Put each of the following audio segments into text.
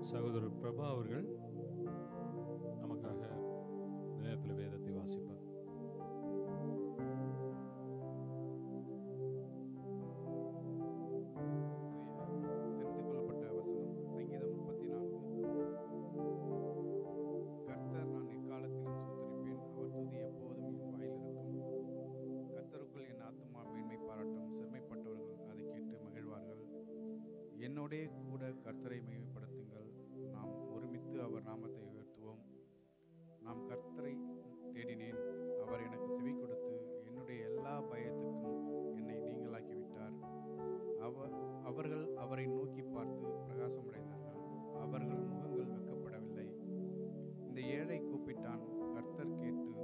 சகோதரர் பிரபா அவர்கள் நமக்காக இந்த நேரத்தில் வேதத்தை வாசிப்பார் தெரிந்து கொள்ளப்பட்ட வசனம் சங்கீதம் முப்பத்தி நான்கு கர்த்தர் நான் எக்காலத்திலும் சோதரிப்பேன் அவர் துதி எப்போதும் என் வாயில் இருக்கும் கர்த்தருக்குள் என் ஆத்துமா மேன்மை பாராட்டும் சிறுமைப்பட்டவர்கள் அதை கேட்டு மகிழ்வார்கள் என்னோடே கூட கர்த்தரை மகிமைப்படுத்துங்கள் நாம் ஒருமித்து அவர் நாமத்தை உயர்த்துவோம் நாம் கர்த்தரை தேடினேன் அவர் எனக்கு செவி கொடுத்து என்னுடைய எல்லா பயத்துக்கும் என்னை நீங்களாக்கி விட்டார் அவர் அவர்கள் அவரை நோக்கி பார்த்து பிரகாசமடைந்தார்கள் அவர்கள் முகங்கள் வெக்கப்படவில்லை இந்த ஏழை கூப்பிட்டான் கர்த்தர் கேட்டு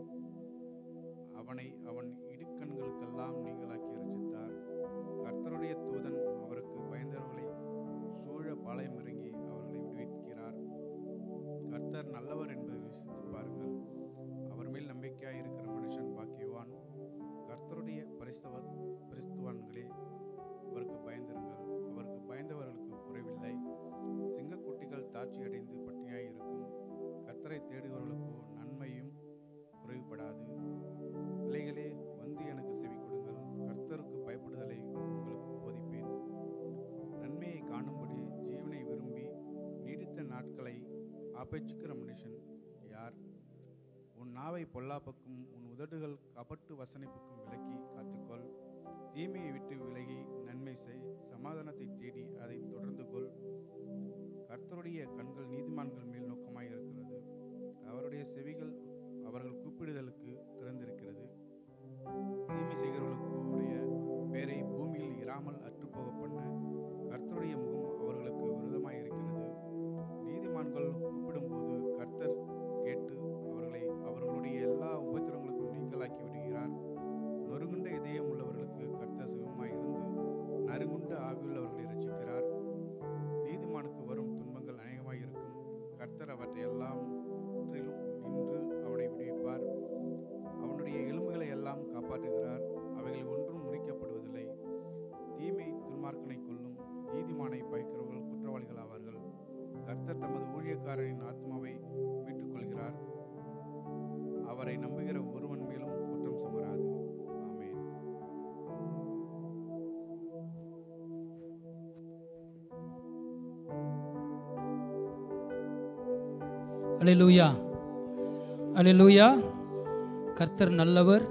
அவனை அவன் இடுக்கண்களுக்கெல்லாம் நீங்களாக்கி ரசித்தார் கர்த்தருடைய தூதன் அவருக்கு பயந்தவர்களை சூழ பாளையம் இறங்கி அவர்களை விடுவிக்கிறார் கர்த்தர் நல்லவர் என்பதை விசித்து பாருங்கள் அவர் மேல் நம்பிக்கையாய் இருக்கிற மனுஷன் பாக்கியவான் கர்த்தருடைய பரிசுத்தவ பரிசுத்தவான்களே அவருக்கு பயந்திருங்கள் அவருக்கு பயந்தவர்களுக்கு குறைவில்லை சிங்கக்குட்டிகள் தாட்சியடைந்து பட்டினியாய் இருக்கும் கர்த்தரை தேடுபவர்களுக்கோ நன்மையும் குறைவுபடாது பிள்ளைகளே வந்து எனக்கு செவி கொடுங்கள் கர்த்தருக்கு பயப்படுதலை உங்களுக்கு போதிப்பேன் நன்மையை காணும்படி ஜீவனை விரும்பி நீடித்த நாட்களை ஆபேட்சிக்கிற மனுஷன் யார் உன் நாவை பொல்லாப்புக்கும் உன் உதடுகள் கபட்டு வசனிப்புக்கும் விலக்கி காத்துக்கொள் தீமையை விட்டு விலகி நன்மை செய் சமாதானத்தை தேடி அதை தொடர்ந்து கொள் கர்த்தருடைய கண்கள் நீதிமான்கள் மேல் நோக்கமாய் இருக்கிறது அவருடைய செவிகள் அவர்கள் கூப்பிடுதலுக்கு திறந்திருக்கிறது தீமை செய்கிறவர்களுடைய பேரை பூமியில் இராமல் அற்றுப்போக பண்ண கர்த்தருடைய முகம் அவர்களுக்கு விரோதமாய் இருக்கிறது நீதிமான்கள் கூப்பிடும்போது கர்த்தர் கேட்டு அவர்களை அவர்களுடைய எல்லா உபத்திரங்களுக்கும் நீங்களாக்கி விடுகிறார் நொறுங்குண்ட இதயம் உள்ளவர்களுக்கு கர்த்தர் சுகமாய் இருந்து நறுங்குண்ட ஆவியுள்ளவர்களை ரட்சிக்கிறார் நீதிமானுக்கு வரும் துன்பங்கள் அநேகமாய் இருக்கும் கர்த்தர் அவற்றை எல்லாவற்றிலும் நின்று அவனை விடுவிப்பார் அவனுடைய எலும்புகளை எல்லாம் காப்பாற்றுகிறார் அவைகள் ஒன்றும் முறிக்கப்படுவதில்லை தீமை துன்மார்க்கனை கொல்லும் நீதிமானை பயக்கிறவர்கள் குற்றவாளிகள் ஆவார்கள் கர்த்தர் தமது ஊழியக்காரரின் ஆத்மாவை மீட்டுக் கொள்கிறார் அவரை நம்புகிற ஒருவன் மேலும் குற்றம் சுமராது ஆமென் அலையலூயா அலையலூயா கர்த்தர் நல்லவர்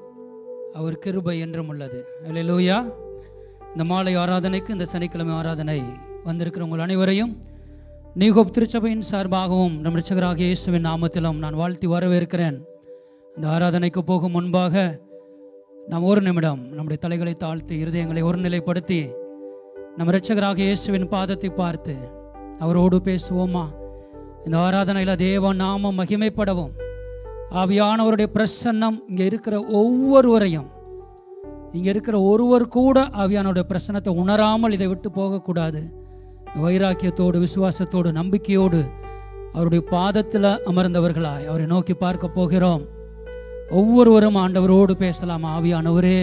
அவர் கிருபை என்றும் உள்ளது அலையலூயா இந்த மாலை ஆராதனைக்கு இந்த சனிக்கிழமை ஆராதனை வந்திருக்கிற உங்கள் அனைவரையும் நீகோப் திருச்சபையின் சார்பாகவும் நம் ரட்சகராகிய இயேசுவின் நாமத்திலும் நான் வாழ்த்தி வரவேற்கிறேன் இந்த ஆராதனைக்கு போகும் முன்பாக நாம் ஒரு நிமிடம் நம்முடைய தலைகளை தாழ்த்தி இருதயங்களை ஒருநிலைப்படுத்தி நம் இரட்சகராகிய இயேசுவின் பாதத்தை பார்த்து அவரோடு பேசுவோமா இந்த ஆராதனையில் தேவ நாமம் மகிமைப்படவும் ஆவியானவருடைய பிரசன்னம் இங்கே இருக்கிற ஒவ்வொருவரையும் இங்கே இருக்கிற ஒருவர் கூட ஆவியானவருடைய பிரசன்னத்தை உணராமல் இதை விட்டு போகக்கூடாது வைராக்கியத்தோடு விசுவாசத்தோடு நம்பிக்கையோடு அவருடைய பாதத்தில் அமர்ந்தவர்களாய் அவரை நோக்கி பார்க்க போகிறோம் ஒவ்வொருவரும் ஆண்டவரோடு பேசலாம் ஆவியானவரே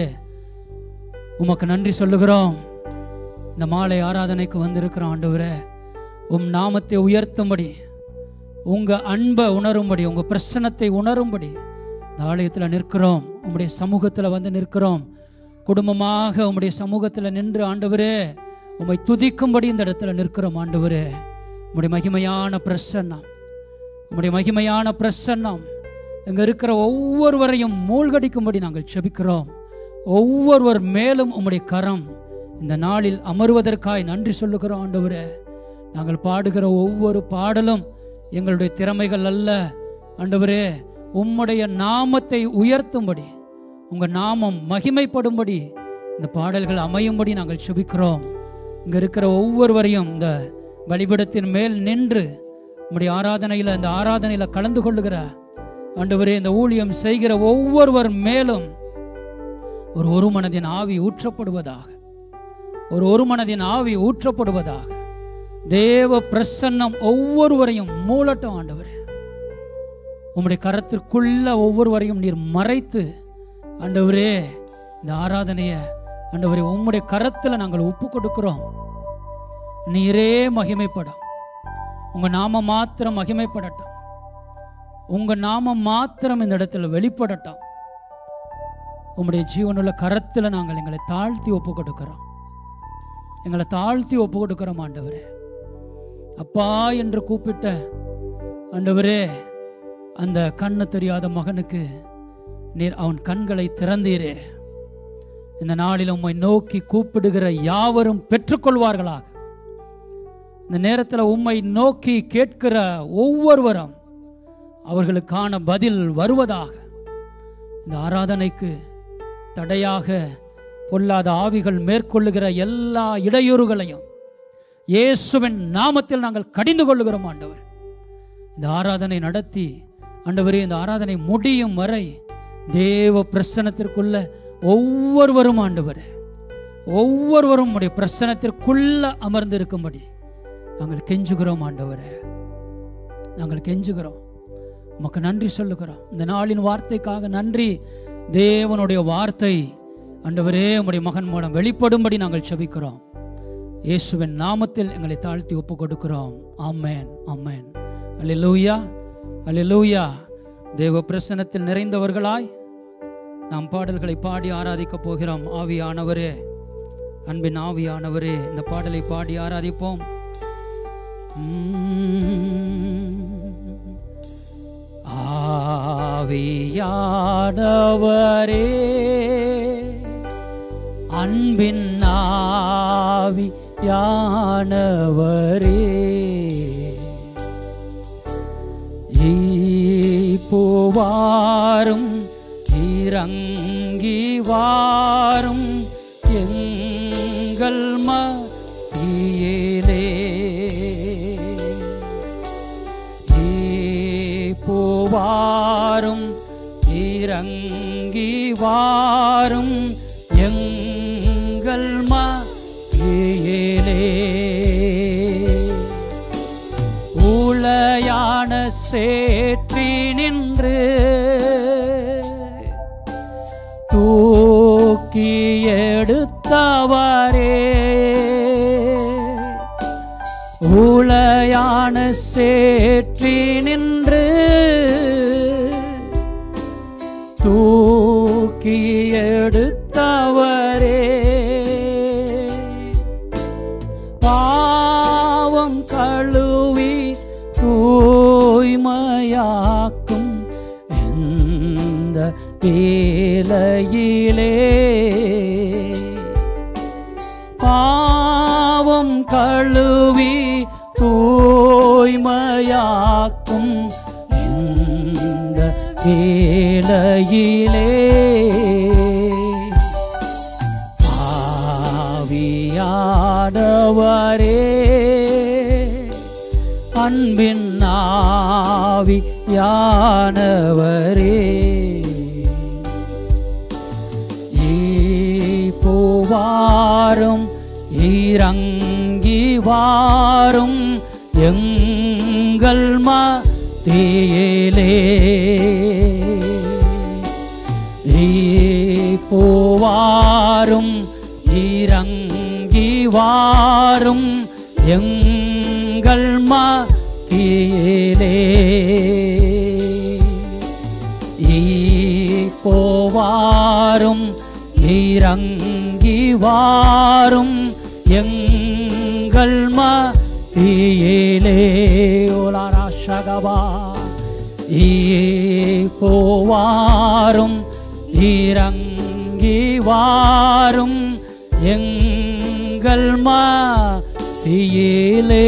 உமக்கு நன்றி சொல்லுகிறோம் இந்த மாலை ஆராதனைக்கு வந்திருக்கிற ஆண்டவரே உம் நாமத்தை உயர்த்தும்படி உங்க அன்பை உணரும்படி உங்க பிரசன்னத்தை உணரும்படி இந்த ஆலயத்தில் நிற்கிறோம் உம்முடைய சமூகத்தில் வந்து நிற்கிறோம் குடும்பமாக உம்முடைய சமூகத்தில் நின்று ஆண்டவரே உம்மை துதிக்கும்படி இந்த இடத்துல நிற்கிறோம் ஆண்டவரே உம்முடைய மகிமையான பிரசன்னம் உம்முடைய மகிமையான பிரசன்னம் இங்கே இருக்கிற ஒவ்வொருவரையும் மூழ்கடிக்கும்படி நாங்கள் செபிக்கிறோம் ஒவ்வொருவர் மேலும் உம்முடைய கரம் இந்த நாளில் அமருவதற்காய் நன்றி சொல்லுகிறோம் ஆண்டவரே நாங்கள் பாடுகிற ஒவ்வொரு பாடலும் எங்களுடைய திறமைகள் அல்ல ஆண்டவரே உம்முடைய நாமத்தை உயர்த்தும்படி உங்கள் நாமம் மகிமைப்படும்படி இந்த பாடல்கள் அமையும்படி நாங்கள் செபிக்கிறோம் இங்கே இருக்கிற ஒவ்வொருவரையும் இந்த பலிபீடத்தின் மேல் நின்று உம்முடைய ஆராதனையில் இந்த ஆராதனையில் கலந்து கொள்ளுகிற ஆண்டவரே இந்த ஊழியம் செய்கிற ஒவ்வொருவர் மேலும் ஒரு ஒரு மனதின் ஆவி ஊற்றப்படுவதாக ஒரு ஒரு மனதின் ஆவி ஊற்றப்படுவதாக தேவ பிரசன்னம் ஒவ்வொருவரையும் மூலட்டும் ஆண்டவரே உம்முடைய கரத்திற்குள்ள ஒவ்வொருவரையும் நீர் மறைத்து ஆண்டவரே இந்த ஆராதனையை ஆண்டவரே உம்முடைய கரத்தில் நாங்கள் ஒப்பு கொடுக்கிறோம் நீரே மகிமைப்படும் உங்க நாம மாத்திரம் மகிமைப்படட்டும் உங்க நாமம் மாத்திரம் இந்த இடத்துல வெளிப்படட்டும் உம்முடைய ஜீவனுள்ள கரத்தில் நாங்கள் எங்களை தாழ்த்தி ஒப்பு கொடுக்கிறோம் எங்களை தாழ்த்தி ஒப்பு கொடுக்கிறோம் ஆண்டவரே அப்பா என்று கூப்பிட்ட ஆண்டவரே அந்த கண்ணு தெரியாத மகனுக்கு நீர் அவன் கண்களை திறந்தீரே இந்த நாளில் உம்மை நோக்கி கூப்பிடுகிற யாவரும் பெற்றுக்கொள்வார்களாக இந்த நேரத்தில் உம்மை நோக்கி கேட்கிற ஒவ்வொருவரும் அவர்களுக்கான பதில் வருவதாக இந்த ஆராதனைக்கு தடையாக பொல்லாத ஆவிகள் மேற்கொள்ளுகிற எல்லா இடையூறுகளையும் இயேசுவின் நாமத்தில் நாங்கள் கடிந்து கொள்ளுகிறோம் ஆண்டவர் இந்த ஆராதனை நடத்தி ஆண்டவரே இந்த ஆராதனை முடியும் வரை தேவ பிரசனத்திற்குள்ள ஒவ்வொருவரும் ஆண்டவர் ஒவ்வொருவரும் உடைய பிரசனத்திற்குள்ள அமர்ந்து இருக்கும்படி நாங்கள் கெஞ்சுகிறோம் ஆண்டவரே நாங்கள் கெஞ்சுகிறோம் உமக்கு நன்றி சொல்லுகிறோம் இந்த நாளின் வார்த்தைக்காக நன்றி தேவனுடைய வார்த்தை ஆண்டவரே உம்முடைய மகன் மூலம் வெளிப்படும்படி நாங்கள் செபிக்கிறோம் இயேசுவின் நாமத்தில் எங்களை தாழ்த்தி ஒப்பு கொடுக்கிறோம் ஆமேன் ஆமேன் அல்லேலூயா அல்லேலூயா தேவ பிரசன்னத்தில் நிறைந்தவர்களாய் நாம் பாடல்களை பாடி ஆராதிக்கப் போகிறோம் ஆவியானவரே அன்பின் ஆவியானவரே இந்த பாடலை பாடி ஆராதிப்போம் உம். ஆவியானவரே அன்பின் ஆவியானவரே ஈப்புவாரும் இறங்கி வாரும் எங்கள் மத்தியிலே ஈப்புவாரும் இறங்கி வாரும் எங்கள் மத்தியிலே உளையான சேற்றி நின்று தூக்கி எடுத்தவரே உளையான சேற்றி நின்று தூக்கி எடுத்தவரே பாவம் கழுவி தூய்மையாக்கும் எந்த வேலையிலே பாவம் கழுவி தூய்மையாக்கும் இந்த வேலையிலே ஆவியானவரே அன்பின் ஆவியானவரே போவாரும் இறங்கி வாரும் எங்கள் மத்தியிலே போவாரும் இறங்கி வாரும் எங்கள் மத்தியிலே போவாரும் இறங்கி வாரும் எங்கள் மத்தியிலே ஓலாரா சகவா போவாரும் இறங்கி வாரும் எங்கள் மத்தியிலே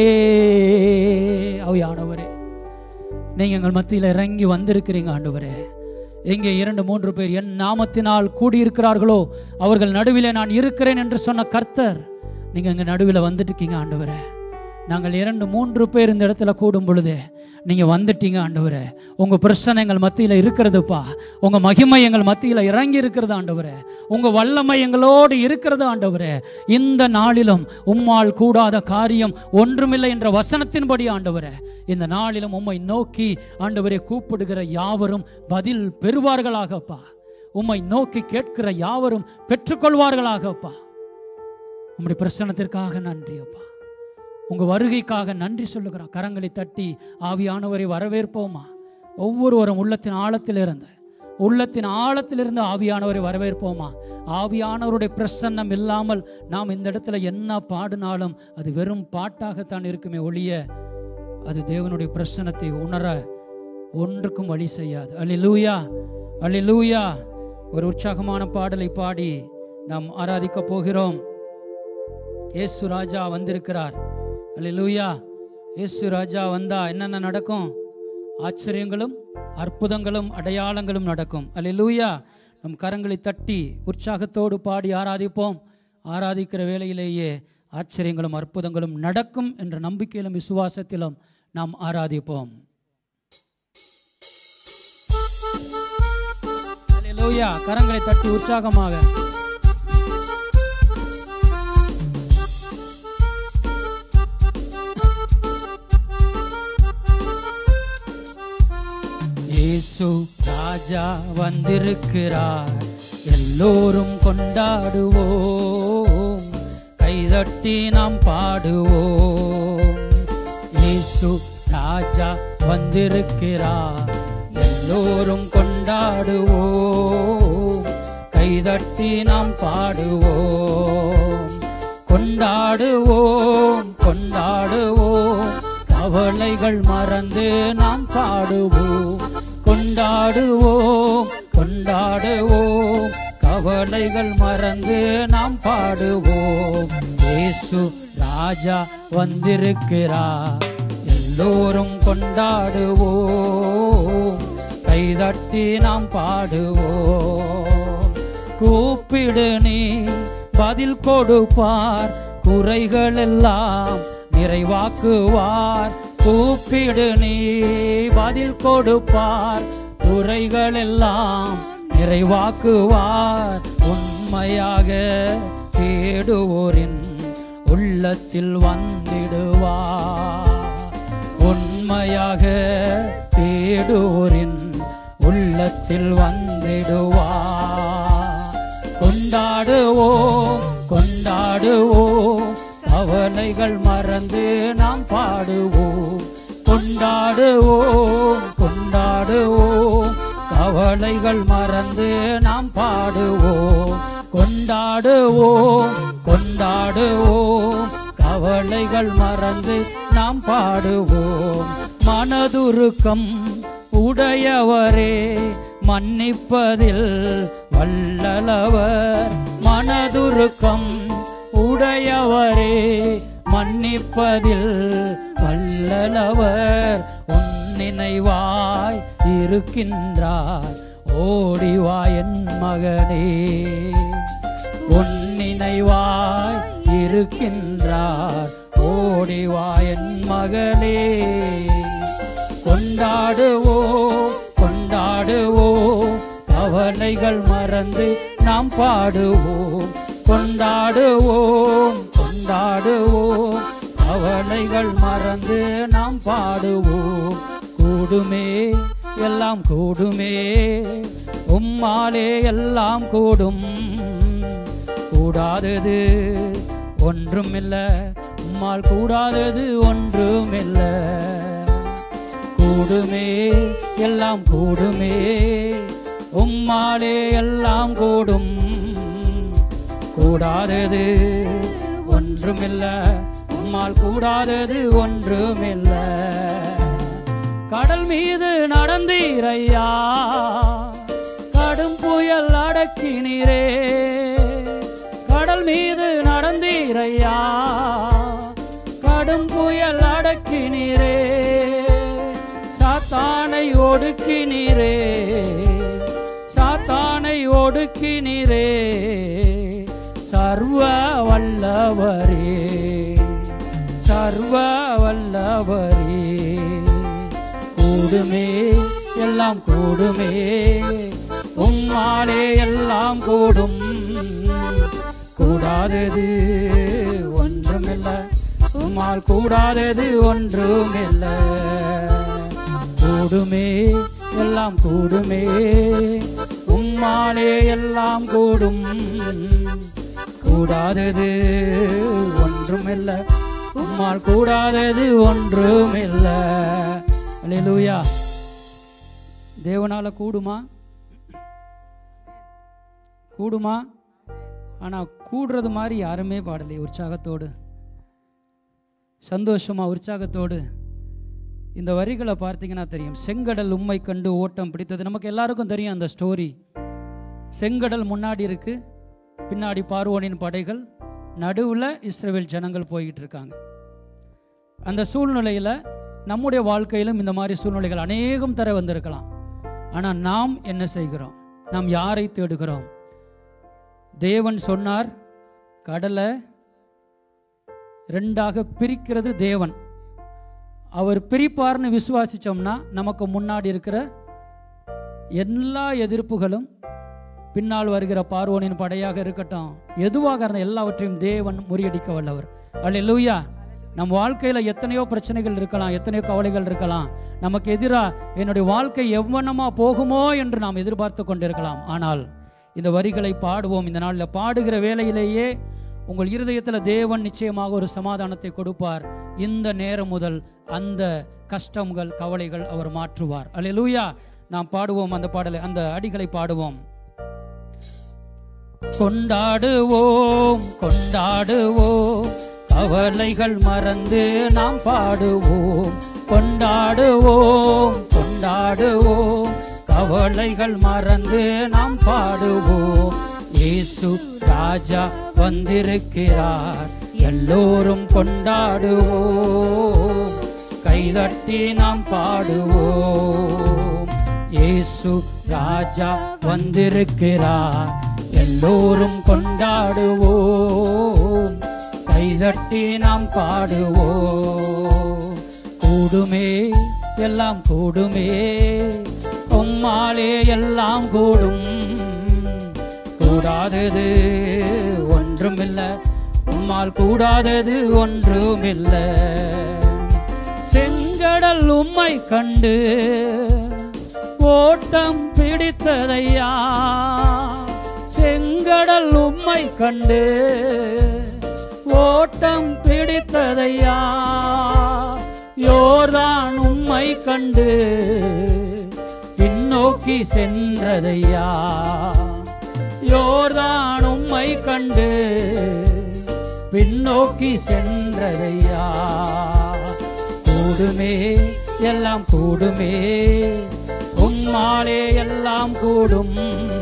அவையானவரே நீங்க எங்கள் மத்தியில் இறங்கி வந்திருக்கிறீங்க ஆண்டவரே எங்கே இரண்டு மூன்று பேர் என் நாமத்தினால் கூடியிருக்கிறார்களோ அவர்கள் நடுவிலே நான் இருக்கிறேன் என்று சொன்ன கர்த்தர் நீங்க எங்க நடுவில் வந்துட்டு இருக்கீங்க ஆண்டவரே நாங்கள் இரண்டு மூன்று பேர் இந்த இடத்துல கூடும் பொழுது நீங்க வந்துட்டீங்க ஆண்டவரே உங்க பிரச்சனை எங்கள் மத்தியில் இருக்கிறதுப்பா உங்க மகிமை எங்கள் மத்தியில் இறங்கி இருக்கிறது ஆண்டவரே உங்க வல்லமை எங்களோடு இருக்கிறது ஆண்டவரே இந்த நாளிலும் உம்மால் கூடாத காரியம் ஒன்றுமில்லை என்ற வசனத்தின்படி ஆண்டவரே இந்த நாளிலும் உம்மை நோக்கி ஆண்டவரே கூப்பிடுகிற யாவரும் பதில் பெறுவார்களாகப்பா உம்மை நோக்கி கேட்கிற யாவரும் பெற்றுக்கொள்வார்களாகப்பா உம்முடைய பிரசனத்திற்காக நன்றி அப்பா உங்க வருகைக்காக நன்றி சொல்லுகிறோம் கரங்களை தட்டி ஆவியானவரை வரவேற்போமா ஒவ்வொருவரும் உள்ளத்தின் ஆழத்திலிருந்து உள்ளத்தின் ஆழத்திலிருந்து ஆவியானவரை வரவேற்போமா ஆவியானவருடைய பிரசன்னம் இல்லாமல் நாம் இந்த இடத்துல என்ன பாடினாலும் அது வெறும் பாட்டாகத்தான் இருக்குமே ஒழிய அது தேவனுடைய பிரசன்னத்தை உணர ஒன்றுக்கும் வழி செய்யாது அல்லேலூயா அல்லேலூயா ஒரு உற்சாகமான பாடலை பாடி நாம் ஆராதிக்க போகிறோம் இயேசு ராஜா வந்திருக்கிறார் அல்லேலூயா இயேசு ராஜா வந்தா என்னென்ன நடக்கும் ஆச்சரியங்களும் அற்புதங்களும் அடையாளங்களும் நடக்கும் அல்லேலூயா நம் கரங்களை தட்டி உற்சாகத்தோடு பாடி ஆராதிப்போம் ஆராதிக்கிற வேளையிலேயே ஆச்சரியங்களும் அற்புதங்களும் நடக்கும் என்ற நம்பிக்கையிலும் விசுவாசத்திலும் நாம் ஆராதிப்போம் அல்லேலூயா கரங்களை தட்டி உற்சாகமாக இயேசு ராஜா வந்திருக்கிறார் எல்லோரும் கொண்டாடுவோம் கைதட்டி நாம் பாடுவோம் இயேசு ராஜா வந்திருக்கிறார் எல்லோரும் கொண்டாடுவோம் கைதட்டி நாம் பாடுவோம் கொண்டாடுவோம் கொண்டாடுவோம் கவலைகள் மறந்து நாம் பாடுவோம் கொண்டாடுவோம் கொண்டாடுவோம் கவலைகள் மறந்து நாம் பாடுவோம் இயேசு ராஜா வந்திருக்கிறார் எல்லோரும் கொண்டாடுவோம் கைதட்டி நாம் பாடுவோம் கூப்பிடு நீ பதில் கொடுப்பார் குறைகள் எல்லாம் நிறைவாக்குவார் கூப்பிடு நீ பதில் கொடுப்பார் குறைகள் எல்லாம் நிறைவாக்குவார் உண்மையாக தேடுவோரின் உள்ளத்தில் வந்திடுவார் உண்மையாக தேடுவோரின் உள்ளத்தில் வந்திடுவார் கொண்டாடுவோம் கொண்டாடுவோம் கவலைகள் மறந்து நாம் பாடுவோம் கொண்டாடுவோம் கொண்டாடுவோம் கவலைகள் மறந்து நாம் பாடுவோம் கொண்டாடுவோம் கொண்டாடுவோம் கவலைகள் மறந்து நாம் பாடுவோம் மனதுருக்கம் உடையவரே மன்னிப்பதில் வல்லலவர் மனதுருக்கம் உடையவரே மன்னிப்பதில் வல்லலவர் உன் நினைவாய் இருக்கின்றார் ஓடிவா என் மகனே உன் நினைவாய் இருக்கின்றார் ஓடிவா என் மகளே கொண்டாடுவோம் கொண்டாடுவோம் கவலைகள் மறந்து நாம் பாடுவோம் கொண்டாடுவோம் கொண்டாடுவோம் கவலைகள் மறந்து நாம் பாடுவோம் கூடுமே எல்லாம் கூடுமே உம்மாலே எல்லாம் கூடும் கூடாதது ஒன்றுமில்ல உம்மால் கூடாதது ஒன்றுமில்ல கூடுமே எல்லாம் கூடுமே உம்மாலே எல்லாம் கூடும் கூடாதது ஒன்றுமில்ல உம்மால் கூடாதது ஒன்றுமில்ல கடல் மீது நடந்தீரையா கடும் புயல் அடக்கினீரே கடல் மீது நடந்தீரையா கடும் புயல் அடக்கினீரே சாத்தானை ஒடுக்கினீரே சாத்தானை ஒடுக்கினீரே சர்வ வல்லவரே சர்வ வல்லவரே கூடுமே எல்லாம் கூடுமே உம்மாலே எல்லாம் கூடும் கூடாதது ஒன்றுமில்ல உம்மால் கூடாதது ஒன்றுமில்ல கூடுமே எல்லாம் கூடுமே உம்மாலே எல்லாம் கூடும் கூடாதது ஒன்றுமில்ல உம்மால் கூடாதது ஒன்றும் இல்லை அல்லேலூயா தேவனால கூடுமா கூடுமா ஆனால் கூடுறது மாதிரி யாருமே பாடலையே உற்சாகத்தோடு சந்தோஷமா உற்சாகத்தோடு இந்த வரிகளை பார்த்தீங்கன்னா தெரியும் செங்கடல் உம்மை கண்டு ஓட்டம் பிடித்தது நமக்கு எல்லாருக்கும் தெரியும் அந்த ஸ்டோரி செங்கடல் முன்னாடி இருக்கு பின்னாடி பார்வோனின் படைகள் நடுவில் இஸ்ரேல் ஜனங்கள் போய்கிட்டு இருக்காங்க அந்த சூழ்நிலையில் நம்முடைய வாழ்க்கையிலும் இந்த மாதிரி சூழ்நிலைகள் அநேகம் தர வந்திருக்கலாம் ஆனால் நாம் என்ன செய்கிறோம் நாம் யாரை தேடுகிறோம் தேவன் சொன்னார் கடலை ரெண்டாக பிரிக்கிறது தேவன் அவர் பிரிப்பார்னு விசுவாசிச்சோம்னா நமக்கு முன்னாடி இருக்கிற எல்லா எதிர்ப்புகளும் பின்னால் வருகிற பார்வோனின் படையாக இருக்கட்டும் எதுவாக இருந்த எல்லாவற்றையும் தேவன் முறியடிக்க வல்லவர் அல்லேலூயா நம் வாழ்க்கையில் எத்தனையோ பிரச்சனைகள் இருக்கலாம் எத்தனையோ கவலைகள் இருக்கலாம் நமக்கு எதிராக என்னுடைய வாழ்க்கை எவ்வளமா போகுமோ என்று நாம் எதிர்பார்த்து கொண்டிருக்கலாம் ஆனால் இந்த வரிகளை பாடுவோம் இந்த நாளில் பாடுகிற வேளையிலேயே உங்கள் இருதயத்தில் தேவன் நிச்சயமாக ஒரு சமாதானத்தை கொடுப்பார் இந்த நேரம் முதல் அந்த கஷ்டங்கள் கவலைகள் அவர் மாற்றுவார் அல்லேலூயா நாம் பாடுவோம் அந்த பாடலை அந்த அடிகளை பாடுவோம் கொண்டாடுவோம் கொண்டாடுவோம் கவலைகள் மறந்து நாம் பாடுவோம் கொண்டாடுவோம் கொண்டாடுவோம் கவலைகள் மறந்து நாம் பாடுவோம் இயேசு ராஜா வந்திருக்கிறார் எல்லோரும் கொண்டாடுவோம் கைதட்டி நாம் பாடுவோம் இயேசு ராஜா வந்திருக்கிறார் எல்லோரும் கொண்டாடுவோம் கைதட்டி நாம் பாடுவோம் கூடுமே எல்லாம் கூடுமே உம்மாலே எல்லாம் கூடும் கூடாதது ஒன்றுமில்ல உம்மால் கூடாதது ஒன்றுமில்ல செங்கடல் உம்மை கண்டு ஓட்டம் பிடித்ததையா செங்கடல் உம்மை கண்டு ஓட்டம் பிடித்ததையா யோர்தான் உம்மை கண்டு பின்னோக்கி சென்றதையா யோர்தான் உம்மை கண்டு பின்னோக்கி சென்றதையா கூடுமே எல்லாம் கூடுமே உம்மாலே எல்லாம் கூடும்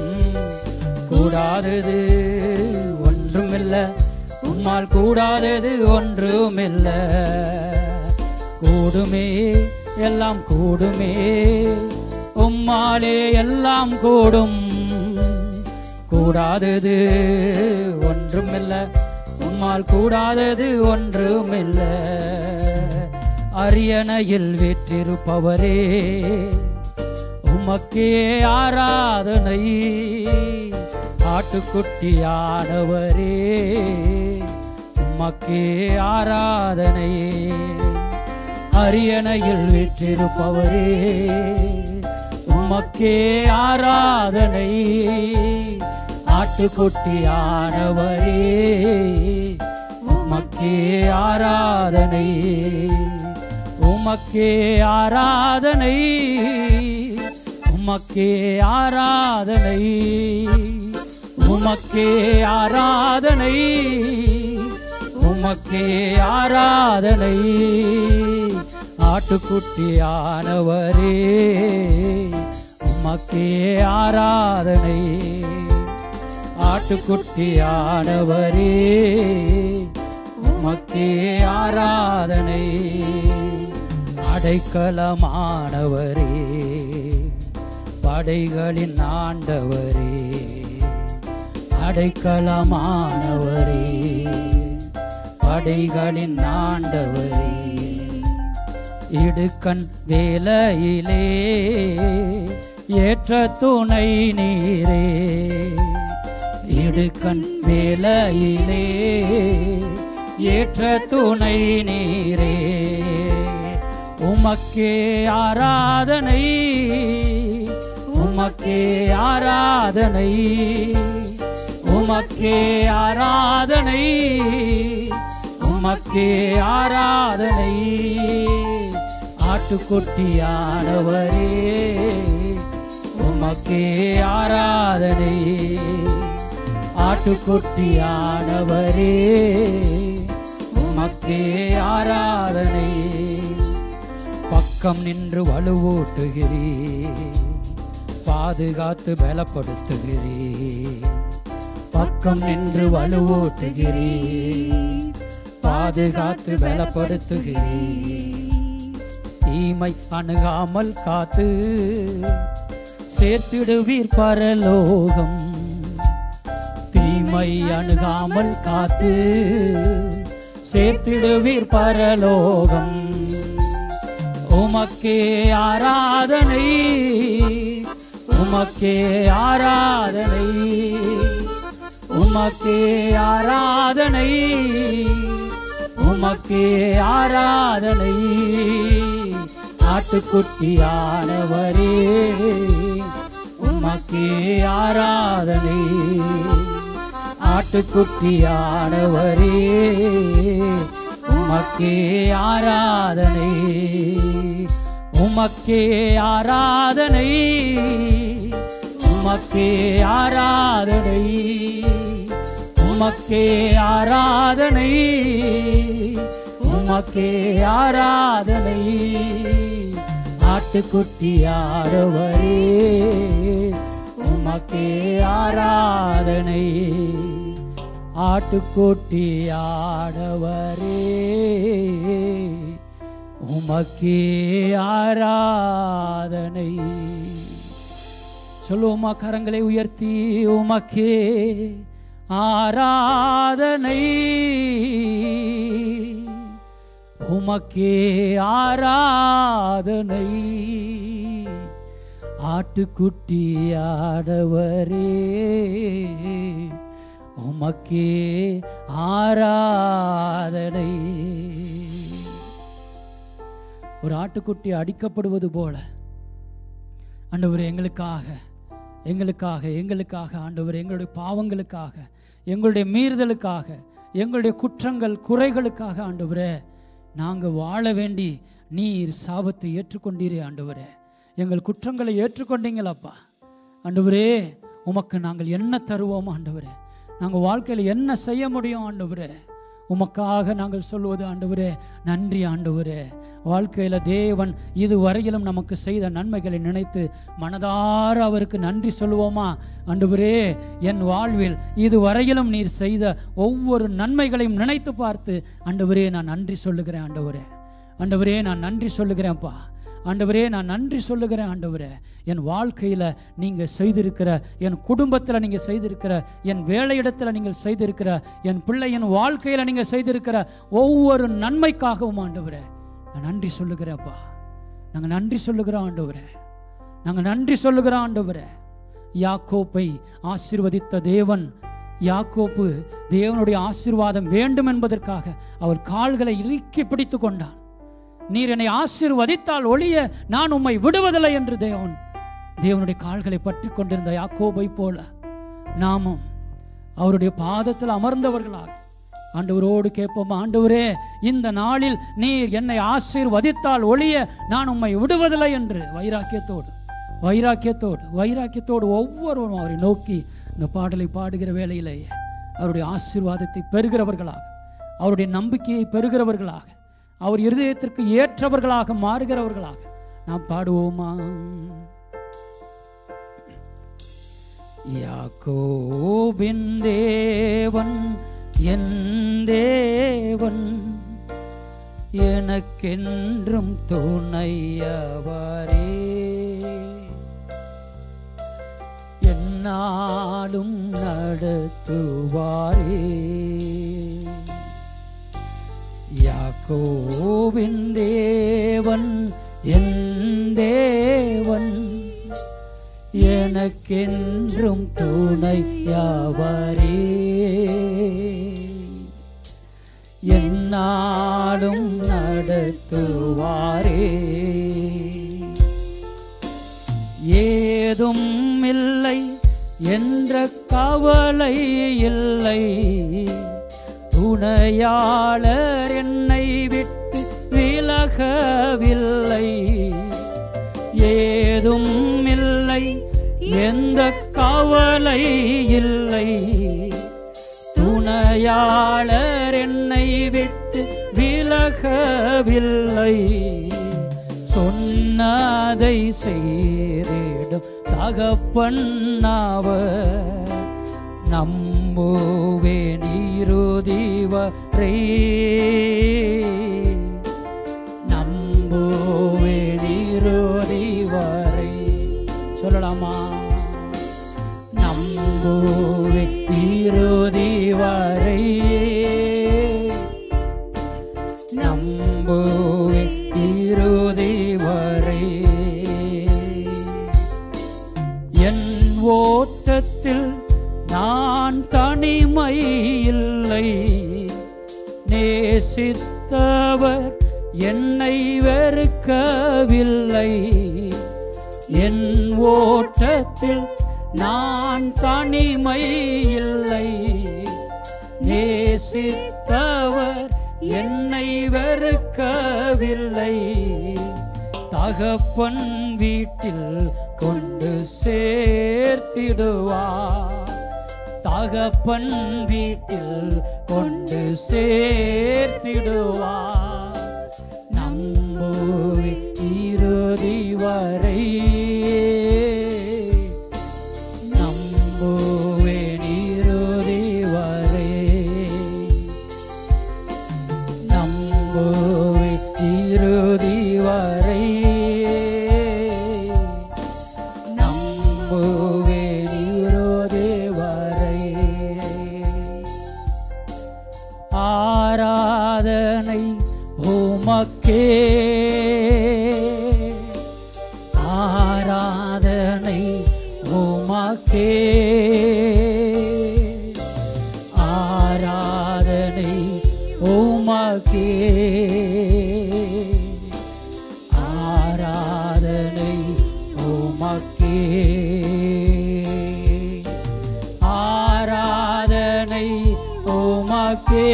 கூடாதது ஒன்றுமில்ல உம்மால் கூடாதது ஒன்றுமில்ல கூடுமே எல்லாம் கூடுமே உம்மாலே எல்லாம் கூடும் கூடாதது ஒன்றுமில்ல உம்மால் கூடாதது ஒன்றுமில்ல அரியணையில் வீற்றிருப்பவரே உமக்கே ஆராதனை ஆட்டுக்குட்டியானவரே உமக்கே ஆராதனை அரியணையில் வீற்றிருப்பவரே உமக்கே ஆராதனை ஆட்டுக்குட்டியானவரே உமக்கே ஆராதனை உமக்கே ஆராதனை உமக்கே ஆராதனை உமக்கே ஆராதனை உமக்கே ஆராதனை ஆட்டுக்குட்டியானவரே உமக்கே ஆராதனை ஆட்டுக்குட்டியானவரே உமக்கே ஆராதனை அடைக்கலமானவரே படைகளின் ஆண்டவரே அடைக்கலமானவரே படைகளின் ஆண்டவரே இடுக்கண் வேலையிலே ஏற்ற துணை நீரே இடுக்கண் வேலையிலே ஏற்ற துணை நீரே உமக்கே ஆராதனை உமக்கே ஆராதனை உமக்கே ஆராதனை உம உமக்கே ஆராதனை ஆட்டுக்குட்டியானவரே உமக்கே ஆராதனை ஆட்டுக்குட்டியானவரே உமக்கே ஆராதனை பக்கம் நின்று வலுவூட்டுகிறீர் பாதுகாத்து பலப்படுத்துகிறீர் பக்கம் நின்று வலுவூட்டுகிறீர் பாதுகாத்து பலப்படுத்துகிறீர் தீமை அணுகாமல் காத்து சேர்த்திடுவீர் பரலோகம் தீமை அணுகாமல் காத்து சேர்த்திடுவீர் பரலோகம் உமக்கே ஆராதனை உமக்கே ஆராதனை உமக்கே ஆராதனை உமக்கே ஆராதனை ஆட்டுக்குட்டியானவரே உமக்கே ஆராதனை ஆட்டுக்குட்டியானவரே உமக்கே ஆராதனை உமக்கே ஆராதனை உமக்கே ஆராதனை உமக்கே ஆராதனை உமக்கே ஆராதனை ஆட்டுக்குட்டியானவரே உமக்கே ஆராதனை ஆட்டுக்குட்டியானவரே உமக்கே ஆராதனை சொல்லுவோமா கரங்களை உயர்த்தி உமக்கே ஆராதனை உமக்கே ஆராதனை ஆட்டுக்குட்டியாடவரே உமக்கே ஆராதனை ஒரு ஆட்டுக்குட்டி அடிக்கப்படுவது போல ஆண்டவர் எங்களுக்காக எங்களுக்காக எங்களுக்காக ஆண்டவர் எங்களுடைய பாவங்களுக்காக எங்களுடைய மீறுதலுக்காக எங்களுடைய குற்றங்கள் குறைகளுக்காக ஆண்டவரே நாங்கள் வாழ வேண்டி நீர் சாபத்தை ஏற்றுக்கொண்டீரே ஆண்டவரே எங்கள் குற்றங்களை ஏற்றுக்கொண்டீங்களப்பா ஆண்டவரே உமக்கு நாங்கள் என்ன தருவோம் ஆண்டவரே நாங்கள் வாழ்க்கையில் என்ன செய்ய முடியும் ஆண்டவரே உமக்காக நாங்கள் சொல்வது ஆண்டவரே நன்றி ஆண்டவரே வாழ்க்கையில் தேவன் இதுவரையிலும் நமக்கு செய்த நன்மைகளை நினைத்து மனதார அவருக்கு நன்றி சொல்லுவோமா ஆண்டவரே என் வாழ்வில் இதுவரையிலும் நீர் செய்த ஒவ்வொரு நன்மைகளையும் நினைத்து பார்த்து ஆண்டவரே நான் நன்றி சொல்லுகிறேன் ஆண்டவரே ஆண்டவரே நான் நன்றி சொல்லுகிறேன்ப்பா ஆண்டவரே நான் நன்றி சொல்லுகிறேன் ஆண்டவரே என் வாழ்க்கையில் நீங்கள் செய்திருக்கிற என் குடும்பத்தில் நீங்கள் செய்திருக்கிற என் வேலையிடத்தில் நீங்கள் செய்திருக்கிற என் பிள்ளையின் வாழ்க்கையில் நீங்கள் செய்திருக்கிற ஒவ்வொரு நன்மைக்காகவும் ஆண்டவரே நான் நன்றி சொல்லுகிறேன்ப்பா நாங்கள் நன்றி சொல்லுகிறோம் ஆண்டவரே நாங்கள் நன்றி சொல்லுகிறோம் ஆண்டவரே யாக்கோப்பை ஆசீர்வதித்த தேவன் யாக்கோப்பு தேவனுடைய ஆசீர்வாதம் வேண்டும் என்பதற்காக அவர் கால்களை இறுக்கி பிடித்து கொண்டான் நீர் என்னை ஆசீர்வதித்தால் ஒழிய நான் உம்மை விடுவதில்லை என்று தேவன் தேவனுடைய கால்களை பற்றி கொண்டிருந்த யாக்கோபை போல நாமும் அவருடைய பாதத்தில் அமர்ந்தவர்களாக ஆண்டவரோடு கேட்போம் ஆண்டவரே இந்த நாளில் நீர் என்னை ஆசீர்வதித்தால் ஒழிய நான் உம்மை விடுவதில்லை என்று வைராக்கியத்தோடு வைராக்கியத்தோடு வைராக்கியத்தோடு ஒவ்வொருவரும் அவரை நோக்கி இந்த பாடலை பாடுகிற வேளையிலேயே அவருடைய ஆசீர்வாதத்தை பெறுகிறவர்களாக அவருடைய நம்பிக்கையை பெறுகிறவர்களாக அவர் இருதயத்திற்கு ஏற்றவர்களாக மாறுகிறவர்களாக நாம் பாடுவோமா யாக்கோபின் தேவன் என் தேவன் எனக்கென்றும் துணையவரே என்னாலும் நடத்துவாரே யாக்கோவின் தேவன் என் தேவன் எனக்கென்றும் துணையாவரே என்னாலும் நடத்துவாரே ஏதும் இல்லை என்ற கவலை இல்லை துணையாளர் என்னை விட்டு விலகவில்லை ஏதும் இல்லை எந்த கவலை இல்லை துணையாளர் என்னை விட்டு விலகவில்லை சொன்னதை செய்திடும் தகப்பன்னாவர் நம்புவேன் இறுதி வரை நம்புவேன் இறுதி வரை சொல்லலாமா நம்புவேன் இறுதி வரை நம்புவேன் இறுதி வரை என் ஓட்டத்தில் நான் தனிமை இல்லை நேசித்தவர் என்னை வெறுக்கவில்லை என் ஓட்டத்தில் நான் தனிமை இல்லை நேசித்தவர் என்னை வெறுக்கவில்லை தகப்பன் வீட்டில் கொண்டு சேர்த்திடுவார் தகப்பன் வீட்டில் கொண்டு சேர்த்திடுவார் நம்புவி இறுதி வரை நம்புவேன் இறுதி வரை நம்புவேன் இறுதி வரை நம்புவேன் இறுதி வரை ஆராதனை உமக்கே ஆராதனை உமக்கே ஆராதனை உமக்கே ஆராதனை உமக்கே ஆராதனை உமக்கே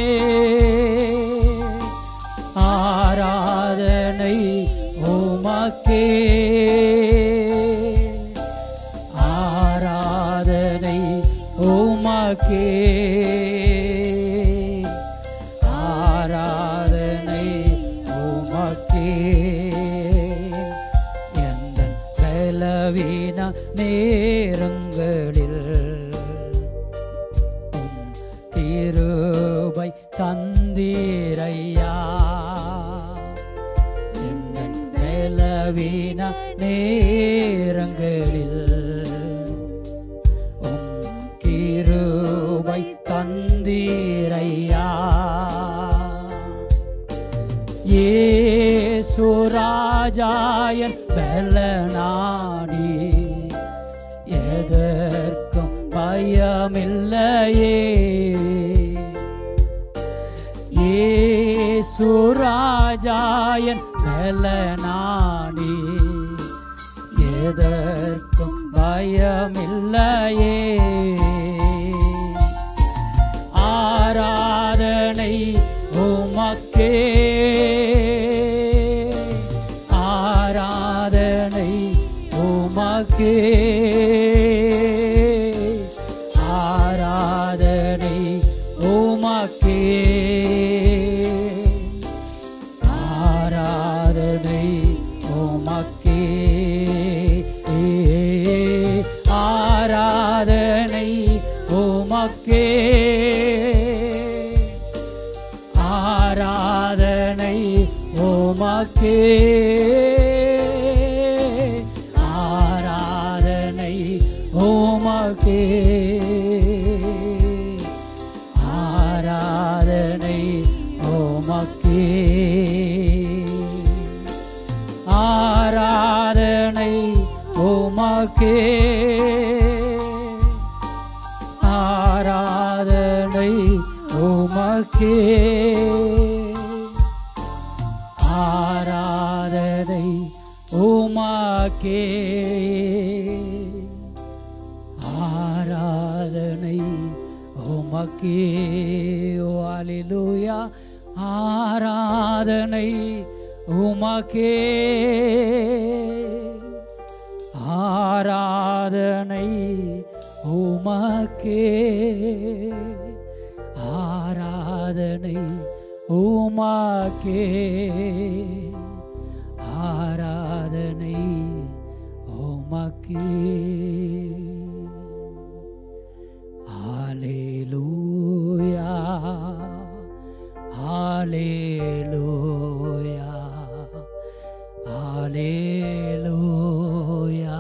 ஆராதனை உமக்கே ஆராதனை உமக்கே ஆராதனை உமக்கே எந்த பலவீன நேரங்களில் உம் கிருபை தந்தீரையா எங்கள் பலவீன நேரங்களில் உம் கிருபை தந்தீரையா ஏசுராஜாயன் பலனாடி எதற்கும் பயமில்லையே ஏசுராஜாயன் பலனாடி எதற்கும் பயமில்லையே ஆராதனை உமக்கே ஆராதனை உமக்கே ஆராதனை உமக்கே ஆராதனை உமக்கே ஆராதனை உமக்கே ஆராதனை உமக்கே ஆராதனை உமக்கே ஆராதனை உமக்கே ஆராதனை உமக்கே ஆராதனை உமக்கே ஆராதனை உமக்கே ஆராதனை உமக்கே ஹalleluya ஆராதனை உமக்கே ஆராதனை உமக்கே ஆராதனை உமக்கே ஆராதனை உமக்கே ஹalleluya ஹalleluya ஹalleluya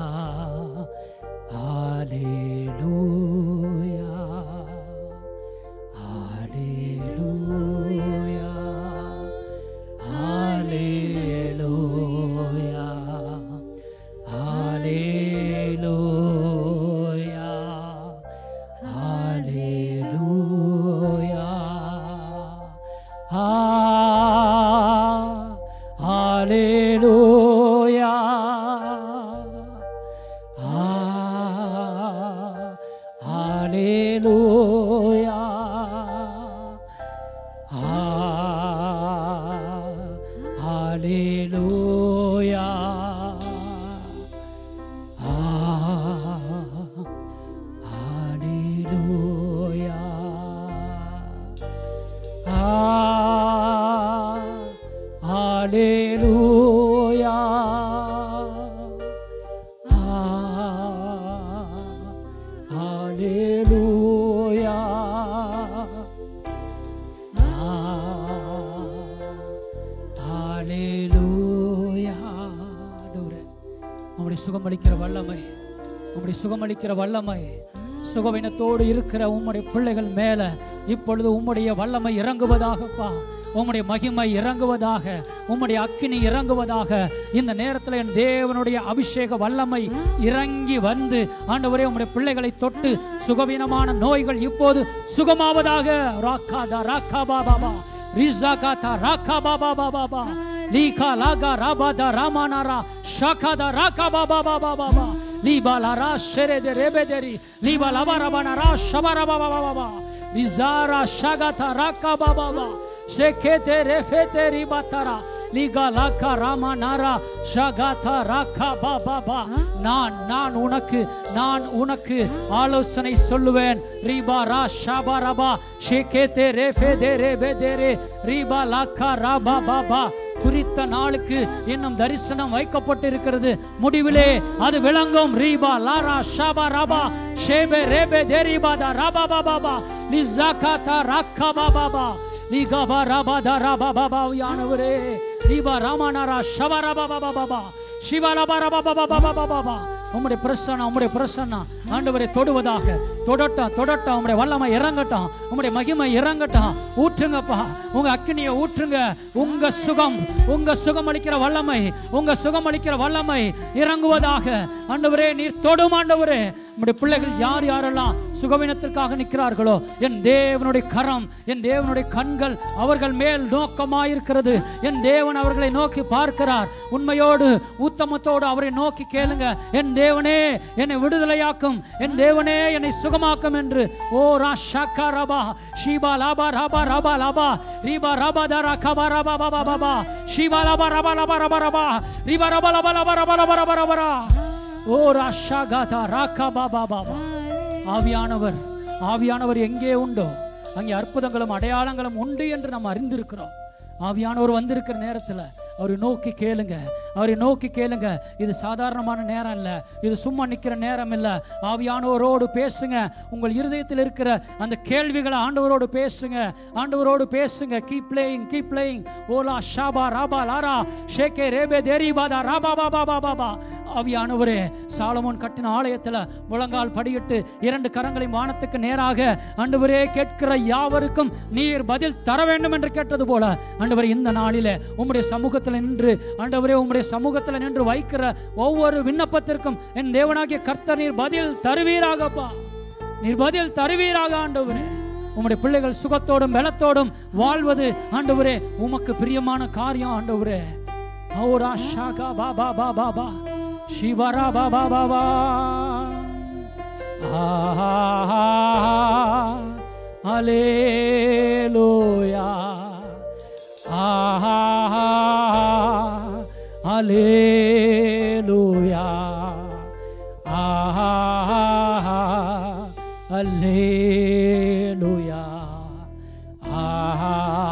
ஹalleluya ஹalleluya ஹalleluya ஹalleluya ஹalleluya ஹalleluya ஹalleluya ஹalleluya ஹalleluya ஹalleluya ஹalleluya ஹalleluya ஆண்டவரே உம்முடைய சுகமளிக்கிற வல்லமை உம்முடைய சுகமளிக்கிற வல்லமை சுகவினத்தோடு இருக்கிற உம்முடைய பிள்ளைகள் மேல இப்பொழுது உம்முடைய வல்லமை இறங்குவதாகப்பா உம்முடைய மகிமை இறங்குவதாக உம்முடைய அக்கினி இறங்குவதாக இந்த நேரத்தில் என் தேவனுடைய அபிஷேக வல்லமை இறங்கி வந்து ஆண்டவரே உம்முடைய பிள்ளைகளை தொட்டு சுகவீனமான நோய்கள் இப்போது சுகமாவதாக ராக்காதா ராக்கா பாபா ரிசாகாதா ராக்கா பாபா பாபா லீகா லாகா ராபாதா ராமானாரா ஷாகாதா ராக்கா பாபா பாபா பாபா லீபா லாரா ஷெரேதே ரெபெதேரி லீபா லபா ரபானாரா ஷபா ரபா பாபா பாபா ரிசாரா ஷாகாதா ராக்கா பாபா பாபா ஷெகேதே ரெஃபேதே ரிபாத்தாரா லீகா லாக்கா ராமானாரா ஷகாதா ராக்கா பாபா பா நான் நான் உனக்கு நான் உனக்கு ஆலோசனை சொல்லுவேன் ரீபா ரா ஷாபா ரபா ஷேகேதே ரெஃபேதே ரெபெதேரே ரீபா லாக்கா ராபா பாபா குறித்த நாளுக்கு இன்னும் தரிசனம் வைக்கப்பட்டிருக்கிறது முடிவிலே அது விளங்கும் ரீபா லாரா ஷாபா ராபா ஷேபே ரேபே தேரிபாதா ராபா பாபா பா லிசாகாதா ராக்கா பாபா பா லிகாபா ராபா தா ராபா பாபா யானவரே லீபா ராமானாரா ஷபா ராபா பாபா பாபா சிவா ராபா ராபா பாபா பாபா பாபா பா உம்முடைய பிரசன்னம் உம்முடைய பிரசன்னம் ஆண்டவரை தொடுவதாக தொடட்டும் தொடட்டும் உம்முடைய வல்லமை இறங்கட்டும் உம்முடைய மகிமை இறங்கட்டும் ஊற்றுங்கப்பா உங்க அக்கினியை ஊற்றுங்க உங்க சுகம் உங்க சுகம் அளிக்கிற வல்லமை உங்க சுகம் அளிக்கிற வல்லமை இறங்குவதாக ஆண்டவரே நீர் தொடும் ஆண்டவரே உம்முடைய பிள்ளைகள் யார் யாரெல்லாம் சுகவீனத்திற்காக நிற்கிறார்களோ என் தேவனுடைய கரம் என் தேவனுடைய கண்கள் அவர்கள் மேல் நோக்கமாயிருக்கிறது என் தேவன் அவர்களை நோக்கி பார்க்கிறார் உண்மையோடு உத்தமத்தோடு அவரை நோக்கி கேளுங்க என் தேவனே என்னை விடுதலையாக்கும் என் தேவனே என்னை சுகமாக்கும் என்று ஓ ராஷாக்கா ரபா ஷீபா லாபா ராபா ராபா லாபா ரீபா ராபா தாரா கபா ராபா பாபா பாபா ஷீபா லாபா ரபா ரபா ரபா ரபா ரீபா ரபா லபா லபா ரபா ரபா ரபா ரபா ரபா ஓ ராஷாகாதா ராக்கா பாபா பாபா ஆவியானவர் ஆவியானவர் எங்கே உண்டோ அங்கே அற்புதங்களும் அடையாளங்களும் உண்டு என்று நாம் அறிந்திருக்கிறோம் ஆவியானவர் வந்திருக்கிற நேரத்தில் அவரை நோக்கி கேளுங்க அவரை நோக்கி கேளுங்க இது சாதாரணமான நேரம் இல்லை இது சும்மா நிற்கிற நேரம் இல்லை ஆவியானவரோடு பேசுங்க உங்கள் இருதயத்தில் இருக்கிற அந்த கேள்விகளை ஆண்டவரோடு பேசுங்க ஆண்டவரோடு பேசுங்க கீப் பிளேயிங் கீப் பிளேயிங் ஓலா ஷாபா ராபா லாரா ஷேகே ரேபே தேரிபாதா ராபா பாபா பாபா பாபா ஆவியானவரே சாலமோன் கட்டின ஆலயத்தில் முழங்கால் படியிட்டு இரண்டு கரங்களையும் வானத்துக்கு நேராக ஆண்டவரே கேட்கிற யாவருக்கும் நீர் பதில் தர வேண்டும் என்று கேட்டது போல ஆண்டவரே இந்த நாளிலே உம்முடைய சமூகத்தில் நின்று ஆண்டவரே உம்முடைய சமூகத்தில் நின்று வைக்கிற ஒவ்வொரு விண்ணப்பத்திற்கும் என் தேவனாகிய கர்த்தர் நீர் பதில் தருவீராகப்பா நீர் பதில் தருவீராக ஆண்டவரே உம்முடைய பிள்ளைகள் சுகத்தோடும் பலத்தோடும் வாழ்வது ஆண்டவரே உமக்கு பிரியமான காரியம் ஆண்டவரே ஓரா ஷாகா பா பா பா பா பா சிவரா பா பா பா பா ஆஹா அலேலூயா ஆஹா அலேலூயா ஆஹா அல்லேலூயா ஆஹா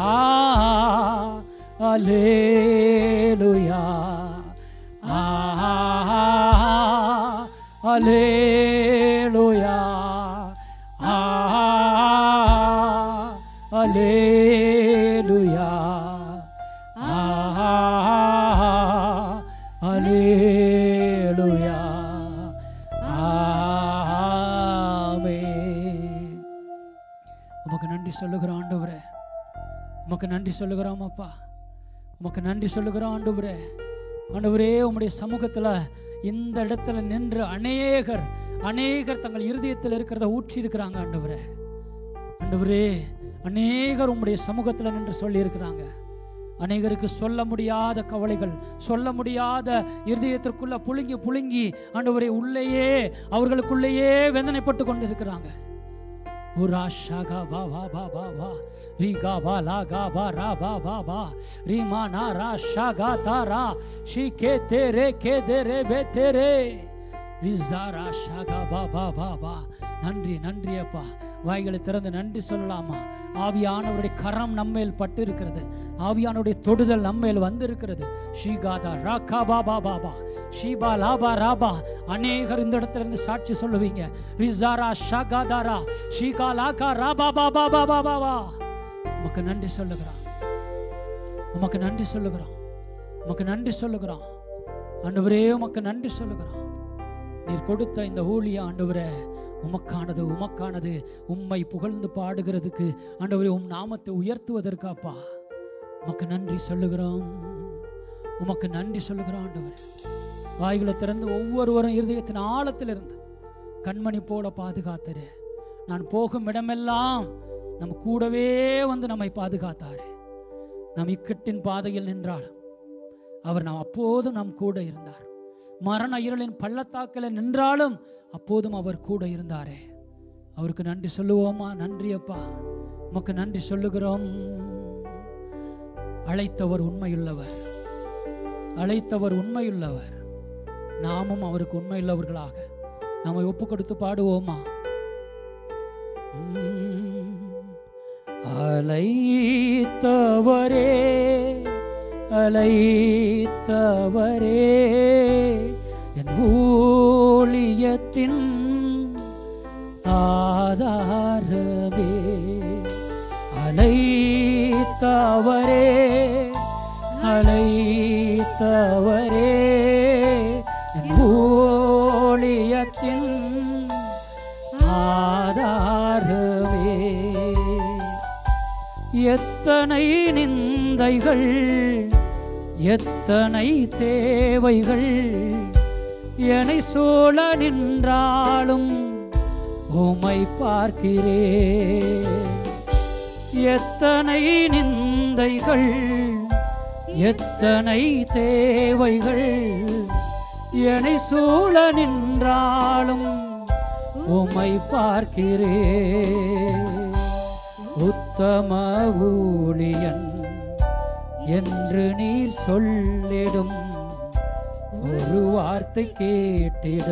அல்லேலூயா ஆஹா அல்லேலூயா ஆஹா அல்லேலூயா ஆஹா அல்லேலூயா ஆமென் உமக்கு நன்றி சொல்லுகிறோம் ஆண்டவரே உமக்கு நன்றி சொல்லுகிறோம் அப்பா உமக்கு நன்றி சொல்லுகிறோம் ஆண்டவரே ஆண்டவரே உம்முடைய சமூகத்தில் இந்த இடத்துல நின்று அநேகர் அநேகர் தங்கள் இருதயத்தில் இருக்கிறத ஊற்றி இருக்கிறாங்க ஆண்டவரே ஆண்டவரே அநேகர் உம்முடைய சமூகத்தில் நின்று சொல்லி இருக்கிறாங்க அநேகருக்கு சொல்ல முடியாத கவலைகள் சொல்ல முடியாத இருதயத்திற்குள்ள புழுங்கி புழுங்கி ஆண்டவரே உள்ளேயே அவர்களுக்குள்ளேயே வேதனைப்பட்டு கொண்டு இருக்கிறாங்க உரா ஷாகா வா வா வா வா வா ரீ கா வா லா கா வா ரா வா வா வா ரீ மா நா ரா ஷாகா தா ரா ஷி கே தேரே கே தே ரே பே தேரே ரிசா ரா ஷாகா வா வா வா வா நன்றி நன்றி அப்பா வாய்களை திறந்து நன்றி சொல்லலாமா ஆவியானவருடைய கரம் நம்மேல் பட்டு இருக்கிறது ஆவியானவருடைய தொடுதல் நம்மேல் வந்திருக்கிறது ஷீகாதா ராகா பா பா பா பா ஷீபா லாபா ராபா அநேகர் இந்த இடத்துல இருந்து சாட்சி சொல்லுவீங்க ரிசாரா ஷாகாதாரா ஷீகா லாகா ராபா பா பா பா பா பா பா உமக்கு நன்றி சொல்லுகிறோம் உமக்கு நன்றி சொல்லுகிறோம் உமக்கு நன்றி சொல்லுகிறோம் ஆண்டவரே உமக்கு நன்றி சொல்லுகிறோம் நீர் கொடுத்த இந்த ஊழிய ஆண்டவரே உமக்கானது உமக்கானது உம்மை புகழ்ந்து பாடுகிறதுக்கு ஆண்டவரே உம் நாமத்தை உயர்த்துவதற்காப்பா உமக்கு நன்றி சொல்லுகிறோம் உமக்கு நன்றி சொல்லுகிறோம் ஆண்டவரே வாய்களை திறந்து ஒவ்வொருவரும் இருதயத்தின் ஆழத்திலிருந்து கண்மணி போல பாதுகாத்தரு நான் போகும் இடமெல்லாம் நம் கூடவே வந்து நம்மை பாதுகாத்தாரே நாம் இக்கட்டின் பாதையில் நின்றாலும் அவர் நாம் அப்போதும் நம் கூட இருந்தார் மரண இருளின் பள்ளத்தாக்கில் நின்றாலும் அப்போதும் அவர் கூட இருந்தாரே அவருக்கு நன்றி சொல்லுவோமா நன்றி அப்பா உமக்கு நன்றி சொல்லுகிறோம் அழைத்தவர் உண்மையுள்ளவர் அழைத்தவர் உண்மையுள்ளவர் நாமும் அவருக்கு உண்மையுள்ளவர்களாக நம்மை ஒப்பு கொடுத்து பாடுவோமா உம். அழைத்தவரே அழைத்தவரே என் ஊழியத்தின் ஆதாரமே அழைத்தவரே அழைத்தவரே என் ஊழியத்தின் ஆதாரமே எத்தனை நிந்தைகள் எத்தனை தேவைகள் என்னை சூழ நின்றாலும் உமை பார்க்கிறேன் எத்தனை நிந்தைகள் எத்தனை தேவைகள் என்னை சூழ நின்றாலும் உமை பார்க்கிறேன் உத்தம ஊழியன் என்று நீர் சொல்லிடும் ஒரு வார்த்தை கேட்டிட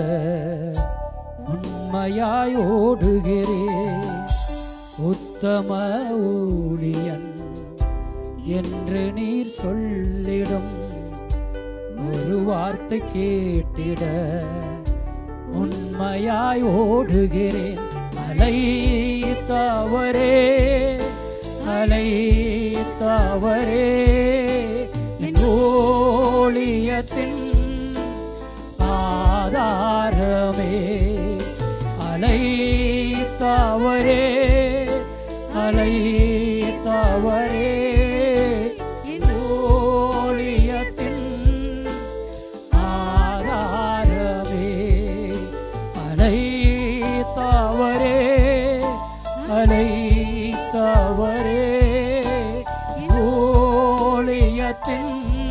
உண்மையாய் ஓடுகிறேன் உத்தம ஊழியன் என்று நீர் சொல்லிடும் ஒரு வார்த்தை கேட்டிட உண்மையாய் ஓடுகிறேன் அலை தவறே அலை தவறே என் ஓளியத்தின் ஆதாரமே அலை தவறே அலை தவறே என் ஓளியத்தின் ஆதாரமே அலை தவறே அலை தவறே ஊழியத்தின்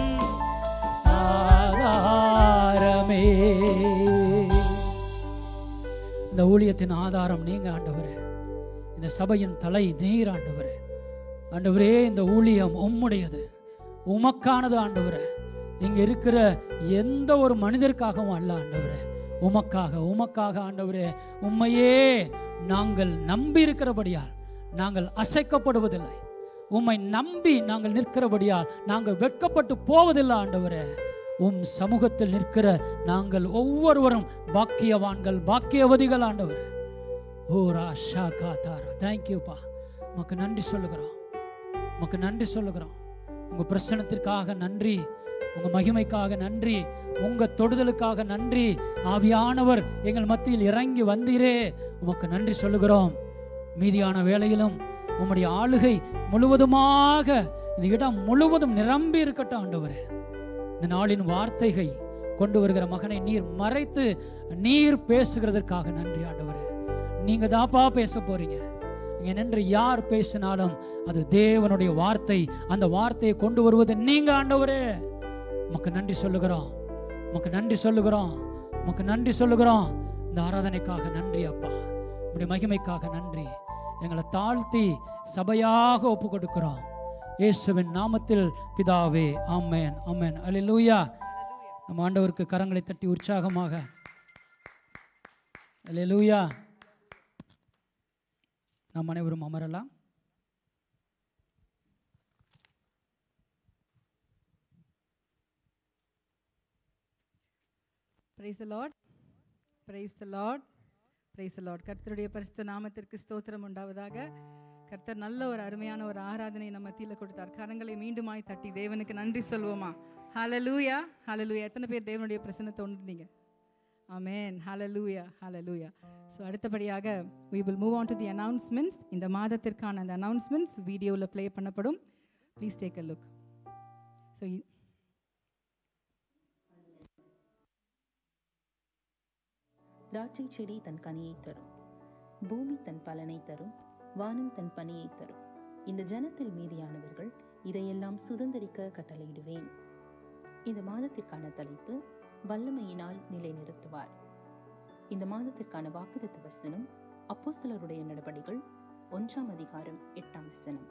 ஆதாரமே இந்த ஊழியத்தின் ஆதாரம் நீங்க ஆண்டவரே இந்த சபையின் தலை நீர் ஆண்டவரே ஆண்டவரே இந்த ஊழியம் உம்முடையது உமக்கானது ஆண்டவரே இங்க இருக்கிற எந்த ஒரு மனிதருக்காகவும் அல்ல ஆண்டவரே உமக்காக உமக்காக ஆண்டவரே உம்மையே நாங்கள் நம்பி இருக்கிறபடியால் நாங்கள் அசைக்கப்படுவதில்லை உம்மை நம்பி நாங்கள் நிற்கிறபடியால் நாங்கள் வெட்கப்பட்டு போவதில்லை ஆண்டவரே உம் சமூகத்தில் நிற்கிற நாங்கள் ஒவ்வொருவரும் பாக்கியவான்கள் பாக்கியவதிகள் ஆண்டவரே ஓ ராஷா காத்தாரா தேங்க்யூப்பா உமக்கு நன்றி சொல்லுகிறோம் உமக்கு நன்றி சொல்லுகிறோம் உங்க பிரசனத்திற்காக நன்றி உங்க மகிமைக்காக நன்றி உங்க தொடுதலுக்காக நன்றி ஆவியானவர் எங்கள் மத்தியில் இறங்கி வந்தீரே உமக்கு நன்றி சொல்லுகிறோம் மீதியான வேளையிலும் உம்முடைய ஆளுகை முழுவதுமாக இந்த இடம் முழுவதும் நிரம்பி இருக்கட்டும் ஆண்டவரே இந்த நாளின் வார்த்தைகள் கொண்டு வருகிற மகனை நீர் மறைத்து நீர் பேசுகிறதற்காக நன்றி ஆண்டவரே நீங்க தாப்பா பேச போறீங்க இங்க நின்று யார் பேசினாலும் அது தேவனுடைய வார்த்தை அந்த வார்த்தையை கொண்டு வருவது நீங்க ஆண்டவரே உமக்கு நன்றி சொல்லுகிறோம் உமக்கு நன்றி சொல்லுகிறோம் உமக்கு நன்றி சொல்லுகிறோம் இந்த ஆராதனைக்காக நன்றி அப்பா உடைய மகிமைக்காக நன்றி எங்களை தாழ்த்தி சபையாக ஒப்பு கொடுக்கிறோம் இயேசுவின் நாமத்தில் பிதாவே ஆமென் ஆமென் அல்லேலூயா நம்ம ஆண்டவருக்கு கரங்களை தட்டி உற்சாகமாக அல்லேலூயா நாம் அனைவரும் அமரலாம் praise the lord praise the lord praise the lord கர்த்தருடைய பரிசுத்த நாமத்திற்கு ஸ்தோத்திரம் உண்டாவதாக கர்த்தர் நல்ல ஒரு அருமையான ஒரு ஆராதனை நம்ம மத்தியில் கொடுத்தார் கரங்களை மீண்டுமாய் தட்டி தேவனுக்கு நன்றி சொல்வோமா ஹalleluya ஹalleluya எத்தனை பேர் தேவனுடைய பிரசன்னத்தை உணர்ந்தீங்க ஆமென் ஹalleluya ஹalleluya ஸோ அடுத்தபடியாக we will move on to the announcements இந்த மாதத்திற்கான அந்த announcements வீடியோவில் ப்ளே பண்ணப்படும் please take a look so திராட்சை செடி தன் கனியை தரும் பூமி தன் பலனை தரும் வானம் தன் பனியை தரும் இந்த ஜனத்தில் மீதியானவர்கள் இதையெல்லாம் சுதந்திரிக்க கட்டளையிடுவேன் இந்த மாதத்திற்கான தலைப்பு வல்லமையினால் நிலைநிறுத்துவார் இந்த மாதத்திற்கான வாக்குத்தத்த வசனம் அப்போஸ்தலருடைய நடபடிகள் ஒன்றாம் அதிகாரம் எட்டாம் வசனம்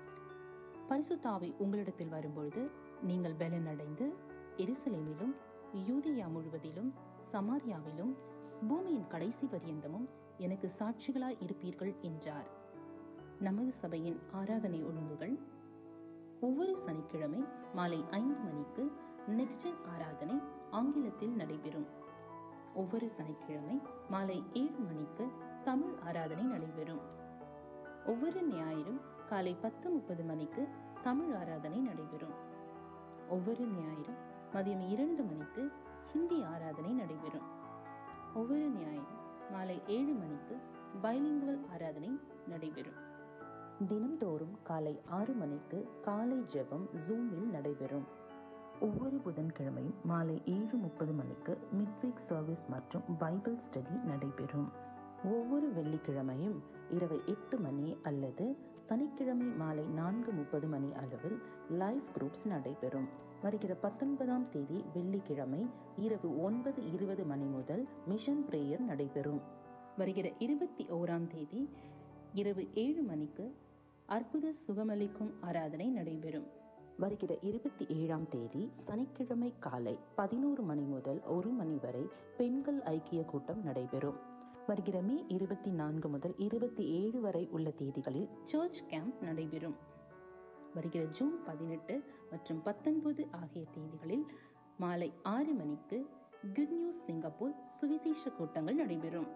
பரிசுத்தாவை உங்களிடத்தில் வரும்பொழுது நீங்கள் பலன் அடைந்து எருசலேமிலும் யூதேயா முழுவதிலும் சமாரியாவிலும் பூமியின் கடைசி பரியந்தமும் எனக்கு சாட்சிகளாய் இருப்பீர்கள் என்றார் நமது சபையின் ஆராதனை ஒழுங்குகள் ஒவ்வொரு சனிக்கிழமை மாலை ஐந்து மணிக்கு நெக்ஸ்டன் ஆராதனை ஆங்கிலத்தில் நடைபெறும் ஒவ்வொரு சனிக்கிழமை மாலை ஏழு மணிக்கு தமிழ் ஆராதனை நடைபெறும் ஒவ்வொரு ஞாயிறும் காலை பத்து முப்பது மணிக்கு தமிழ் ஆராதனை நடைபெறும் ஒவ்வொரு ஞாயிறும் மதியம் இரண்டு மணிக்கு ஹிந்தி ஆராதனை நடைபெறும் ஒவ்வொரு ஞாயிறு மாலை ஏழு மணிக்கு பைலிங்குவல் ஆராதனை நடைபெறும் தினம்தோறும் காலை ஆறு மணிக்கு காலை ஜெபம் ஜூமில் நடைபெறும் ஒவ்வொரு புதன்கிழமையும் மாலை ஏழு முப்பது மணிக்கு மிட்வீக் சர்வீஸ் மற்றும் பைபிள் ஸ்டடி நடைபெறும் ஒவ்வொரு வெள்ளிக்கிழமையும் இரவு எட்டு மணி அல்லது சனிக்கிழமை மாலை நான்கு முப்பது மணி அளவில் லைவ் குரூப்ஸ் நடைபெறும் வருகிற பத்தொன்பதாம் தேதி வெள்ளிக்கிழமை இரவு ஒன்பது இருபது மணி முதல் மிஷன் பிரேயர் நடைபெறும் வருகிற இருபத்தி ஓராம் தேதி இரவு ஏழு மணிக்கு அற்புத சுகமளிக்கும் ஆராதனை நடைபெறும் வருகிற இருபத்தி ஏழாம் தேதி சனிக்கிழமை காலை பதினோரு மணி முதல் ஒரு மணி வரை பெண்கள் ஐக்கிய கூட்டம் நடைபெறும் வருகிற மே இருபத்தி நான்கு முதல் இருபத்தி ஏழு வரை உள்ள தேதிகளில் சர்ச் கேம்ப் நடைபெறும் வருகிற ஜூன் பதினெட்டு மற்றும் பத்தொன்பது ஆகிய தேதிகளில் மாலை ஆறு மணிக்கு குட் நியூஸ் சிங்கப்பூர் சுவிசேஷ கூட்டங்கள் நடைபெறும்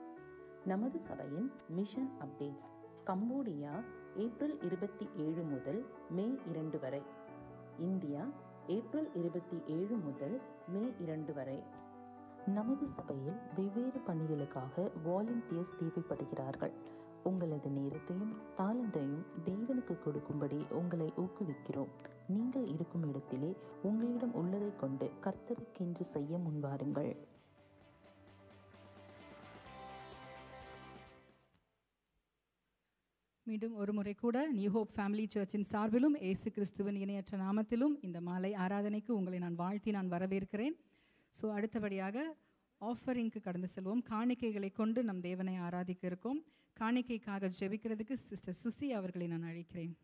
நமது சபையின் மிஷன் அப்டேட்ஸ் கம்போடியா ஏப்ரல் இருபத்தி ஏழு முதல் மே இரண்டு வரை இந்தியா ஏப்ரல் இருபத்தி ஏழு முதல் மே இரண்டு வரை நமது சபையில் வெவ்வேறு பணிகளுக்காக வாலண்டியர்ஸ் தேவைப்படுகிறார்கள் உங்களது நேரத்தையும் தாளந்தையும் தேவனுக்கு கொடுக்கும்படி உங்களை ஊக்குவிக்கிறோம் நீங்கள் இருக்கும் இடத்திலே உங்களிடம் உள்ளதை கொண்டு கர்த்தருக்கென்று செய்ய முன்வாருங்கள் மீண்டும் ஒரு முறை கூட நியூ ஹோப் ஃபேமிலி சர்ச்சின் சார்பிலும் இயேசு கிறிஸ்துவின் இணையற்ற நாமத்திலும் இந்த மாலை ஆராதனைக்கு உங்களை நான் வாழ்த்தி நான் வரவேற்கிறேன் ஸோ அடுத்தபடியாக ஆஃபரிங்க்கு கடந்து செல்வோம் காணிக்கைகளை கொண்டு நம் தேவனை ஆராதிக்க இருக்கோம் காணிக்கைக்காக ஜெபிக்கிறதுக்கு சிஸ்டர் சுசி அவர்களை நான் அழைக்கிறேன்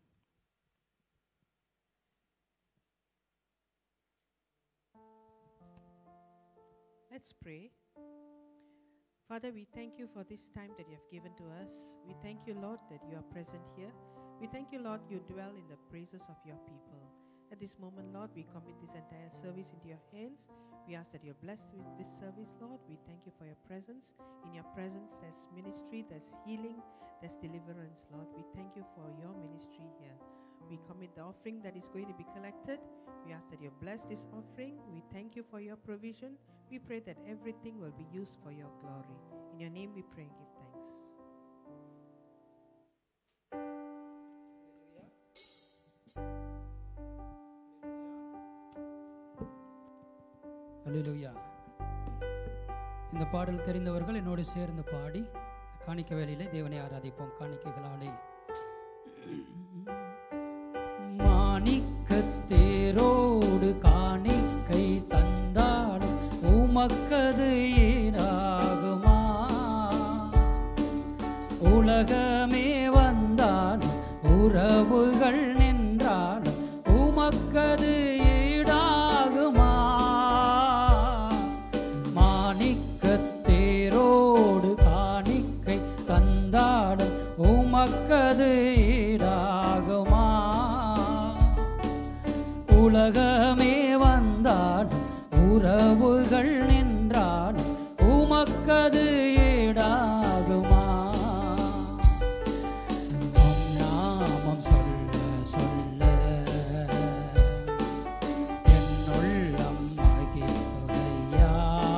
Let's pray. Father, we thank you for this time that you have given to us. We thank you, Lord, that you are present here. We thank you, Lord, you dwell in the praises of your people. At this moment, Lord, we commit this entire service into your hands. We ask that you're blessed with this service, Lord. We thank you for your presence. In your presence, there's ministry, there's healing, there's deliverance, Lord. We thank you for your ministry here. We commit the offering that is going to be collected. We ask that you bless this offering. We thank you for your provision. We pray that everything will be used for your glory. In your name we pray and give thanks. அல்லேலூயா இந்த பாடல் தெரிந்தவர்கள் என்னோடு சேர்ந்து பாடி காணிக்க வேளையிலே தேவனை ஆராதிப்போம் காணிக்கைகளாலே மாணிக்கத்தேரோடு காணிக்கை தந்தாலும் உமக்கது ஈடாகுமா உலகமே வந்தாலும் உறவுகள் நின்றாலும் உமக்கது ஈடாகுமா மாணிக்கத்தேரோடு காணிக்கை தந்தாலும் உமக்கது ஈடாகுமா உலகமே வந்தாலும் உறவுகள் நின்றாலும் உமக்கது ஈடாகுமா உம் நாமம் சொல்ல சொல்ல என் உள்ளம் மகிழ்ந்துதையா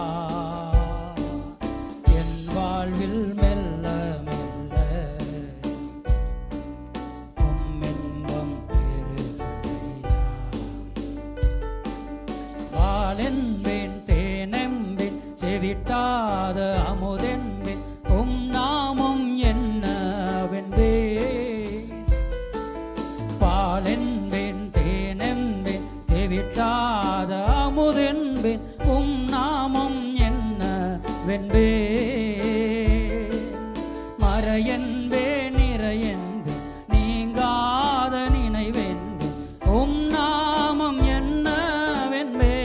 என் வாழ்வில் மெல்ல மெல்ல உம் இன்பம் பெருகுதையா பாலென்பேன் தேனென்பேன் செவிட்டாத அமுதென்பேன் உம் நாமம் என்னவென்பே பாலென்பேன் தேனென்பேன் செவிட்டாத அமுதென்பேன் உம் நாமம் என்னவென்பே மறையன்பே நிறையன்பே நீங்காத நினைவென்பே உம் நாமம் என்னவென்பே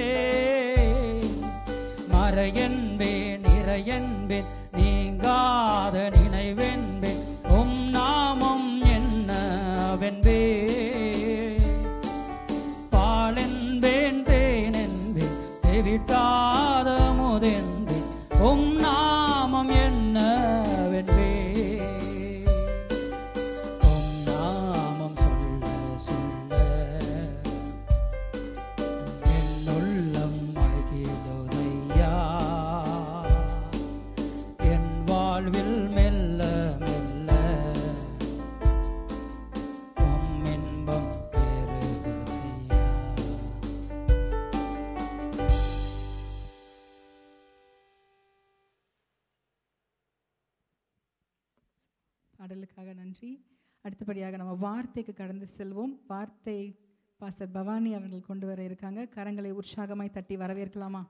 மறையன்பே நிறையன்பே நீங்காத நினைவென்பே உம் நாமம் என்னவென்பே பாலென்பேன் தேனென்பேன் தெவிட்டாத முதென்பேன் உம் நாமம் என்னவென்பே உம் நாமம் சொல்ல சொல்ல என் உள்ளம் மகிழுதையா என் வாழ்வில் மெல்ல மெல்ல உம் இன்பம் பெருகுதையா பாடலுக்காக நன்றி அடுத்தபடியாக நம்ம வார்த்தைக்கு கடந்து செல்வோம் வார்த்தை பாஸ்டர் பவானி அவர்கள் கொண்டு வர இருக்காங்க கரங்களை உற்சாகமாய் தட்டி வரவேற்கலாமா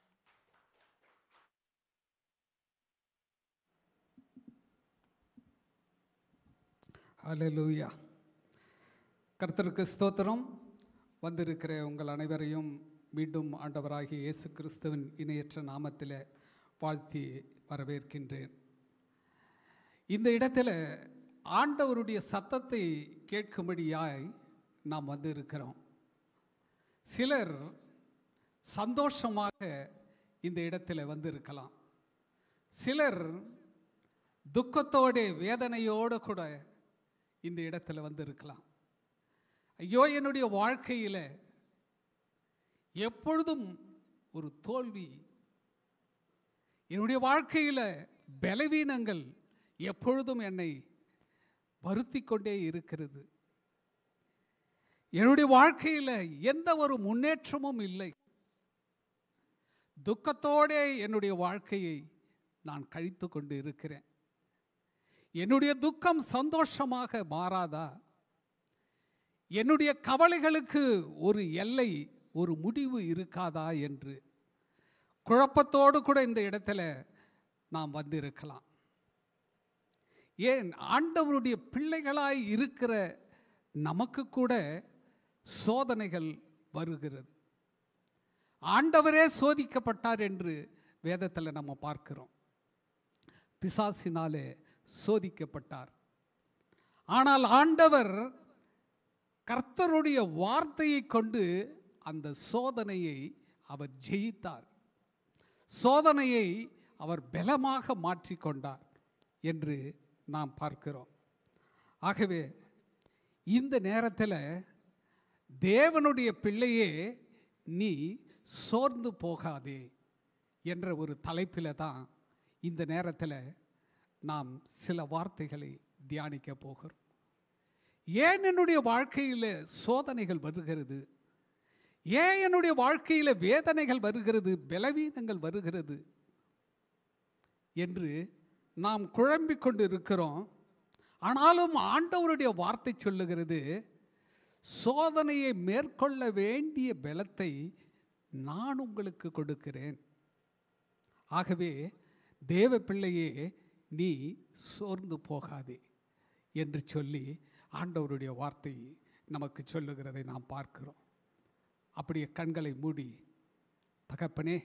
ஹalleluya கர்த்தருக்கு ஸ்தோத்திரம் வந்திருக்கிற உங்கள் அனைவரையும் மீண்டும் ஆண்டவராகிய இயேசு கிறிஸ்துவின் இணையற்ற நாமத்தில் வாழ்த்தி வரவேற்கின்றேன் இந்த இடத்துல ஆண்டவருடைய சத்தத்தை கேட்கும்படியாய் நாம் வந்து இருக்கிறோம் சிலர் சந்தோஷமாக இந்த இடத்துல வந்து இருக்கலாம் சிலர் துக்கத்தோடு வேதனையோடு கூட இந்த இடத்துல வந்து இருக்கலாம் ஐயோ என்னுடைய வாழ்க்கையில் எப்பொழுதும் ஒரு தோல்வி என்னுடைய வாழ்க்கையில் பலவீனங்கள் எப்பொழுதும் என்னை வருத்தி கொண்டே இருக்கிறது என்னுடைய வாழ்க்கையில் எந்த ஒரு முன்னேற்றமும் இல்லை துக்கத்தோடே என்னுடைய வாழ்க்கையை நான் கழித்து கொண்டு இருக்கிறேன் என்னுடைய துக்கம் சந்தோஷமாக மாறாதா என்னுடைய கவலைகளுக்கு ஒரு எல்லை ஒரு முடிவு இருக்காதா என்று குழப்பத்தோடு கூட இந்த இடத்துல நாம் வந்திருக்கலாம் ஏன் ஆண்டவருடைய பிள்ளைகளாய் இருக்கிற நமக்கு கூட சோதனைகள் வருகிறது ஆண்டவரே சோதிக்கப்பட்டார் என்று வேதத்தில் நம்ம பார்க்கிறோம் பிசாசினாலே சோதிக்கப்பட்டார் ஆனால் ஆண்டவர் கர்த்தருடைய வார்த்தையை கொண்டு அந்த சோதனையை அவர் ஜெயித்தார் சோதனையை அவர் பலமாக மாற்றிக்கொண்டார் என்று நாம் பார்க்கிறோம் ஆகவே இந்த நேரத்தில் தேவனுடைய பிள்ளையே நீ சோர்ந்து போகாதே என்ற ஒரு தலைப்பில் தான் இந்த நேரத்தில் நாம் சில வார்த்தைகளை தியானிக்க போகிறோம் ஏன் என்னுடைய வாழ்க்கையில் சோதனைகள் வருகிறது ஏன் என்னுடைய வாழ்க்கையில் வேதனைகள் வருகிறது பலவீனங்கள் வருகிறது என்று நாம் குழம்பிக் கொண்டு இருக்கிறோம் ஆனாலும் ஆண்டவருடைய வார்த்தை சொல்லுகிறது சோதனையை மேற்கொள்ள வேண்டிய பலத்தை நான் உங்களுக்கு கொடுக்கிறேன் ஆகவே தேவ பிள்ளையே நீ சோர்ந்து போகாதே என்று சொல்லி ஆண்டவருடைய வார்த்தை நமக்கு சொல்லுகிறதை நாம் பார்க்கிறோம் அப்படியே கண்களை மூடி தகப்பனே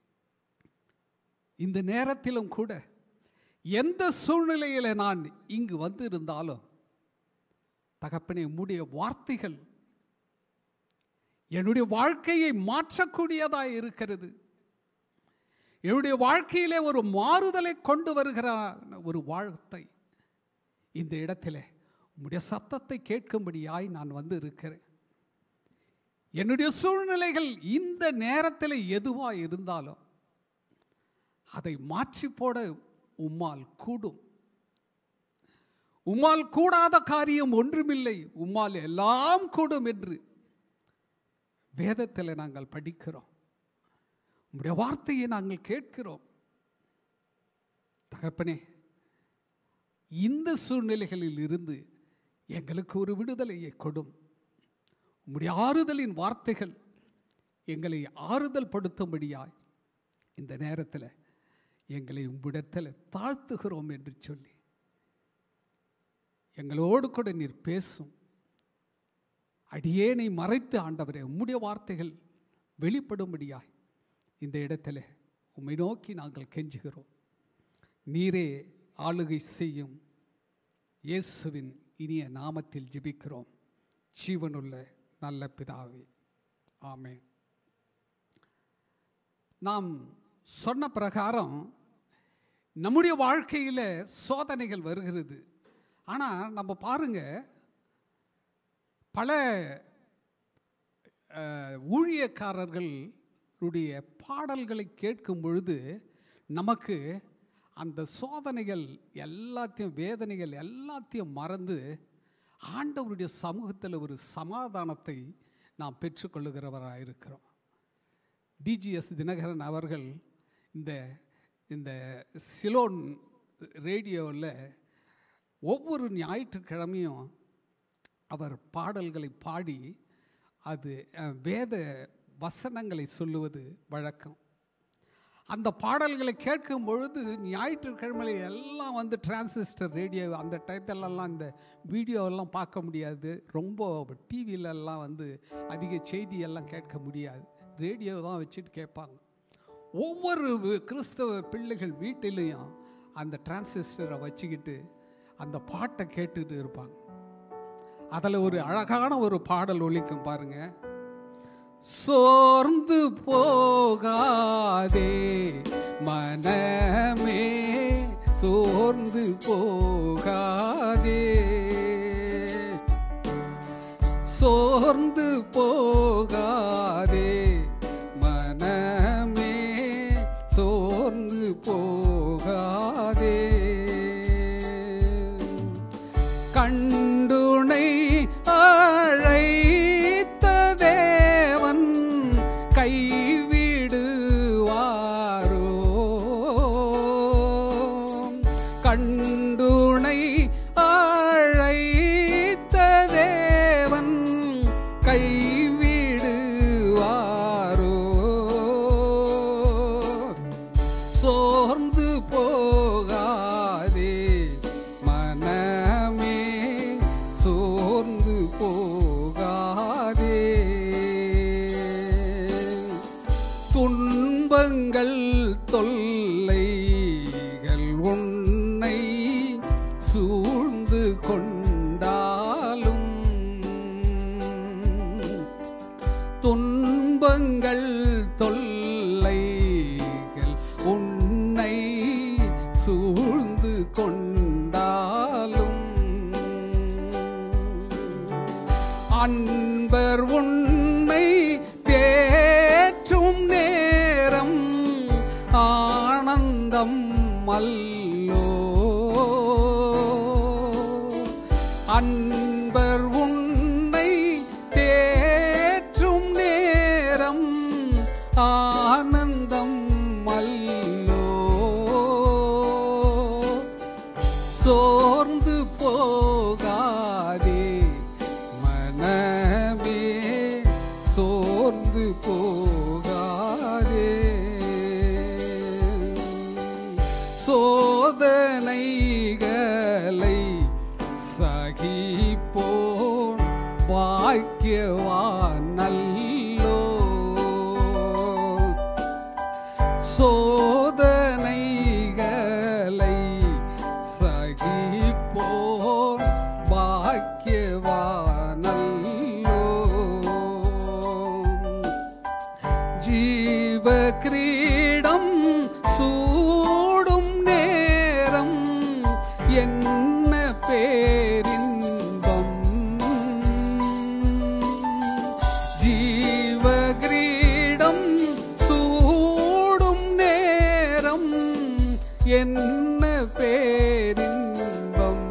இந்த நேரத்திலும் கூட எந்த சூழ்நிலையில் நான் இங்கு வந்து இருந்தாலும் தகப்பனே உம்முடைய வார்த்தைகள் என்னுடைய வாழ்க்கையை மாற்றக்கூடியதாக இருக்கிறது என்னுடைய வாழ்க்கையிலே ஒரு மாறுதலை கொண்டு வருகிற ஒரு வாழ்த்தை இந்த இடத்திலே உம்முடைய சத்தத்தை கேட்கும்படியாய் நான் வந்து இருக்கிறேன் என்னுடைய சூழ்நிலைகள் இந்த நேரத்தில் எதுவாக இருந்தாலும் அதை மாற்றி போட உம்மால் கூடும் உம்மால் கூடாத காரியம் ஒன்றுமில்லை உம்மால் எல்லாம் கூடும் என்று வேதத்தில் நாங்கள் படிக்கிறோம் உம்முடைய வார்த்தையை நாங்கள் கேட்கிறோம் தகப்பனே இந்த சூழ்நிலைகளில் இருந்து எங்களுக்கு ஒரு விடுதலையை கொடும் உம்முடைய ஆறுதலின் வார்த்தைகள் எங்களை ஆறுதல் படுத்தும்படியாய் இந்த நேரத்தில் எங்களை உம்மிடத்தில் தாழ்த்துகிறோம் என்று சொல்லி எங்களோடு கூட நீர் பேசும் அடியேனை மறைத்து ஆண்டவரே உம்முடைய வார்த்தைகள் வெளிப்படும்படியாய் இந்த இடத்துல உம்மை நோக்கி நாங்கள் கெஞ்சுகிறோம் நீரே ஆளுகை செய்யும் இயேசுவின் இனிய நாமத்தில் ஜெபிக்கிறோம் ஜீவனுள்ள நல்ல பிதாவே ஆமென் நாம் சொன்ன பிரகாரம் நம்முடைய வாழ்க்கையில் சோதனைகள் வருகிறது ஆனால் நம்ம பாருங்க பல அஹ், ஊழியக்காரர்களுடைய பாடல்களை கேட்கும் பொழுது நமக்கு அந்த சோதனைகள் எல்லாத்தையும் வேதனைகள் எல்லாத்தையும் மறந்து ஆண்டவருடைய சமூகத்தில் ஒரு சமாதானத்தை நாம் பெற்றுக்கொள்ளுகிறவராக இருக்கிறோம் டிஜிஎஸ் தினகரன் அவர்கள் இந்த இந்த சிலோன் ரேடியோவில் ஒவ்வொரு ஞாயிற்றுக்கிழமையும் அவர் பாடல்களை பாடி அது அஹ், வேத வசனங்களை சொல்லுவது வழக்கம் அந்த பாடல்களை கேட்கும் பொழுது ஞாயிற்றுக்கிழமையில எல்லாம் வந்து டிரான்சிஸ்டர் ரேடியோ அந்த டயத்திலெல்லாம் இந்த வீடியோவெல்லாம் பார்க்க முடியாது ரொம்ப டிவிலெல்லாம் வந்து அதிக செய்தியெல்லாம் கேட்க முடியாது ரேடியோ தான் வச்சுட்டு கேட்பாங்க ஒவ்வொரு வி- கிறிஸ்தவ பிள்ளைகள் வீட்டிலையும் அந்த டிரான்சிஸ்டரை வச்சுக்கிட்டு அந்த பாட்டை கேட்டுட்டு இருப்பாங்க அதில் ஒரு அழகான ஒரு பாடல் ஒலிக்கும் பாருங்க சோர்ந்து போகாதே மனமே சோர்ந்து போகாதே சோர்ந்து போகாதே மனமே சோர்ந்து போகாதே கண்டுனை அழைத்த தேவன் கைவிடுவாரோ கண்டுனை அழைத்த தேவன் கைவிடுவாரோ துன்பங்கள் தொல்லைகள் உன்னை சூழ்ந்து கொண்டாலும் துன்பங்கள் தொல்லைகள் உன்னை சூழ்ந்து கொண்டாலும் அன்பர் உன்னை தேற்றும் நேரம் ஆனந்தம் அல்லோ அன்பர் உன்னை தேற்றும் நேரம் ஆனந்தம் அல்லோ சோர்ந்து போகாதே மனமே சோர்ந்து போகாதே சோதனைகளை சகிப்போன் பாக்கியவான் நல்லோ சோதனைகளை சகிப்போர் பாக்கியவானல்லோ ஜீவ கிரீடம் சூடும் நேரம் என்ன பேரின்பம் ஜீவ கிரீடம் சூடும் நேரம் என்ன பேரின்பம்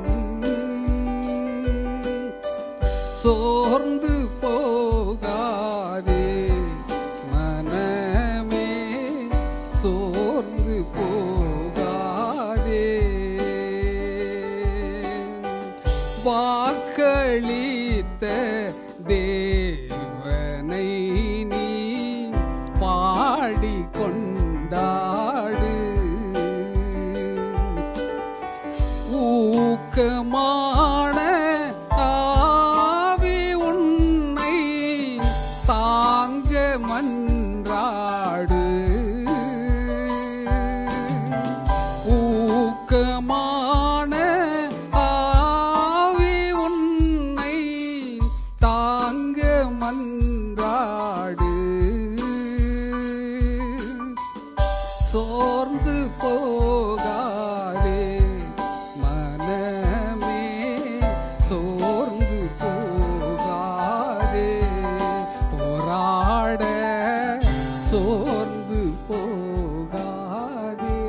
சோர்ந்து போகாதே மனமே சோர்ந்து போகாதே வாக்களித்த தேவனை நீ பாடி கொண்டாடு ஊக்கமான ஆவி உன்னை தாங்க மன்றாடு ஊக்கமான ஆவி உன்னை தாங்க மன்றாடு சோர்ந்து போகாதே மனமே சோர்ந்து போகாதே போராட சோர்ந்து போகாதே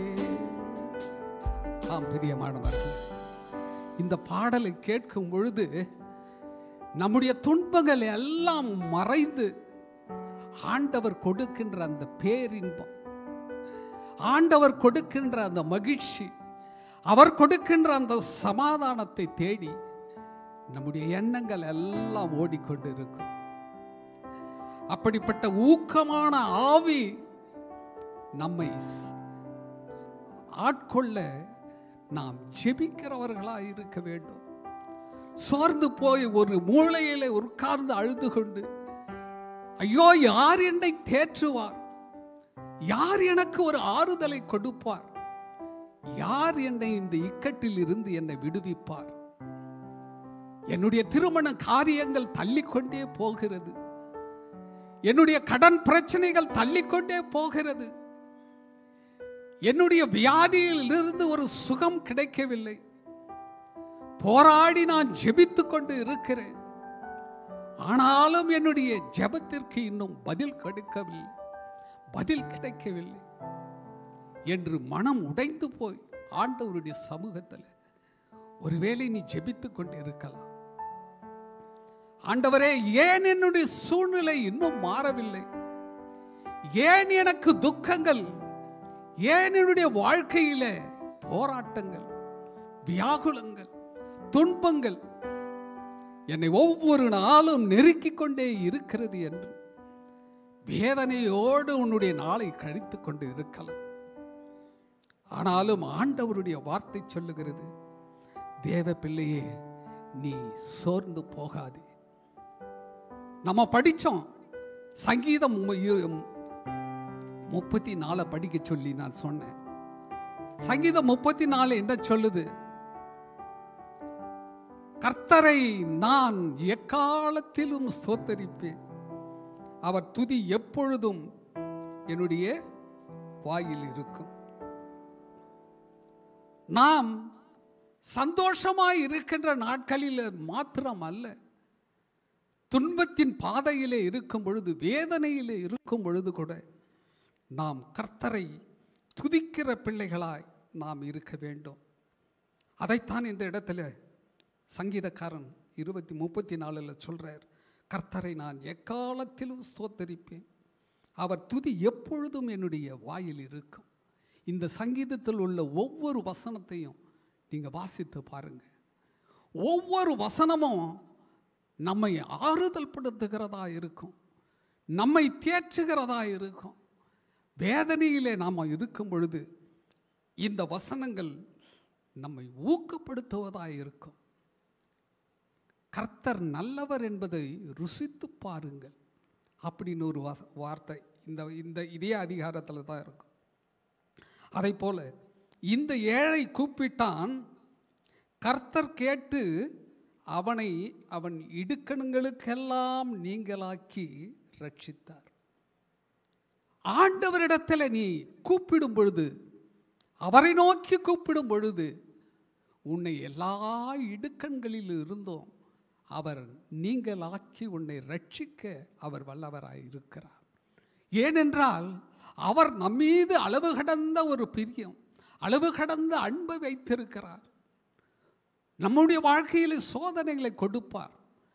ஆம் பிரியமானவர்கள் இந்த பாடலை கேட்கும் பொழுது நம்முடைய துன்பங்கள் எல்லாம் மறைந்து ஆண்டவர் கொடுக்கின்ற அந்த பேரின்பம் ஆண்டவர் கொடுக்கின்ற அந்த மகிழ்ச்சி அவர் கொடுக்கின்ற அந்த சமாதானத்தை தேடி நம்முடைய எண்ணங்கள் எல்லாம் ஓடிக்கொண்டு இருக்கும் அப்படிப்பட்ட ஊக்கமான ஆவி நம்மை ஸ்- ஆட்கொள்ள நாம் ஜெபிக்கிறவர்களாய் இருக்க வேண்டும் சோர்ந்து போய் ஒரு மூலையிலே உட்கார்ந்து அழுது கொண்டு ஐயோ யார் என்னை தேற்றுவார் யார் எனக்கு ஒரு ஆறுதலை கொடுப்பார் யார் என்னை இந்த இக்கட்டில் இருந்து என்னை விடுவிப்பார் என்னுடைய திருமண காரியங்கள் தள்ளிக்கொண்டே போகிறது என்னுடைய கடன் பிரச்சனைகள் தள்ளிக்கொண்டே போகிறது என்னுடைய வியாதியில் இருந்து ஒரு சுகம் கிடைக்கவில்லை போராடி நான் ஜெபித்துக் கொண்டு இருக்கிறேன் ஆனாலும் என்னுடைய ஜெபத்திற்கு இன்னும் பதில் கிடைக்கவில்லை பதில் கிடைக்கவில்லை என்று மனம் உடைந்து போய் ஆண்டவருடைய சமூகத்தில் ஒருவேளை நீ ஜெபித்துக் கொண்டு இருக்கலாம் ஆண்டவரே ஏன் என்னுடைய சூழ்நிலை இன்னும் மாறவில்லை ஏன் எனக்கு துக்கங்கள் ஏன் என்னுடைய வாழ்க்கையில போராட்டங்கள் வியாகுலங்கள் துன்பங்கள் என்னை ஒவ்வொரு நாளும் நெருக்கிக் கொண்டே இருக்கிறது என்று வேதனையோடு உன்னுடைய நாளை கழித்துக் கொண்டு இருக்கலாம் ஆனாலும் ஆண்டவருடைய வார்த்தை சொல்லுகிறது தேவ பிள்ளையே நீ சோர்ந்து போகாதே நம்ம படிச்சோம் சங்கீதம் மு- இரு- முப்பத்தி நாலை படிக்க சொல்லி நான் சொன்னேன் சங்கீதம் முப்பத்தி நாலு என்ன சொல்லுது கர்த்தரை நான் எக்காலத்திலும் ஸ்தோத்தரிப்பேன் அவர் துதி எப்பொழுதும் என்னுடைய வாயில் இருக்கும் நாம் சந்தோஷமாய் இருக்கின்ற நாட்களில் மாத்திரம் அல்ல துன்பத்தின் பாதையிலே இருக்கும் பொழுது வேதனையிலே இருக்கும் பொழுது கூட நாம் கர்த்தரை துதிக்கிற பிள்ளைகளாய் நாம் இருக்க வேண்டும் அதைத்தான் இந்த இடத்துல சங்கீதக்காரன் இருபத்தி முப்பத்தி நாலில் சொல்றார் கர்த்தரை நான் எக்காலத்திலும் ஸ்தோத்தரிப்பேன் அவர் துதி எப்பொழுதும் என்னுடைய வாயில் இருக்கும் இந்த சங்கீதத்தில் உள்ள ஒவ்வொரு வசனத்தையும் நீங்கள் வாசித்து பாருங்க ஒவ்வொரு வசனமும் நம்மை ஆறுதல் படுத்துகிறதா இருக்கும் நம்மை தேற்றுகிறதா இருக்கும் வேதனையிலே நாம் இருக்கும் பொழுது இந்த வசனங்கள் நம்மை ஊக்கப்படுத்துவதாக இருக்கும் கர்த்தர் நல்லவர் என்பதை ருசித்து பாருங்கள் அப்படின்னு ஒரு வச வார்த்தை இந்த இந்த இதே அதிகாரத்தில் தான் இருக்கும் அதை போல இந்த ஏழை கூப்பிட்டான் கர்த்தர் கேட்டு அவனை அவன் இடுக்கணுங்களுக்கெல்லாம் நீங்களாக்கி ரட்சித்தார் ஆண்டவரிடத்தில் நீ கூப்பிடும் பொழுது அவரை நோக்கி கூப்பிடும் பொழுது உன்னை எல்லா இடுக்கண்களில் இருந்தும் அவர் நீங்களாக்கி உன்னை ரட்சிக்க அவர் வல்லவராய் இருக்கிறார் ஏனென்றால் அவர் நம்மீது அளவு கடந்த ஒரு பிரியம் அளவு கடந்த அன்பை வைத்திருக்கிறார் நம்முடைய வாழ்க்கையில் சோதனைகளை கொடுப்பார்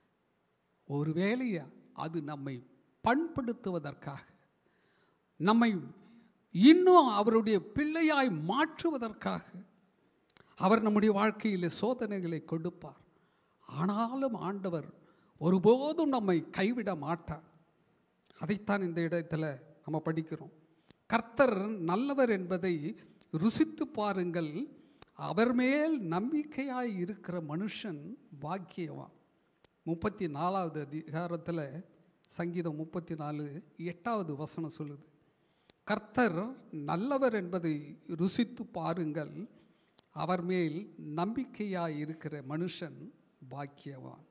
ஒருவேளை அது நம்மை பண்படுத்துவதற்காக நம்மை இன்னும் அவருடைய பிள்ளையாய் மாற்றுவதற்காக அவர் நம்முடைய வாழ்க்கையில் சோதனைகளை கொடுப்பார் ஆனாலும் ஆண்டவர் ஒருபோதும் நம்மை கைவிட மாட்டார் அதைத்தான் இந்த இடத்துல நம்ம படிக்கிறோம் கர்த்தர் நல்லவர் என்பதை ருசித்து பாருங்கள் அவர் மேல் நம்பிக்கையாய் இருக்கிற மனுஷன் பாக்கியவான் முப்பத்தி நாலாவது அதிகாரத்தில் சங்கீதம் முப்பத்தி நாலு எட்டாவது வசனம் சொல்லுது கர்த்தர் நல்லவர் என்பதை ருசித்து பாருங்கள் அவர் மேல் நம்பிக்கையாய் இருக்கிற மனுஷன் பாக்கியவான்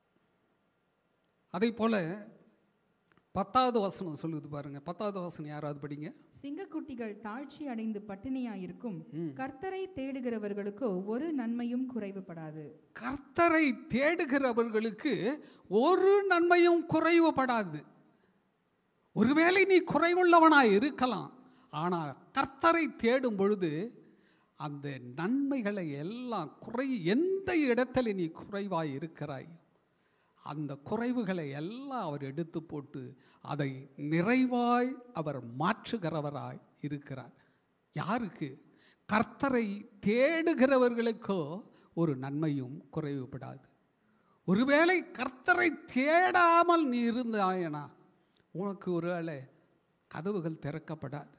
அதே போல பத்தாவது வசனம் சொல்லுது பாருங்க பத்தாவது வசனம் யாராவது படிங்க சிங்கக்குட்டிகள் தாழ்ச்சி அடைந்து பட்டினியாயிருக்கும் கர்த்தரை தேடுகிறவர்களுக்கோ ஒரு நன்மையும் குறைவுபடாது கர்த்தரை தேடுகிறவர்களுக்கு ஒரு நன்மையும் குறைவுபடாது ஒருவேளை நீ குறைவுள்ளவனாய் இருக்கலாம் ஆனால் கர்த்தரை தேடும் பொழுது அந்த நன்மைகளை எல்லாம் குறை எந்த இடத்துல நீ குறைவாய் இருக்கிறாய் அந்த குறைவுகளை எல்லாம் அவர் எடுத்து போட்டு அதை நிறைவாய் அவர் மாற்றுகிறவராய் இருக்கிறார் யாருக்கு கர்த்தரை தேடுகிறவர்களுக்கோ ஒரு நன்மையும் குறைவுபடாது ஒருவேளை கர்த்தரை தேடாமல் நீ இருந்தாயனா உனக்கு ஒருவேளை கதவுகள் திறக்கப்படாது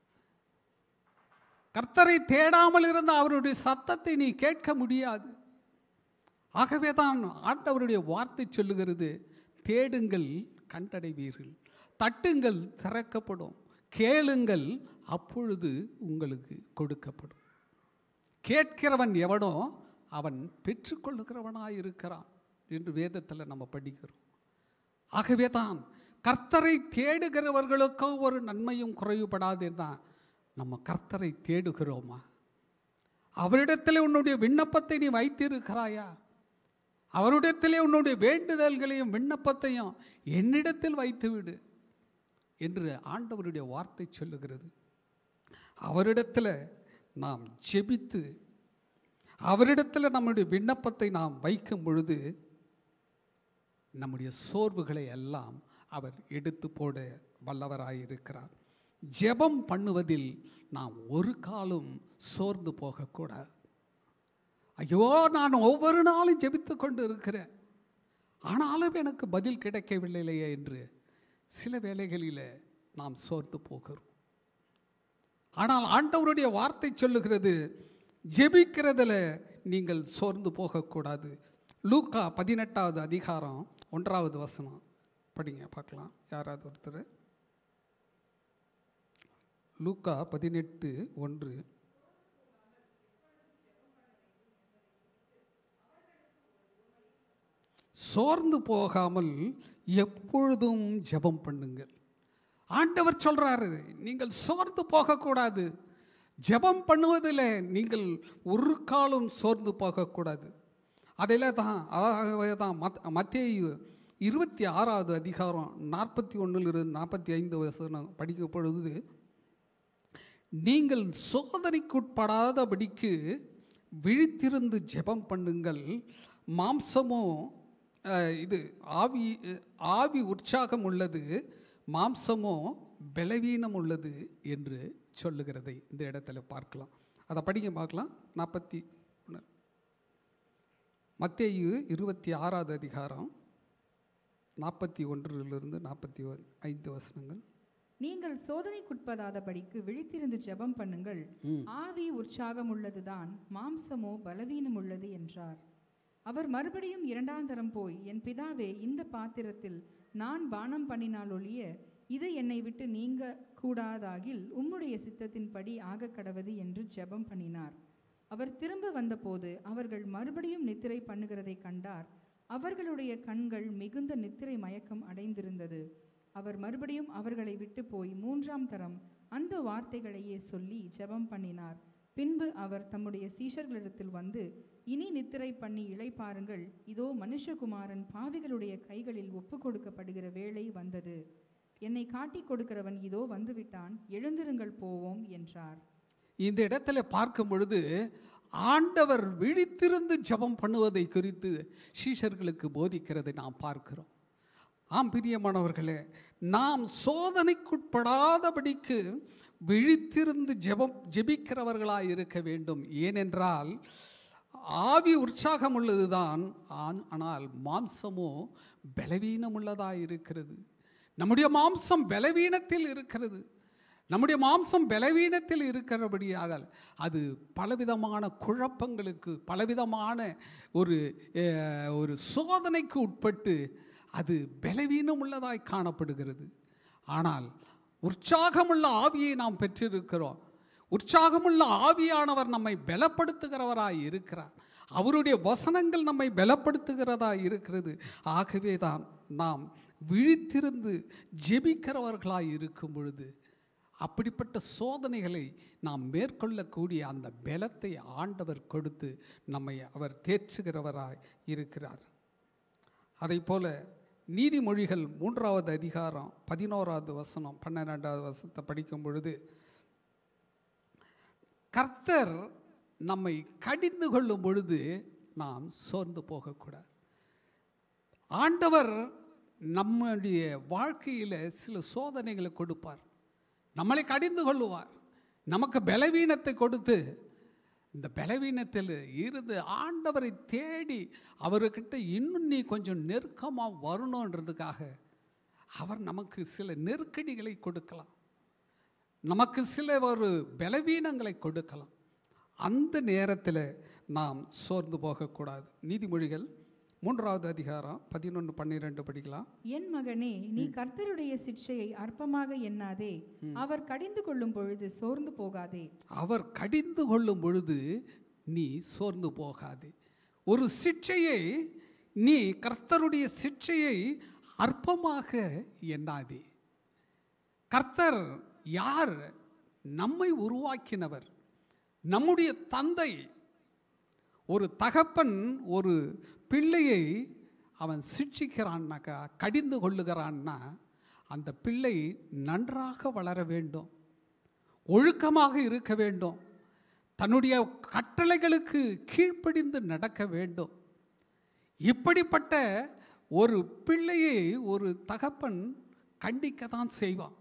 கர்த்தரை தேடாமல் இருந்த அவருடைய சத்தத்தை நீ கேட்க முடியாது ஆகவே தான் ஆண்டவருடைய வார்த்தை சொல்லுகிறது தேடுங்கள் கண்டடைவீர்கள் தட்டுங்கள் திறக்கப்படும் கேளுங்கள் அப்பொழுது உங்களுக்கு கொடுக்கப்படும் கேட்கிறவன் எவனோ அவன் பெற்றுக்கொள்ளுகிறவனாய் இருக்கிறான் என்று வேதத்தில் நம்ம படிக்கிறோம் ஆகவே தான் கர்த்தரை தேடுகிறவர்களுக்கோ ஒரு நன்மையும் குறைவுபடாதுன்னா நம்ம கர்த்தரை தேடுகிறோமா அவரிடத்தில் உன்னுடைய விண்ணப்பத்தை நீ வைத்திருக்கிறாயா அவரிடத்திலே உன்னுடைய வேண்டுதல்களையும் விண்ணப்பத்தையும் என்னிடத்தில் வைத்துவிடு என்று ஆண்டவருடைய வார்த்தை சொல்லுகிறது அவரிடத்தில் நாம் ஜெபித்து அவரிடத்தில் நம்முடைய விண்ணப்பத்தை நாம் வைக்கும் பொழுது நம்முடைய சோர்வுகளை எல்லாம் அவர் எடுத்து போட வல்லவராயிருக்கிறார் ஜெபம் பண்ணுவதில் நாம் ஒரு காலம் சோர்ந்து போகக்கூடாது ஐயோ நான் ஒவ்வொரு நாளும் ஜெபித்து கொண்டு இருக்கிறேன் ஆனாலும் எனக்கு பதில் கிடைக்கவில்லையே என்று சில வேளைகளில் நாம் சோர்ந்து போகிறோம் ஆனால் ஆண்டவருடைய வார்த்தை சொல்லுகிறது ஜெபிக்கிறதுல நீங்கள் சோர்ந்து போகக்கூடாது லூக்கா பதினெட்டாவது அதிகாரம் ஒன்றாவது வசனம் படிங்க பார்க்கலாம் யாராவது ஒருத்தர் லூக்கா பதினெட்டு ஒன்று சோர்ந்து போகாமல் எப்பொழுதும் ஜெபம் பண்ணுங்கள் ஆண்டவர் சொல்றாரு நீங்கள் சோர்ந்து போகக்கூடாது ஜெபம் பண்ணுவதில் நீங்கள் ஒரு காலம் சோர்ந்து போகக்கூடாது அதில் தான் அதாகவே தான் மத் மத்தேயு இருபத்தி ஆறாவது அதிகாரம் நாற்பத்தி ஒன்றிலிருந்து நாற்பத்தி ஐந்து வசனம் படிக்கும் பொழுது நீங்கள் சோதனைக்குட்படாதபடிக்கு விழித்திருந்து ஜெபம் பண்ணுங்கள் மாம்சமோ அஹ், இது ஆவி ஆவி உற்சாகம் உள்ளது மாம்சமோ பலவீனம் உள்ளது என்று சொல்லுகிறதை இந்த இடத்துல பார்க்கலாம் அதை படிக்க பார்க்கலாம் நாற்பத்தி ஒன்று மத்தேயு இருபத்தி ஆறாவது அதிகாரம் நாற்பத்தி ஒன்றிலிருந்து நாற்பத்தி ஐந்து வசனங்கள் நீங்கள் சோதனைக்குட்படாதபடிக்கு விழித்திருந்து ஜெபம் பண்ணுங்கள் ம். ஆவி உற்சாகம் உள்ளதுதான் மாம்சமோ பலவீனம் உள்ளது என்றார் அவர் மறுபடியும் இரண்டாம் தரம் போய் என் பிதாவே இந்த பாத்திரத்தில் நான் பானம் பண்ணினால் ஒழிய இது என்னை விட்டு நீங்க கூடாதாகில் உம்முடைய சித்தத்தின்படி ஆக கடவது என்று ஜெபம் பண்ணினார் அவர் திரும்ப வந்தபோது அவர்கள் மறுபடியும் நித்திரை பண்ணுகிறதை கண்டார் அவர்களுடைய கண்கள் மிகுந்த நித்திரை மயக்கம் அடைந்திருந்தது அவர் மறுபடியும் அவர்களை விட்டு போய் மூன்றாம் தரம் அந்த வார்த்தைகளையே சொல்லி ஜெபம் பண்ணினார் பின்பு அவர் தம்முடைய சீஷர்களிடத்தில் வந்து இனி நித்திரை பண்ணி இளைப்பாருங்கள் இதோ மனுஷகுமாரன் பாவிகளுடைய கைகளில் ஒப்பு கொடுக்கப்படுகிற வேளை வந்தது என்னை காட்டிக் கொடுக்கிறவன் இதோ வந்துவிட்டான் எழுந்திருங்கள் போவோம் என்றார் இந்த இடத்துல பார்க்கும் பொழுது ஆண்டவர் விழித்திருந்து ஜெபம் பண்ணுவதை குறித்து சீஷர்களுக்கு போதிக்கிறதை நாம் பார்க்கிறோம் ஆம் பிரியமானவர்களே நாம் சோதனைக்குட்படாதபடிக்கு விழித்திருந்து ஜெபம் ஜெபிக்கிறவர்களாய் இருக்க வேண்டும் ஏனென்றால் ஆவி உற்சாகம் உள்ளதுதான் ஆன்- ஆனால் மாம்சமோ பலவீனம் உள்ளதாய் இருக்கிறது நம்முடைய மாம்சம் பலவீனத்தில் இருக்கிறது நம்முடைய மாம்சம் பலவீனத்தில் இருக்கிறபடியால் அது பலவிதமான குழப்பங்களுக்கு பலவிதமான ஒரு அஹ், ஒரு சோதனைக்கு உட்பட்டு அது பலவீனம் உள்ளதாய் காணப்படுகிறது ஆனால் உற்சாகமுள்ள ஆவியை நாம் பெற்றிருக்கிறோம் உற்சாகமுள்ள ஆவியானவர் நம்மை பலப்படுத்துகிறவராய் இருக்கிறார் அவருடைய வசனங்கள் நம்மை பலப்படுத்துகிறதாய் இருக்கிறது ஆகவே தான் நாம் விழித்திருந்து ஜெபிக்கிறவர்களாய் இருக்கும் பொழுது அப்படிப்பட்ட சோதனைகளை நாம் மேற்கொள்ளக்கூடிய அந்த பலத்தை ஆண்டவர் கொடுத்து நம்மை அவர் தேற்றுகிறவராய் இருக்கிறார் அதை போல நீதிமொழிகள் மூன்றாவது அதிகாரம் பதினோராவது வசனம் பன்னிரெண்டாவது வசனத்தை படிக்கும் பொழுது கர்த்தர் நம்மை கடிந்து கொள்ளும் பொழுது நாம் சோர்ந்து போகக்கூடாது ஆண்டவர் நம்முடைய வாழ்க்கையில் சில சோதனைகளை கொடுப்பார் நம்மளை கடிந்து கொள்ளுவார் நமக்கு பலவீனத்தை கொடுத்து இந்த பலவீனத்தில் இருந்து ஆண்டவரை தேடி அவர்கிட்ட இன்னும் நீ கொஞ்சம் நெருக்கமாக வரணுன்றதுக்காக அவர் நமக்கு சில நெருக்கடிகளை கொடுக்கலாம் நமக்கு சில ஒரு பலவீனங்களை கொடுக்கலாம் அந்த நேரத்தில் நாம் சோர்ந்து போகக்கூடாது நீதிமொழிகள் மூன்றாவது அதிகாரம் பதினொன்று பன்னிரெண்டு படிக்கலாம் என் மகனே நீ கர்த்தருடைய சிக்ஷையை அற்பமாக எண்ணாதே அவர் கடிந்து கொள்ளும் பொழுது சோர்ந்து போகாதே அவர் கடிந்து கொள்ளும் பொழுது நீ சோர்ந்து போகாதே ஒரு சிக்ஷையை நீ கர்த்தருடைய சிக்ஷையை அற்பமாக எண்ணாதே கர்த்தர் யார் நம்மை உருவாக்கினவர் நம்முடைய தந்தை ஒரு தகப்பன் ஒரு பிள்ளையை அவன் சிக்ஷிக்கிறான்னாக்கா கடிந்து கொள்ளுகிறான்னா அந்த பிள்ளை நன்றாக வளர வேண்டும் ஒழுக்கமாக இருக்க வேண்டும் தன்னுடைய கட்டளைகளுக்கு கீழ்ப்படிந்து நடக்க வேண்டும் இப்படிப்பட்ட ஒரு பிள்ளையை ஒரு தகப்பன் கண்டிக்க தான் செய்வான்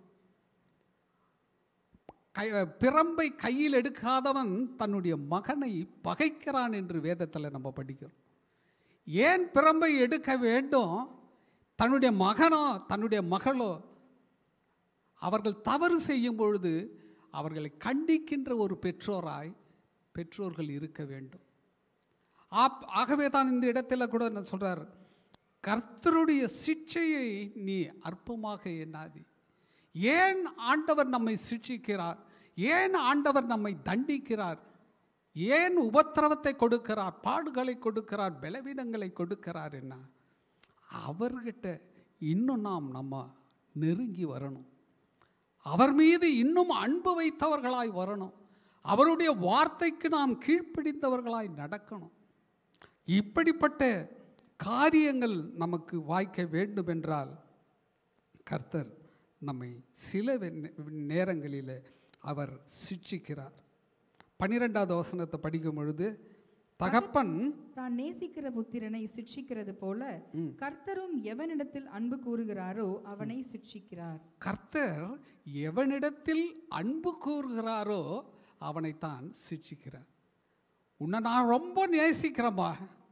கை பிரம்பை கையில் எடுக்காதவன் தன்னுடைய மகனை பகைக்கிறான் என்று வேதத்தில் நம்ம படிக்கிறோம் ஏன் பிரம்பை எடுக்க வேண்டும் தன்னுடைய மகனோ தன்னுடைய மகளோ அவர்கள் தவறு செய்யும் பொழுது அவர்களை கண்டிக்கின்ற ஒரு பெற்றோராய் பெற்றோர்கள் இருக்க வேண்டும் ஆப் ஆகவே தான் இந்த இடத்துல கூட என்ன சொல்றார் கர்த்தருடைய சிக்ஷையை நீ அற்பமாக எண்ணாதி ஏன் ஆண்டவர் நம்மை சிட்சிக்கிறார் ஏன் ஆண்டவர் நம்மை தண்டிக்கிறார் ஏன் உபத்திரவத்தை கொடுக்கிறார் பாடுகளை கொடுக்கிறார் பலவீனங்களை கொடுக்கிறார் என்ன அவர்கிட்ட இன்னும் நாம் நம்ம நெருங்கி வரணும் அவர் மீது இன்னும் அன்பு வைத்தவர்களாய் வரணும் அவருடைய வார்த்தைக்கு நாம் கீழ்ப்பிடித்தவர்களாய் நடக்கணும் இப்படிப்பட்ட காரியங்கள் நமக்கு வாய்க்க வேண்டும் என்றால் கர்த்தர் நம்மை சில வெ- நேரங்களில் அவர் சிட்சிக்கிறார் பன்னிரெண்டாவது வசனத்தை படிக்கும் பொழுது தகப்பன் தான் நேசிக்கிற புத்திரனை சிட்சிக்கிறது போல கர்த்தரும் எவனிடத்தில் அன்பு கூறுகிறாரோ அவனை சிட்சிக்கிறார் கர்த்தர் எவனிடத்தில் அன்பு கூறுகிறாரோ அவனைத்தான் சிட்சிக்கிறார் உன்னை நான் ரொம்ப நேசிக்கிறேன்பா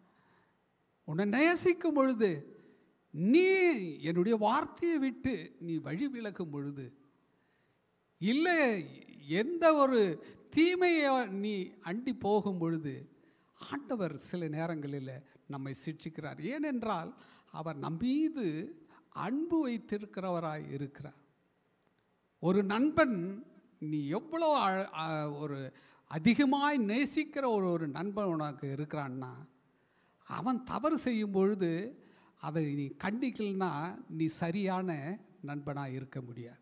உன்னை நேசிக்கும் பொழுது நீ என்னுடைய வார்த்தையை விட்டு நீ வழி விலகும் பொழுது இல்லை எந்த ஒரு தீமையை நீ அண்டி போகும் பொழுது ஆண்டவர் சில நேரங்களில் நம்மை சிட்சிக்கிறார் ஏனென்றால் அவர் நம் மீது அன்பு வைத்திருக்கிறவராய் இருக்கிறார் ஒரு நண்பன் நீ எவ்வளோ அழ- அ- ஒரு அதிகமாய் நேசிக்கிற ஒரு ஒரு நண்பன் உனக்கு இருக்கிறான்னா அவன் தவறு செய்யும் பொழுது அதை நீ கண்டிக்கலனா நீ சரியான நண்பனாக இருக்க முடியாது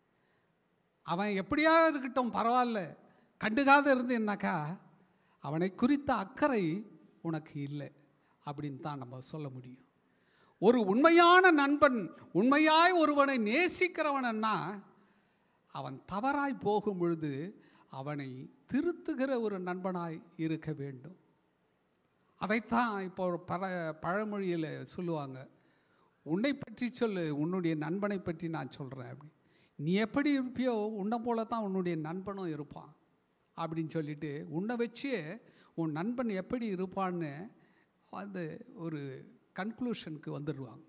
அவன் எப்படியா இருக்கட்டும் பரவாயில்ல கண்டுக்காத இருந்தேன்னாக்கா அவனை குறித்த அக்கறை உனக்கு இல்லை அப்படின்னு தான் நம்ம சொல்ல முடியும் ஒரு உண்மையான நண்பன் உண்மையாய் ஒருவனை நேசிக்கிறவனா அவன் தவறாய் போகும் பொழுது அவனை திருத்துகிற ஒரு நண்பனாய் இருக்க வேண்டும் அதைத்தான் இப்போ ஒரு பழ பழமொழியில் சொல்லுவாங்க உன்னை பற்றி சொல்லு உன்னுடைய நண்பனை பற்றி நான் சொல்கிறேன் அப்படி நீ எப்படி இருப்பியோ உன்னை போல தான் உன்னுடைய நண்பனும் இருப்பான் அப்படின்னு சொல்லிட்டு உன்னை வச்சே உன் நண்பன் எப்படி இருப்பான்னு அந்த ஒரு கன்க்ளூஷனுக்கு வந்துடுவாங்க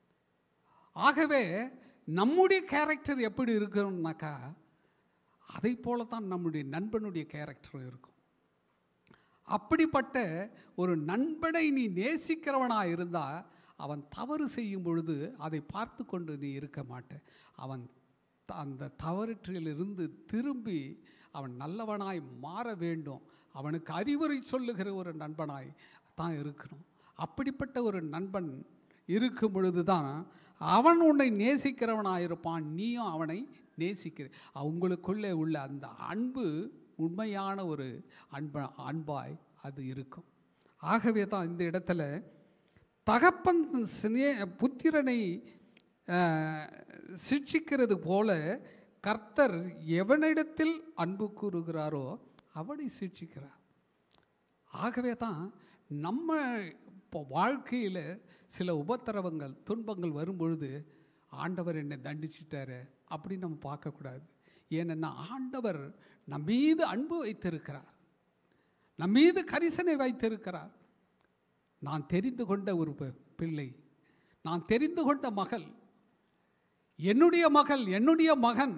ஆகவே நம்முடைய கேரக்டர் எப்படி இருக்கணும்னாக்கா அதை போல தான் நம்முடைய நண்பனுடைய கேரக்டர் இருக்கும் அப்படிப்பட்ட ஒரு நண்பனை நீ நேசிக்கிறவனாக இருந்தால் அவன் தவறு செய்யும் பொழுது அதை பார்த்து கொண்டு நீ இருக்க மாட்ட அவன் த- அந்த தவறிற்றிலிருந்து திரும்பி அவன் நல்லவனாய் மாற வேண்டும் அவனுக்கு அறிவுரை சொல்லுகிற ஒரு நண்பனாய் தான் இருக்கணும் அப்படிப்பட்ட ஒரு நண்பன் இருக்கும் பொழுது தான் அவன் உன்னை நேசிக்கிறவனாக இருப்பான் நீயும் அவனை நேசிக்கிற அவங்களுக்குள்ளே உள்ள அந்த அன்பு உண்மையான ஒரு அன்ப அன்பாய் அது இருக்கும் ஆகவே தான் இந்த இடத்துல தகப்பன் சினே புத்திரனை அஹ், சிட்சிக்கிறது போல கர்த்தர் எவனிடத்தில் அன்பு கூறுகிறாரோ அவனை சிட்சிக்கிறார் ஆகவே தான் நம்ம இப்போ வாழ்க்கையில் சில உபத்திரவங்கள் துன்பங்கள் வரும்பொழுது ஆண்டவர் என்னை தண்டிச்சிட்டாரு அப்படின்னு நம்ம பார்க்கக்கூடாது ஏனென்னா ஆண்டவர் நம் மீது அன்பு வைத்திருக்கிறார் நம் மீது கரிசனை வைத்திருக்கிறார் நான் தெரிந்து கொண்ட ஒரு பி- பிள்ளை நான் தெரிந்து கொண்ட மகள் என்னுடைய மகள் என்னுடைய மகன்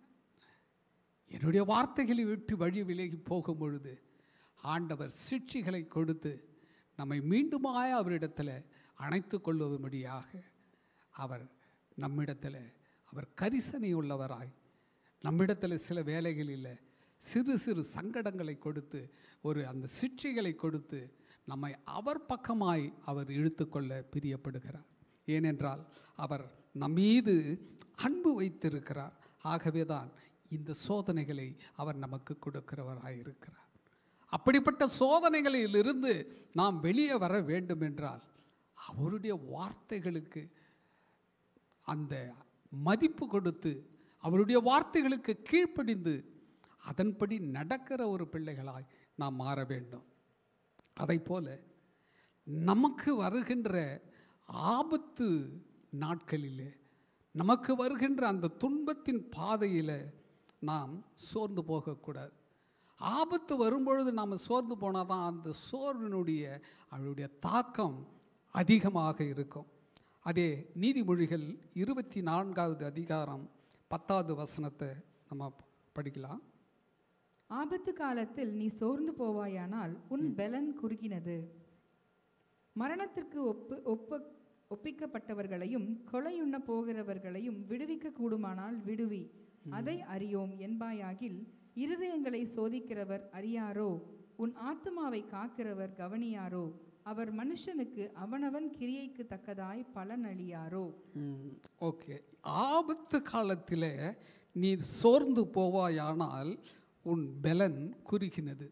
என்னுடைய வார்த்தைகளை விட்டு வழி விலகி போகும் பொழுது ஆண்டவர் சிட்சிகளை கொடுத்து நம்மை மீண்டுமாய் அவரிடத்தில் அணைத்து கொள்ளும்படியாக அவர் நம்மிடத்தில் அவர் கரிசனை உள்ளவராய் நம்மிடத்தில் சில வேலைகளில் சிறு சிறு சங்கடங்களை கொடுத்து ஒரு அந்த சிட்சைகளை கொடுத்து நம்மை அவர் பக்கமாய் அவர் இழுத்துக்கொள்ள பிரியப்படுகிறார் ஏனென்றால் அவர் நம்மீது அன்பு வைத்திருக்கிறார் ஆகவே தான் இந்த சோதனைகளை அவர் நமக்கு கொடுக்கிறவராய் இருக்கிறார் அப்படிப்பட்ட சோதனைகளிலிருந்து நாம் வெளியே வர வேண்டும் என்றால் அவருடைய வார்த்தைகளுக்கு அந்த மதிப்பு கொடுத்து அவருடைய வார்த்தைகளுக்கு கீழ்ப்படிந்து அதன்படி நடக்கிற ஒரு பிள்ளைகளாய் நாம் மாற வேண்டும் அதை போல நமக்கு வருகின்ற ஆபத்து நாட்களிலே நமக்கு வருகின்ற அந்த துன்பத்தின் பாதையில் நாம் சோர்ந்து போகக்கூடாது ஆபத்து வரும்பொழுது நாம் சோர்ந்து போனால் தான் அந்த சோர்வினுடைய அவருடைய தாக்கம் அதிகமாக இருக்கும் அதே நீதிமொழிகள் இருபத்தி நான்காவது அதிகாரம் பத்தாவது வசனத்தை நம்ம படிக்கலாம் ஆபத்து காலத்தில் நீ சோர்ந்து போவாயானால் உன் பெலன் குறுகினது மரணத்திற்கு ஒப்பு ஒப்ப ஒப்பிக்கப்பட்டவர்களையும் கொலையுண்ண போகிறவர்களையும் விடுவிக்க கூடுமானால் விடுவி அதை அறியோம் என்பாயாகில் இருதயங்களை சோதிக்கிறவர் அறியாரோ உன் ஆத்துமாவை காக்கிறவர் கவனியாரோ அவர் மனுஷனுக்கு அவனவன் கிரியைக்கு தக்கதாய் பலனளியாரோ ஓகே ஆபத்து காலத்தில் நீ சோர்ந்து போவாயானால் உன் பலன் குறுகினது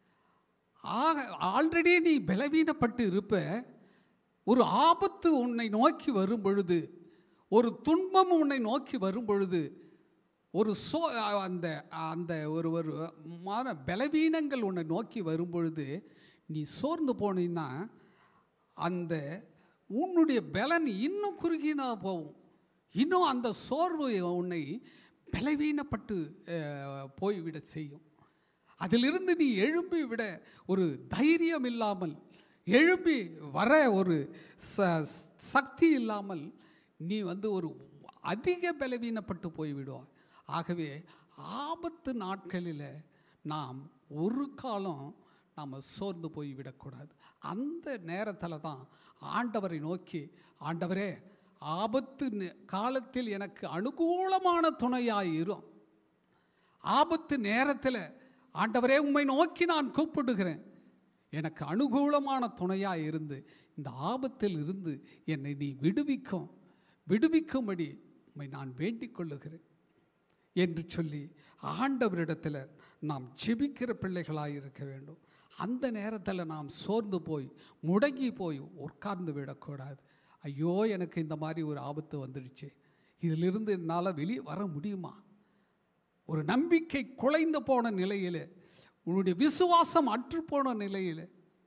ஆக ஆல்ரெடி நீ பலவீனப்பட்டு இருப்ப ஒரு ஆபத்து உன்னை நோக்கி வரும் பொழுது ஒரு துன்பம் உன்னை நோக்கி வரும் பொழுது ஒரு சோ அந்த அந்த ஒரு ஒரு மான பலவீனங்கள் உன்னை நோக்கி வரும் பொழுது நீ சோர்ந்து போனீன்னா அந்த உன்னுடைய பலன் இன்னும் குறுகினா போகும் இன்னும் அந்த சோர்வு உன்னை பலவீனப்பட்டு அஹ், போய்விட செய்யும் அதிலிருந்து நீ எழும்பி விட ஒரு தைரியம் இல்லாமல் எழும்பி வர ஒரு ச சக்தி இல்லாமல் நீ வந்து ஒரு அதிக பலவீனப்பட்டு போய்விடுவாய் ஆகவே ஆபத்து நாட்களில் நாம் ஒரு காலம் நாம் சோர்ந்து போய்விடக்கூடாது அந்த நேரத்தில் தான் ஆண்டவரை நோக்கி ஆண்டவரே ஆபத்து நே- காலத்தில் எனக்கு அனுகூலமான துணையாய் இரும் ஆபத்து நேரத்தில் ஆண்டவரே உம்மை நோக்கி நான் கூப்பிடுகிறேன் எனக்கு அனுகூலமான துணையாக இருந்து இந்த ஆபத்தில் இருந்து என்னை நீ விடுவிக்கும் விடுவிக்கும்படி உம்மை நான் வேண்டிக் கொள்ளுகிறேன் என்று சொல்லி ஆண்டவரிடத்தில் நாம் ஜெபிக்கிற பிள்ளைகளாக இருக்க வேண்டும் அந்த நேரத்தில் நாம் சோர்ந்து போய் முடங்கி போய் உட்கார்ந்து விடக்கூடாது ஐயோ எனக்கு இந்த மாதிரி ஒரு ஆபத்து வந்துடுச்சு இதிலிருந்து என்னால் வெளியே வர முடியுமா ஒரு நம்பிக்கை குலைந்து போன நிலையில் உன்னுடைய விசுவாசம் அற்றுப்போன நிலையில்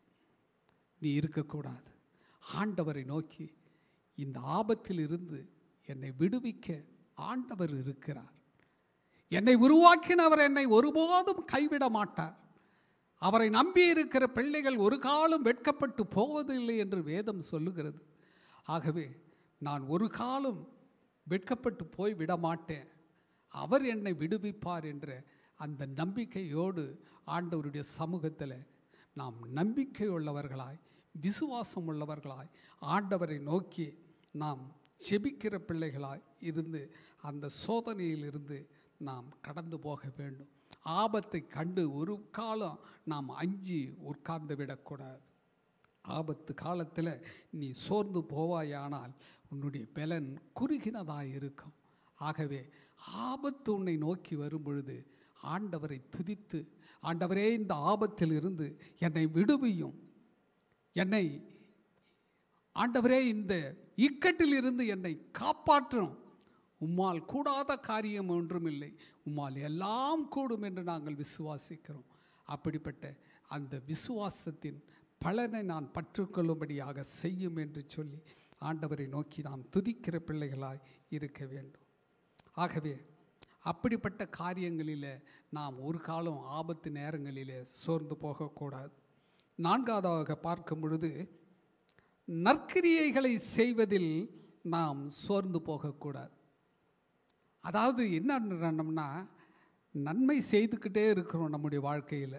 நீ இருக்கக்கூடாது ஆண்டவரை நோக்கி இந்த ஆபத்தில் இருந்து என்னை விடுவிக்க ஆண்டவர் இருக்கிறார் என்னை உருவாக்கினவர் என்னை ஒருபோதும் கைவிட மாட்டார் அவரை நம்பி இருக்கிற பிள்ளைகள் ஒரு காலம் வெட்கப்பட்டு போவதில்லை என்று வேதம் சொல்லுகிறது ஆகவே நான் ஒரு காலம் வெட்கப்பட்டு போய் விட மாட்டேன் அவர் என்னை விடுவிப்பார் என்ற அந்த நம்பிக்கையோடு ஆண்டவருடைய சமூகத்தில் நாம் நம்பிக்கை உள்ளவர்களாய் விசுவாசம் உள்ளவர்களாய் ஆண்டவரை நோக்கி நாம் செபிக்கிற பிள்ளைகளாய் இருந்து அந்த சோதனையிலிருந்து நாம் கடந்து போக வேண்டும் ஆபத்தை கண்டு ஒரு காலம் நாம் அஞ்சி உட்கார்ந்து விடக்கூடாது ஆபத்து காலத்தில் நீ சோர்ந்து போவாயானால் உன்னுடைய பலன் குறுகினதாக இருக்கும் ஆகவே ஆபத்து உன்னை நோக்கி வரும் பொழுது ஆண்டவரை துதித்து ஆண்டவரே இந்த ஆபத்தில் இருந்து என்னை விடுவியும் என்னை ஆண்டவரே இந்த இக்கட்டில் இருந்து என்னை காப்பாற்றும் உம்மால் கூடாத காரியம் ஒன்றும் இல்லை உம்மால் எல்லாம் கூடும் என்று நாங்கள் விசுவாசிக்கிறோம் அப்படிப்பட்ட அந்த விசுவாசத்தின் பலனை நான் பற்றுக்கொள்ளும்படியாக செய்யும் என்று சொல்லி ஆண்டவரை நோக்கி நாம் துதிக்கிற பிள்ளைகளாய் இருக்க வேண்டும் ஆகவே அப்படிப்பட்ட காரியங்களில் நாம் ஒரு காலம் ஆபத்து நேரங்களிலே சோர்ந்து போகக்கூடாது நான்காவதாக பார்க்கும் பொழுது நற்கிரியைகளை செய்வதில் நாம் சோர்ந்து போகக்கூடாது அதாவது என்னன்னா நன்மை செய்துக்கிட்டே இருக்கிறோம் நம்முடைய வாழ்க்கையில்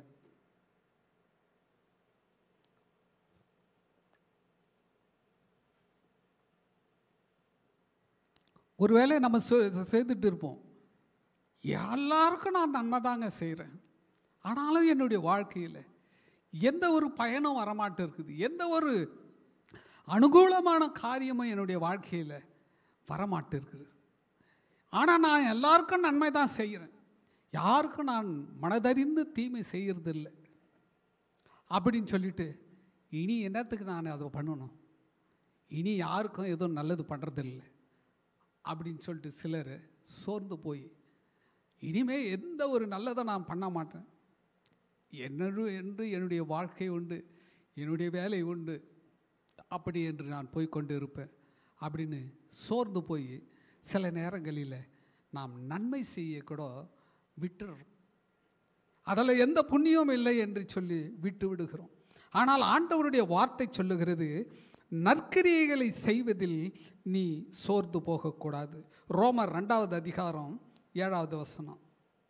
ஒருவேளை நம்ம செ- செய்துட்டு இருப்போம் எல்லாருக்கும் நான் நன்மை தாங்க செய்கிறேன் ஆனாலும் என்னுடைய வாழ்க்கையில் எந்த ஒரு பயனும் வரமாட்டு இருக்குது எந்த ஒரு அனுகூலமான காரியமும் என்னுடைய வாழ்க்கையில் வரமாட்டு இருக்குது ஆனால் நான் எல்லாருக்கும் நன்மை தான் செய்கிறேன் யாருக்கும் நான் மனதறிந்து தீமை செய்கிறதில்லை அப்படின்னு சொல்லிட்டு இனி என்னத்துக்கு நான் அதை பண்ணணும் இனி யாருக்கும் எதுவும் நல்லது பண்ணுறதில்ல அப்படின்னு சொல்லிட்டு சிலர் சோர்ந்து போய் இனிமே எந்த ஒரு நல்லதை நான் பண்ண மாட்டேன் என்னடு என்று என்னுடைய வாழ்க்கை உண்டு என்னுடைய வேலை உண்டு அப்படி என்று நான் போய் கொண்டு இருப்பேன் அப்படின்னு சோர்ந்து போய் சில நேரங்களில் நாம் நன்மை செய்ய கூட விட்டுறோம் அதில் எந்த புண்ணியமும் இல்லை என்று சொல்லி விட்டு விடுகிறோம் ஆனால் ஆண்டவருடைய வார்த்தை சொல்லுகிறது நற்கிரியைகளை செய்வதில் நீ சோர்ந்து போகக்கூடாது ரோமர் ரெண்டாவது அதிகாரம் ஏழாவது வசனம்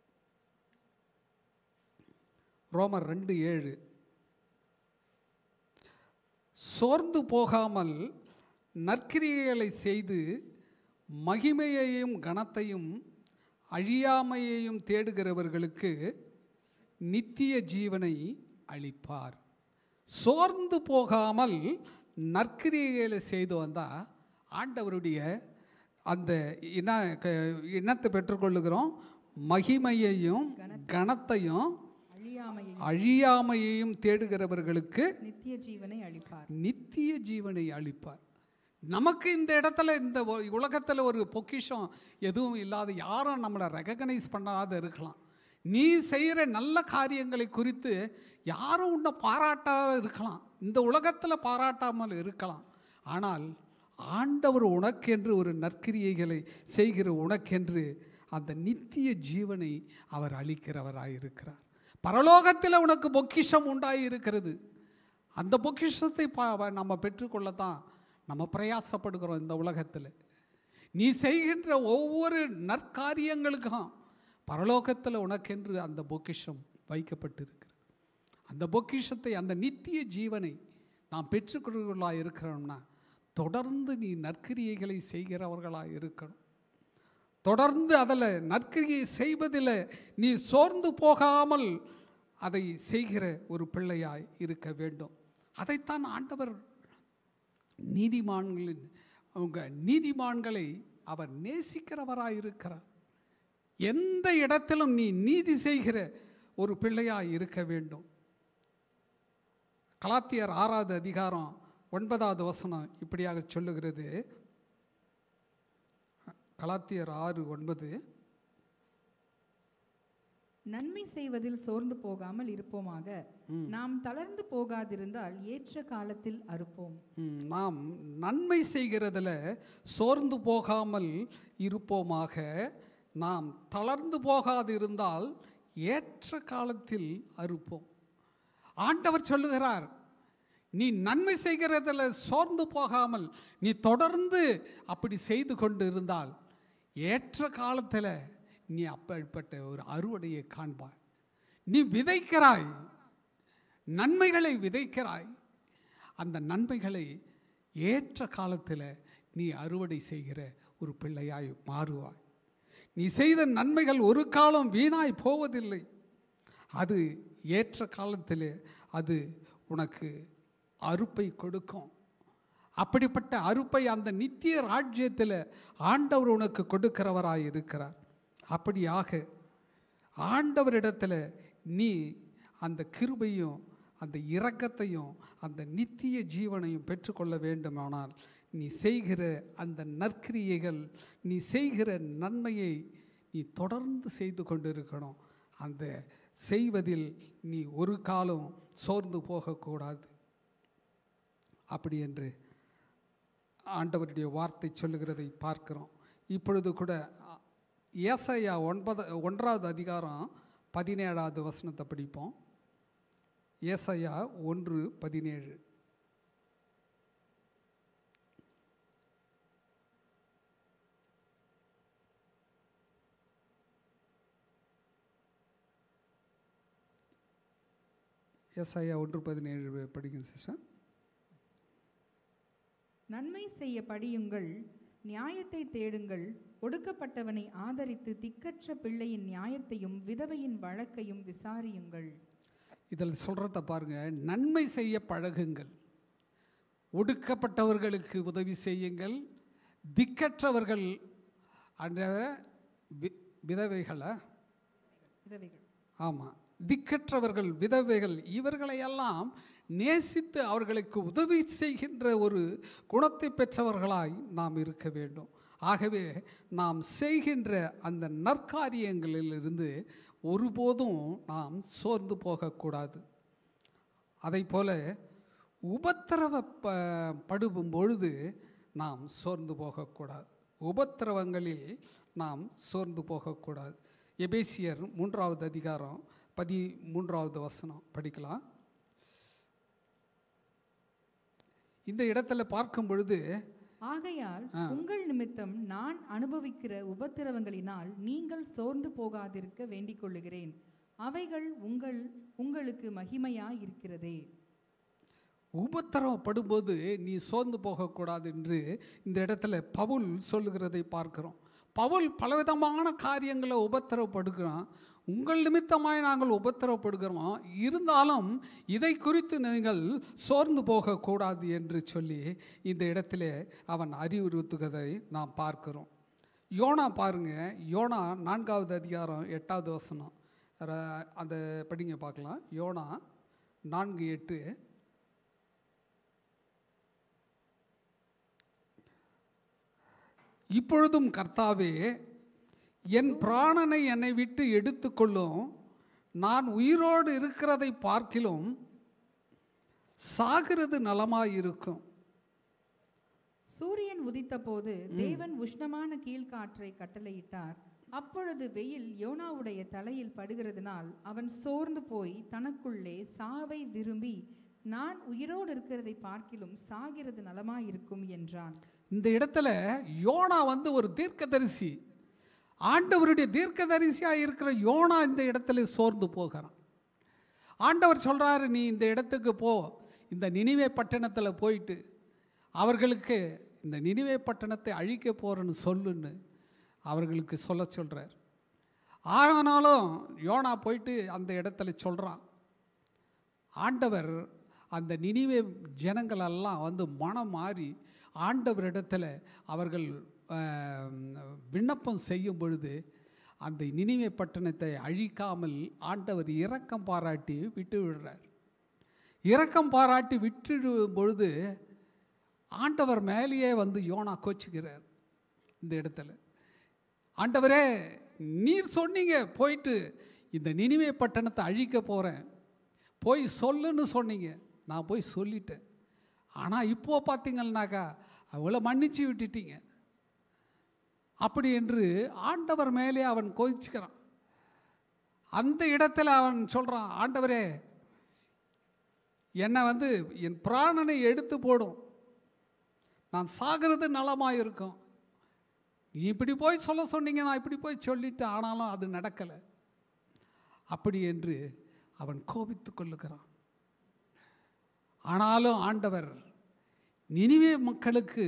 ரோமர் ரெண்டு ஏழு சோர்ந்து போகாமல் நற்கிரியைகளை செய்து மகிமையையும் கனத்தையும் அழியாமையையும் தேடுகிறவர்களுக்கு நித்திய ஜீவனை அளிப்பார் சோர்ந்து போகாமல் நற்கிரியைகளை செய்து வந்தால் ஆண்டவருடைய அந்த இன க- இனத்தை பெற்றுக்கொள்ளுகிறோம் மகிமையையும் கனத்தையும் அழியாமையை அழியாமையையும் தேடுகிறவர்களுக்கு நித்திய ஜீவனை அளிப்பார் நித்திய ஜீவனை அளிப்பார் நமக்கு இந்த இடத்துல இந்த உலகத்தில் ஒரு பொக்கிஷம் எதுவும் இல்லாத யாரும் நம்மளை ரெகக்னைஸ் பண்ணாத இருக்கலாம் நீ செய்கிற நல்ல காரியங்களை குறித்து யாரும் உன்னை பாராட்டாத இருக்கலாம் இந்த உலகத்தில் பாராட்டாமல் இருக்கலாம் ஆனால் ஆண்டவர் உனக்கென்று ஒரு நற்கிரியைகளை செய்கிற உனக்கென்று அந்த நித்திய ஜீவனை அவர் அளிக்கிறவராய் இருக்கிறார் பரலோகத்தில் உனக்கு பொக்கிஷம் உண்டாகி இருக்கிறது அந்த பொக்கிஷத்தை பா- நம்ம பெற்றுக்கொள்ளத்தான் நம்ம பிரயாசப்படுகிறோம் இந்த உலகத்தில் நீ செய்கின்ற ஒவ்வொரு நற்காரியங்களுக்கும் பரலோகத்தில் உனக்கென்று அந்த பொக்கிஷம் வைக்கப்பட்டிருக்கிறது அந்த பொக்கிஷத்தை அந்த நித்திய ஜீவனை நாம் பெற்றுக்கொள்வர்களாக இருக்கிறோம்னா தொடர்ந்து நீ நற்கிரியைகளை செய்கிறவர்களாக இருக்கணும் தொடர்ந்து அதில் நற்கிரியை செய்வதில் நீ சோர்ந்து போகாமல் அதை செய்கிற ஒரு பிள்ளையாய் இருக்க வேண்டும் அதைத்தான் ஆண்டவர் நீதிமான்களின் அவங்க நீதிமான்களை அவர் நேசிக்கிறவராய் இருக்கிறார் எந்த இடத்திலும் நீ நீதி செய்கிற ஒரு பிள்ளையாய் இருக்க வேண்டும் கலாத்தியர் ஆறாவது அதிகாரம் ஒன்பதாவது வசனம் இப்படியாக சொல்லுகிறது கலாத்தியர் ஆறு ஒன்பது நன்மை செய்வதில் சோர்ந்து போகாமல் இருப்போமாக நாம் தளர்ந்து போகாதிருந்தால் ஏற்ற காலத்தில் அறுப்போம் ம், நாம் நன்மை செய்கிறதுல சோர்ந்து போகாமல் இருப்போமாக நாம் தளர்ந்து போகாது இருந்தால் ஏற்ற காலத்தில் அறுப்போம் ஆண்டவர் சொல்லுகிறார் நீ நன்மை செய்கிறதுல சோர்ந்து போகாமல் நீ தொடர்ந்து அப்படி செய்து கொண்டு இருந்தால் ஏற்ற காலத்தில் நீ அப்படிப்பட்ட ஒரு அறுவடையை காண்பாய் நீ விதைக்கிறாய் நன்மைகளை விதைக்கிறாய் அந்த நன்மைகளை ஏற்ற காலத்தில் நீ அறுவடை செய்கிற ஒரு பிள்ளையாய் மாறுவாய் நீ செய்த நன்மைகள் ஒரு காலம் வீணாய் போவதில்லை அது ஏற்ற காலத்தில் அது உனக்கு அறுப்பை கொடுக்கும் அப்படிப்பட்ட அறுப்பை அந்த நித்திய ராஜ்யத்தில் ஆண்டவர் உனக்கு கொடுக்கிறவராய் இருக்கிறார் அப்படியாக ஆண்டவரிடத்தில் நீ அந்த கிருபையும் அந்த இரக்கத்தையும் அந்த நித்திய ஜீவனையும் பெற்றுக்கொள்ள வேண்டுமானால் நீ செய்கிற அந்த நற்கிரியைகள் நீ செய்கிற நன்மையை நீ தொடர்ந்து செய்து கொண்டிருக்கணும் அந்த செய்வதில் நீ ஒரு காலம் சோர்ந்து போகக்கூடாது அப்படி என்று ஆண்டவருடைய வார்த்தை சொல்லுகிறதை பார்க்கிறோம் இப்பொழுது கூட அ- ஏசாயா ஒன்பது ஒன்றாவது அதிகாரம் பதினேழாவது வசனத்தை படிப்போம் ஏசாயா ஒன்று பதினேழு ஏசாயா ஒன்று பதினேழு படிங்க சிஸ்டர் நன்மை செய்ய படியுங்கள் நியாயத்தை தேடுங்கள் ஒடுக்கப்பட்டவனை ஆதரித்து திக்கற்ற பிள்ளையின் நியாயத்தையும் விதவையின் வழக்கையும் விசாரியுங்கள் இதில் சொல்கிறத பாருங்க நன்மை செய்ய பழகுங்கள் ஒடுக்கப்பட்டவர்களுக்கு உதவி செய்யுங்கள் திக்கற்றவர்கள் அந்த வி- விதவைகளை விதவைகள் ஆமாம் திக்கற்றவர்கள் விதவைகள் இவர்களையெல்லாம் நேசித்து அவர்களுக்கு உதவி செய்கின்ற ஒரு குணத்தை பெற்றவர்களாய் நாம் இருக்க வேண்டும் ஆகவே நாம் செய்கின்ற அந்த நற்காரியங்களிலிருந்து ஒருபோதும் நாம் சோர்ந்து போகக்கூடாது அதை போல உபத்திரவப்படுவும் பொழுது நாம் சோர்ந்து போகக்கூடாது உபத்திரவங்களில் நாம் சோர்ந்து போகக்கூடாது எபேசியர் மூன்றாவது அதிகாரம் பதி மூன்றாவது வசனம் படிக்கலாம் இந்த இடத்துல பார்க்கும் பொழுது ஆகையால் உங்கள் நிமித்தம் நான் அனுபவிக்கிற உபத்திரவங்களினால் நீங்கள் சோர்ந்து போகாதிருக்க வேண்டிக் கொள்ளுகிறேன் அவைகள் உங்கள் உங்களுக்கு மகிமையாய் இருக்கிறதே உபத்திரவப்படும்போது நீ சோர்ந்து போகக்கூடாது என்று இந்த இடத்துல பவுல் சொல்லுகிறதை பார்க்கிறோம் பவுல் பலவிதமான காரியங்களை உபத்திரவப்படுகிறான் உங்கள் நிமித்தமாய் நாங்கள் உபத்திரவப்படுகிறோம் இருந்தாலும் இதை குறித்து நீங்கள் சோர்ந்து போகக்கூடாது என்று சொல்லி இந்த இடத்திலே அவன் அறிவுறுத்துகிறதை நாம் பார்க்கிறோம் யோனா பாருங்க யோனா நான்காவது அதிகாரம் எட்டாவது வசனம் ர- அந்த படிங்க பார்க்கலாம் யோனா நான்கு எட்டு இப்பொழுதும் கர்த்தாவே என் பிராணனை என்னை விட்டு எடுத்துக்கொள்ளும் நான் உயிரோடு இருக்கிறதை பார்க்கிலும் சாகிறது நலமாயிருக்கும் சூரியன் உதித்தபோது தேவன் உஷ்ணமான கீழ்காற்றை கட்டளையிட்டார் அப்பொழுது வெயில் யோனாவுடைய தலையில் படுகிறதுனால் அவன் சோர்ந்து போய் தனக்குள்ளே சாவை விரும்பி நான் உயிரோடு இருக்கிறதை பார்க்கிலும் சாகிறது நலமாயிருக்கும் என்றான் இந்த இடத்துல யோனா வந்து ஒரு தீர்க்கதரிசி ஆண்டவருடைய தீர்க்கதரிசியாக இருக்கிற யோனா இந்த இடத்துல சோர்ந்து போகிறான் ஆண்டவர் சொல்கிறாரு நீ இந்த இடத்துக்கு போ இந்த நினிவே பட்டணத்தில் போயிட்டு அவர்களுக்கு இந்த நினிவே பட்டணத்தை அழிக்க போகிறேன்னு சொல்லுன்னு அவர்களுக்கு சொல்ல சொல்கிறார் ஆனாலும் யோனா போயிட்டு அந்த இடத்துல சொல்கிறான் ஆண்டவர் அந்த நினிவே ஜனங்களெல்லாம் வந்து மனம் மாறி ஆண்டவரிடத்தில் அவர்கள் ஆம், விண்ணப்பம் செய்யும் பொழுது அந்த நினிவே பட்டணத்தை அழிக்காமல் ஆண்டவர் இரக்கம் பாராட்டி விட்டு விடுறார் இரக்கம் பாராட்டி விட்டுடும் பொழுது ஆண்டவர் மேலேயே வந்து யோனா கோச்சுக்கிறார் இந்த இடத்துல ஆண்டவரே நீர் சொன்னீங்க போயிட்டு இந்த நினிவே பட்டணத்தை அழிக்க போகிறேன் போய் சொல்லுன்னு சொன்னீங்க நான் போய் சொல்லிட்டேன் ஆனால் இப்போ பார்த்தீங்கன்னாக்கா அவளை மன்னிச்சு விட்டுட்டீங்க அப்படி என்று ஆண்டவர் மேலே அவன் கோயிச்சுக்கிறான் அந்த இடத்துல அவன் சொல்கிறான் ஆண்டவரே என்னை வந்து என் பிராணனை எடுத்து போடும் நான் சாகிறது நலமாக இருக்கும் நீ இப்படி போய் சொல்ல சொன்னீங்க நான் இப்படி போய் சொல்லிட்டேன் ஆனாலும் அது நடக்கலை அப்படி என்று அவன் கோபித்து கொள்ளுகிறான் ஆனாலும் ஆண்டவர் நினிவே மக்களுக்கு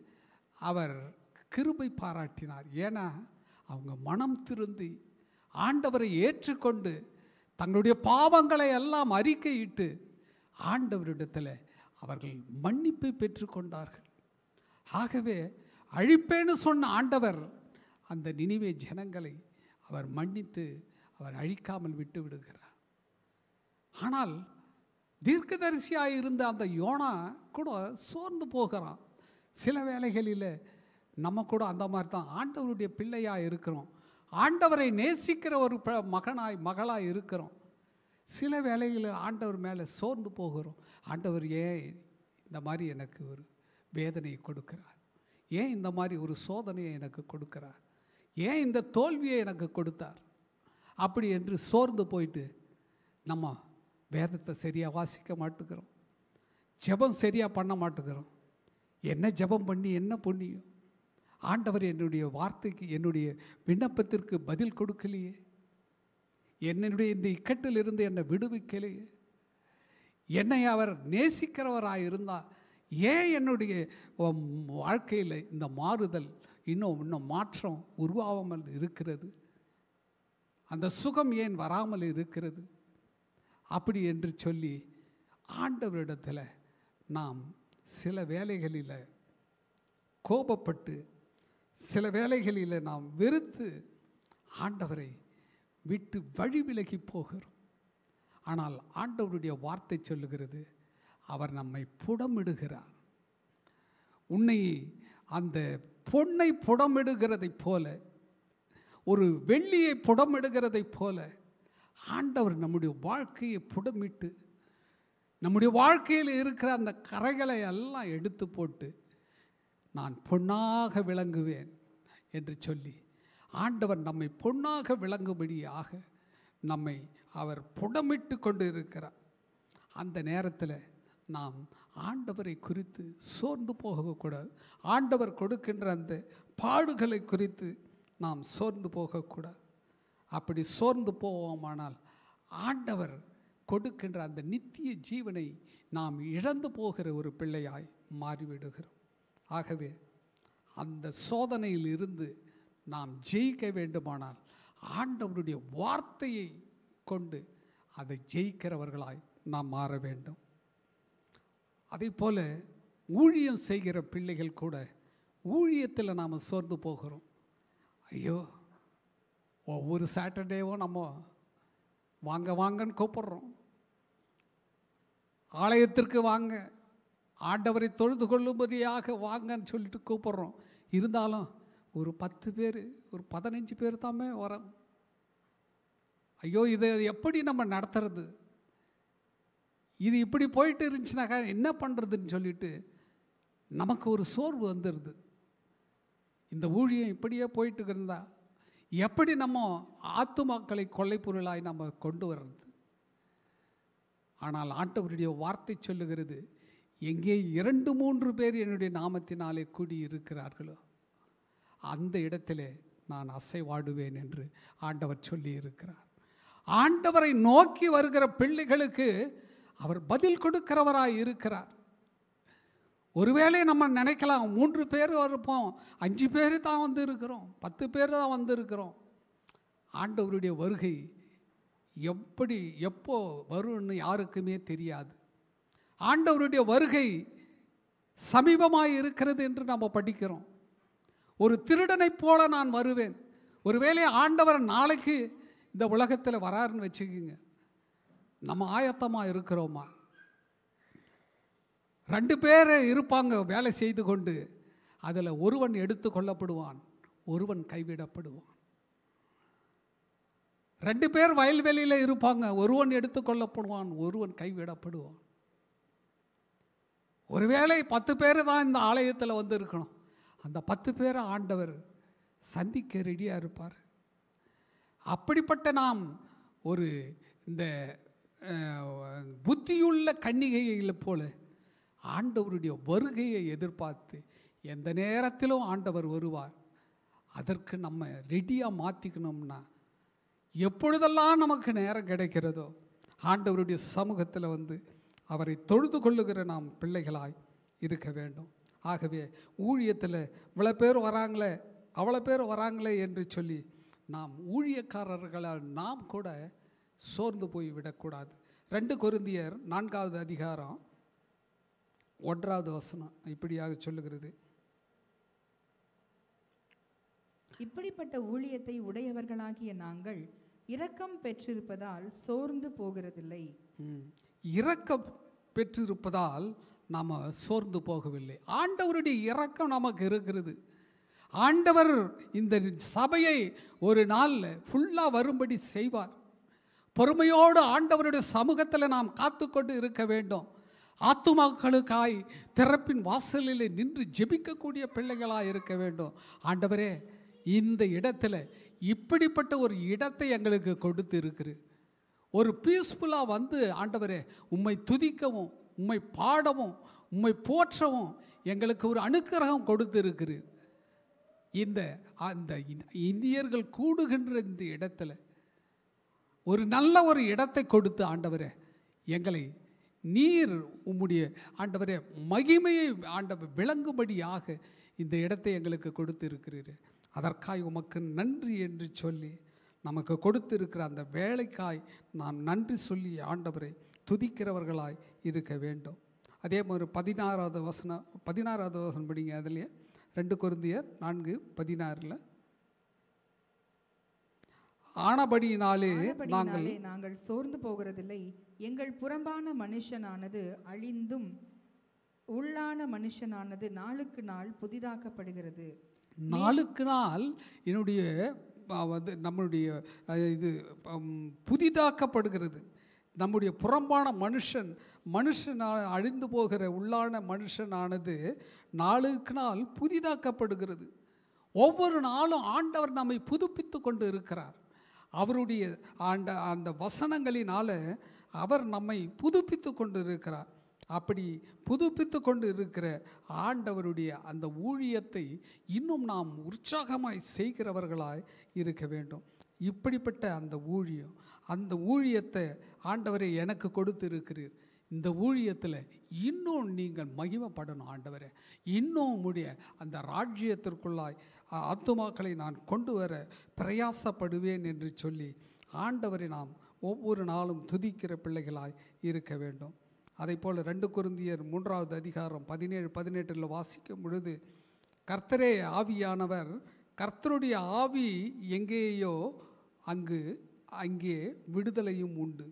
அவர் கிருபை பாராட்டினார் ஏன்னா அவங்க மனம் திருந்தி ஆண்டவரை ஏற்றுக்கொண்டு தங்களுடைய பாவங்களை எல்லாம் அறிக்கையிட்டு ஆண்டவரிடத்தில் அவர்கள் மன்னிப்பை பெற்றுக்கொண்டார்கள் ஆகவே அழிப்பேன்னு சொன்ன ஆண்டவர் அந்த நினிவே ஜனங்களை அவர் மன்னித்து அவர் அழிக்காமல் விட்டு விடுகிறார் ஆனால் தீர்க்கதரிசியாக இருந்த அந்த யோனா கூட சோர்ந்து போகிறான் சில வேளைகளில் நம்ம கூட அந்த மாதிரி தான் ஆண்டவருடைய பிள்ளையாக இருக்கிறோம் ஆண்டவரை நேசிக்கிற ஒரு ப- மகனாய் மகளாய் இருக்கிறோம் சில வேளைகளில் ஆண்டவர் மேலே சோர்ந்து போகிறோம் ஆண்டவர் ஏன் இந்த மாதிரி எனக்கு ஒரு வேதனையை கொடுக்கிறார் ஏன் இந்த மாதிரி ஒரு சோதனையை எனக்கு கொடுக்கிறார் ஏன் இந்த தோல்வியை எனக்கு கொடுத்தார் அப்படி என்று சோர்ந்து போயிட்டு நம்ம வேதத்தை சரியாக வாசிக்க மாட்டுக்கிறோம் ஜெபம் சரியாக பண்ண மாட்டுக்கிறோம் என்ன ஜெபம் பண்ணி என்ன புண்ணியம் ஆண்டவர் என்னுடைய வார்த்தைக்கு என்னுடைய விண்ணப்பத்திற்கு பதில் கொடுக்கலையே என்னுடைய இந்த இக்கட்டிலிருந்து என்னை விடுவிக்கலையே என்னை அவர் நேசிக்கிறவராக இருந்தால் ஏன் என்னுடைய வாழ்க்கையில் இந்த மாறுதல் இன்னும் இன்னும் மாற்றம் உருவாகாமல் இருக்கிறது அந்த சுகம் ஏன் வராமல் இருக்கிறது அப்படி என்று சொல்லி ஆண்டவரிடத்தில் நாம் சில வேலைகளில் கோபப்பட்டு சில வேலைகளில் நாம் வெறுத்து ஆண்டவரை விட்டு வழி விலகி போகிறோம் ஆனால் ஆண்டவருடைய வார்த்தை சொல்லுகிறது அவர் நம்மை புடமிடுகிறார் உன்னை அந்த பொன்னை புடமிடுகிறதைப் போல ஒரு வெள்ளியை புடமிடுகிறதைப் போல ஆண்டவர் நம்முடைய வாழ்க்கையை புடமிட்டு நம்முடைய வாழ்க்கையில் இருக்கிற அந்த கரைகளை எல்லாம் எடுத்து போட்டு நான் பொன்னாக விளங்குவேன் என்று சொல்லி ஆண்டவர் நம்மை பொன்னாக விளங்கும்படியாக நம்மை அவர் புடமிட்டு கொண்டு இருக்கிறார் அந்த நேரத்தில் நாம் ஆண்டவரை குறித்து சோர்ந்து போகக்கூடாது ஆண்டவர் கொடுக்கின்ற அந்த பாடுகளை குறித்து நாம் சோர்ந்து போகக்கூடாது அப்படி சோர்ந்து போவோமானால் ஆண்டவர் கொடுக்கின்ற அந்த நித்திய ஜீவனை நாம் இழந்து போகிற ஒரு பிள்ளையாய் மாறிவிடுகிறோம் ஆகவே அந்த சோதனையில் இருந்து நாம் ஜெயிக்க வேண்டுமானால் ஆண்டவருடைய வார்த்தையை கொண்டு அதை ஜெயிக்கிறவர்களாய் நாம் மாற வேண்டும் அதே போல ஊழியம் செய்கிற பிள்ளைகள் கூட ஊழியத்தில் நாம் சோர்ந்து போகிறோம் ஐயோ ஒவ்வொரு சாட்டர்டேவும் நம்ம வாங்க வாங்கன்னு கூப்பிடுறோம் ஆலயத்திற்கு வாங்க ஆண்டவரை தொழுது கொள்ளும்படியாக வாங்கன்னு சொல்லிட்டு கூப்பிடுறோம் இருந்தாலும் ஒரு பத்து பேர் ஒரு பதினஞ்சு பேர் தாமே வரோம் ஐயோ இதை எப்படி நம்ம நடத்துறது இது இப்படி போயிட்டு இருந்துச்சுனாக்கா என்ன பண்ணுறதுன்னு சொல்லிட்டு நமக்கு ஒரு சோர்வு வந்துடுது இந்த ஊழியம் இப்படியே போயிட்டு இருந்தா எப்படி நம்ம ஆத்துமாக்களை கொள்ளை பொருளாய் நம்ம கொண்டு வர்றது ஆனால் ஆண்டவருடைய வார்த்தை சொல்லுகிறது எங்கே இரண்டு மூன்று பேர் என்னுடைய நாமத்தினாலே கூடி இருக்கிறார்களோ அந்த இடத்திலே நான் அசைவாடுவேன் என்று ஆண்டவர் சொல்லி இருக்கிறார் ஆண்டவரை நோக்கி வருகிற பிள்ளைகளுக்கு அவர் பதில் கொடுக்கிறவராய் இருக்கிறார் ஒருவேளை நம்ம நினைக்கலாம் மூன்று பேர் இருப்போம் அஞ்சு பேர் தான் வந்து இருக்கிறோம் பத்து பேர் தான் வந்து இருக்கிறோம் ஆண்டவருடைய வருகை எப்படி எப்போ வரும்னு யாருக்குமே தெரியாது ஆண்டவருடைய வருகை சமீபமாய் இருக்கிறது என்று நம்ம படிக்கிறோம் ஒரு திருடனைப் போல நான் வருவேன் ஒருவேளை ஆண்டவர் நாளைக்கு இந்த உலகத்தில் வராருன்னு வச்சுக்கோங்க நம்ம ஆயத்தமாக இருக்கிறோமா ரெண்டு பேர் இருப்பாங்க வேலை செய்து கொண்டு அதில் ஒருவன் எடுத்து கொள்ளப்படுவான் ஒருவன் கைவிடப்படுவான் ரெண்டு பேர் வயல்வெளியில் இருப்பாங்க ஒருவன் எடுத்து கொள்ளப்படுவான் ஒருவன் கைவிடப்படுவான் ஒருவேளை பத்து பேர் தான் இந்த ஆலயத்தில் வந்து இருக்கணும் அந்த பத்து பேரை ஆண்டவர் சந்திக்க ரெடியாக இருப்பார் அப்படிப்பட்ட நாம் ஒரு இந்த அஹ், புத்தியுள்ள கன்னிகைகளை போல ஆண்டவருடைய வருகையை எதிர்பார்த்து எந்த நேரத்திலும் ஆண்டவர் வருவார் அதற்கு நம்ம ரெடியாக மாற்றிக்கணும்னா எப்பொழுதெல்லாம் நமக்கு நேரம் கிடைக்கிறதோ ஆண்டவருடைய சமூகத்தில் வந்து அவரை தொழுது கொள்ளுகிற நாம் பிள்ளைகளாய் இருக்க வேண்டும் ஆகவே ஊழியத்தில் இவ்வளோ பேர் வராங்களே அவ்வளோ பேர் வராங்களே என்று சொல்லி நாம் ஊழியக்காரர்களால் நாம் கூட சோர்ந்து போய் விடக்கூடாது ரெண்டு கொருந்தியர் நான்காவது அதிகாரம் ஒன்றாவது வசனம் இப்படியாக சொல்லுகிறது இப்படிப்பட்ட ஊழியத்தை உடையவர்களாகிய நாங்கள் இரக்கம் பெற்றிருப்பதால் சோர்ந்து போகிறதில்லை ம். இரக்கம் பெற்றிருப்பதால் நாம் சோர்ந்து போகவில்லை ஆண்டவருடைய இரக்கம் நமக்கு இருக்கிறது ஆண்டவர் இந்த சபையை ஒரு நாளில் ஃபுல்லாக வரும்படி செய்வார் பொறுமையோடு ஆண்டவருடைய சமூகத்தில் நாம் காத்துக்கொண்டு இருக்க வேண்டும் ஆத்துமாக்களுக்காய் திறப்பின் வாசலில் நின்று ஜெபிக்கக்கூடிய பிள்ளைகளாக இருக்க வேண்டும் ஆண்டவரே இந்த இடத்துல இப்படிப்பட்ட ஒரு இடத்தை எங்களுக்கு கொடுத்து இருக்குது ஒரு பீஸ்ஃபுல்லாக வந்து ஆண்டவரே உம்மை துதிக்கவும் உம்மை பாடவும் உம்மை போற்றவும் எங்களுக்கு ஒரு அனுக்கிரகம் கொடுத்து இருக்குது இந்த அந்த இந்- இந்தியர்கள் கூடுகின்ற இந்த இடத்துல ஒரு நல்ல ஒரு இடத்தை கொடுத்து ஆண்டவரே எங்களை நீர் உம்முடைய ஆண்டவரே மகிமையை ஆண்டவர் விளங்கும்படியாக இந்த இடத்தை எங்களுக்கு கொடுத்திருக்கிறீர் அதற்காய் உமக்கு நன்றி என்று சொல்லி நமக்கு கொடுத்திருக்கிற அந்த வேலைக்காய் நாம் நன்றி சொல்லி ஆண்டவரை துதிக்கிறவர்களாய் இருக்க வேண்டும் அதே மாதிரி பதினாறாவது வசனம் பதினாறாவது வசனம் படிங்க அதுலேயே ரெண்டு கொருந்தியர் நான்கு பதினாறில் ஆனபடியினாலே நாங்கள் ஆனபடியினாலே நாங்கள் சோர்ந்து போகிறதில்லை எங்கள் புறம்பான மனுஷனானது அழிந்தும் உள்ளான மனுஷனானது நாளுக்கு நாள் புதிதாக்கப்படுகிறது நாளுக்கு நாள் என்னுடைய அ, வந்து நம்முடைய அ, இது ம், புதிதாக்கப்படுகிறது நம்முடைய புறம்பான மனுஷன் மனுஷனா அழிந்து போகிற உள்ளான மனுஷனானது நாளுக்கு நாள் புதிதாக்கப்படுகிறது ஒவ்வொரு நாளும் ஆண்டவர் நம்மை புதுப்பித்து கொண்டு இருக்கிறார் அவருடைய ஆண்ட அந்த வசனங்களினால அவர் நம்மை புதுப்பித்து கொண்டு இருக்கிறார் அப்படி புதுப்பித்து கொண்டு இருக்கிற ஆண்டவருடைய அந்த ஊழியத்தை இன்னும் நாம் உற்சாகமாய் செய்கிறவர்களாய் இருக்க வேண்டும் இப்படிப்பட்ட அந்த ஊழியம் அந்த ஊழியத்தை ஆண்டவரை எனக்கு கொடுத்து இருக்கிறீர் இந்த ஊழியத்தில் இன்னும் நீங்கள் மகிமைப்படணும் ஆண்டவரே இன்னும் உம்முடைய அந்த ராஜ்யத்திற்குள்ளாய் ஆ- ஆத்துமாக்களை நான் கொண்டு வர பிரயாசப்படுவேன் என்று சொல்லி ஆண்டவரை நாம் ஒவ்வொரு நாளும் துதிக்கிற பிள்ளைகளாய் இருக்க வேண்டும் அதே போல் ரெண்டு குருந்தியர் மூன்றாவது அதிகாரம் பதினேழு பதினெட்டில் வாசிக்கும் பொழுது கர்த்தரே ஆவியானவர் கர்த்தருடைய ஆவி எங்கேயோ அங்கு அங்கே விடுதலையும் உண்டு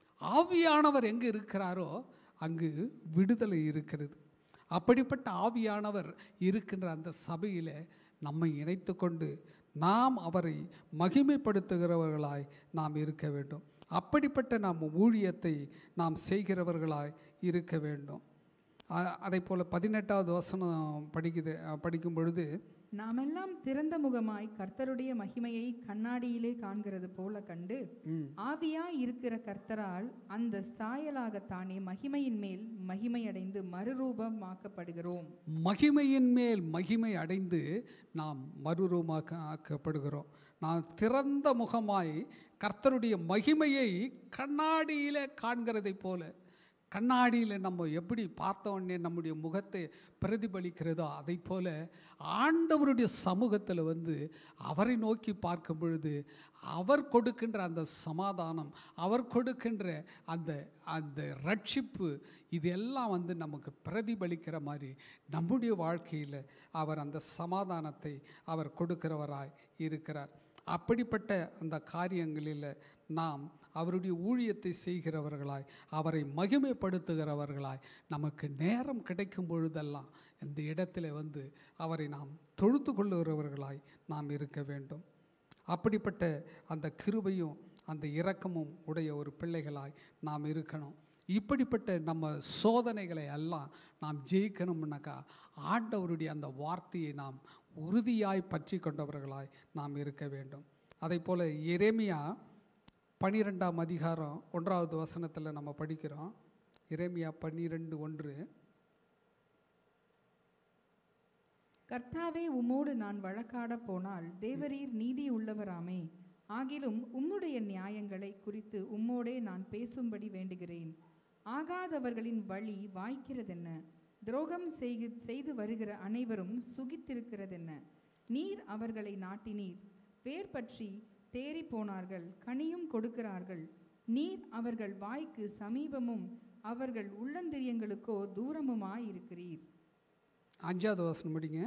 ஆவியானவர் எங்கே இருக்கிறாரோ அங்கு விடுதலை இருக்கிறது அப்படிப்பட்ட ஆவியானவர் இருக்கின்ற அந்த சபையில் நம்மை இணைத்து கொண்டு நாம் அவரை மகிமைப்படுத்துகிறவர்களாய் நாம் இருக்க வேண்டும் அப்படிப்பட்ட நாம் ஊழியத்தை நாம் செய்கிறவர்களாய் இருக்க வேண்டும் அ- அதே போல் பதினெட்டாவது வசனம் படிக்குது படிக்கும் பொழுது நாமெல்லாம் திறந்த முகமாய் கர்த்தருடைய மகிமையை கண்ணாடியிலே காண்கிறது போல கண்டு ஆவியாய் இருக்கிற கர்த்தரால் அந்த சாயலாகத்தானே மகிமையின் மேல் மகிமையடைந்து மறுரூபமாக்கப்படுகிறோம் மகிமையின் மேல் மகிமை அடைந்து நாம் மறுரூபமாக்க ஆக்கப்படுகிறோம் நாம் திறந்த முகமாய் கர்த்தருடைய மகிமையை கண்ணாடியிலே காண்கிறதைப் போல கண்ணாடியில் நம்ம எப்படி பார்த்த உடனே நம்முடைய முகத்தை பிரதிபலிக்கிறதோ அதை போல ஆண்டவருடைய சமூகத்தில் வந்து அவரை நோக்கி பார்க்கும் பொழுது அவர் கொடுக்கின்ற அந்த சமாதானம் அவர் கொடுக்கின்ற அந்த அந்த ரட்சிப்பு இதெல்லாம் வந்து நமக்கு பிரதிபலிக்கிற மாதிரி நம்முடைய வாழ்க்கையில் அவர் அந்த சமாதானத்தை அவர் கொடுக்கிறவராய் இருக்கிறார் அப்படிப்பட்ட அந்த காரியங்களில் நாம் அவருடைய ஊழியத்தை செய்கிறவர்களாய் அவரை மகிமைப்படுத்துகிறவர்களாய் நமக்கு நேரம் கிடைக்கும் பொழுதெல்லாம் இந்த இடத்துல வந்து அவரை நாம் தொழுது கொள்ளுகிறவர்களாய் நாம் இருக்க வேண்டும் அப்படிப்பட்ட அந்த கிருபையும் அந்த இரக்கமும் உடைய ஒரு பிள்ளைகளாய் நாம் இருக்கணும் இப்படிப்பட்ட நம்ம சோதனைகளை எல்லாம் நாம் ஜெயிக்கணும்னாக்கா ஆண்டவருடைய அந்த வார்த்தையை நாம் உறுதியாய் பற்றி கொண்டவர்களாய் நாம் இருக்க வேண்டும் அதே போல் எரேமியா பனிரெண்டாம் அதிகாரம் ஒன்றாவது வசனத்தில் நம்ம படிக்கிறோம் எரேமியா பன்னிரெண்டு ஒன்று கர்த்தாவே உம்மோடு நான் வழக்காடப் போனால் தேவரீர் நீதி உள்ளவராமே ஆகிலும் உம்முடைய நியாயங்களை குறித்து உம்மோடே நான் பேசும்படி வேண்டுகிறேன் ஆகாதவர்களின் வழி வாய்க்கிறதென்ன துரோகம் செய்து செய்து வருகிற அனைவரும் சுகித்திருக்கிறதென்ன நீர் அவர்களை நாட்டினீர் வேர் பற்றி தேறி போனார்கள் கனியும் கொடுக்கிறார்கள் நீர் அவர்கள் வாய்க்கு சமீபமும் அவர்கள் உள்ளந்திரியங்களுக்கோ தூரமுமாயிருக்கிறீர் அஞ்சாவது வசனம் படிங்க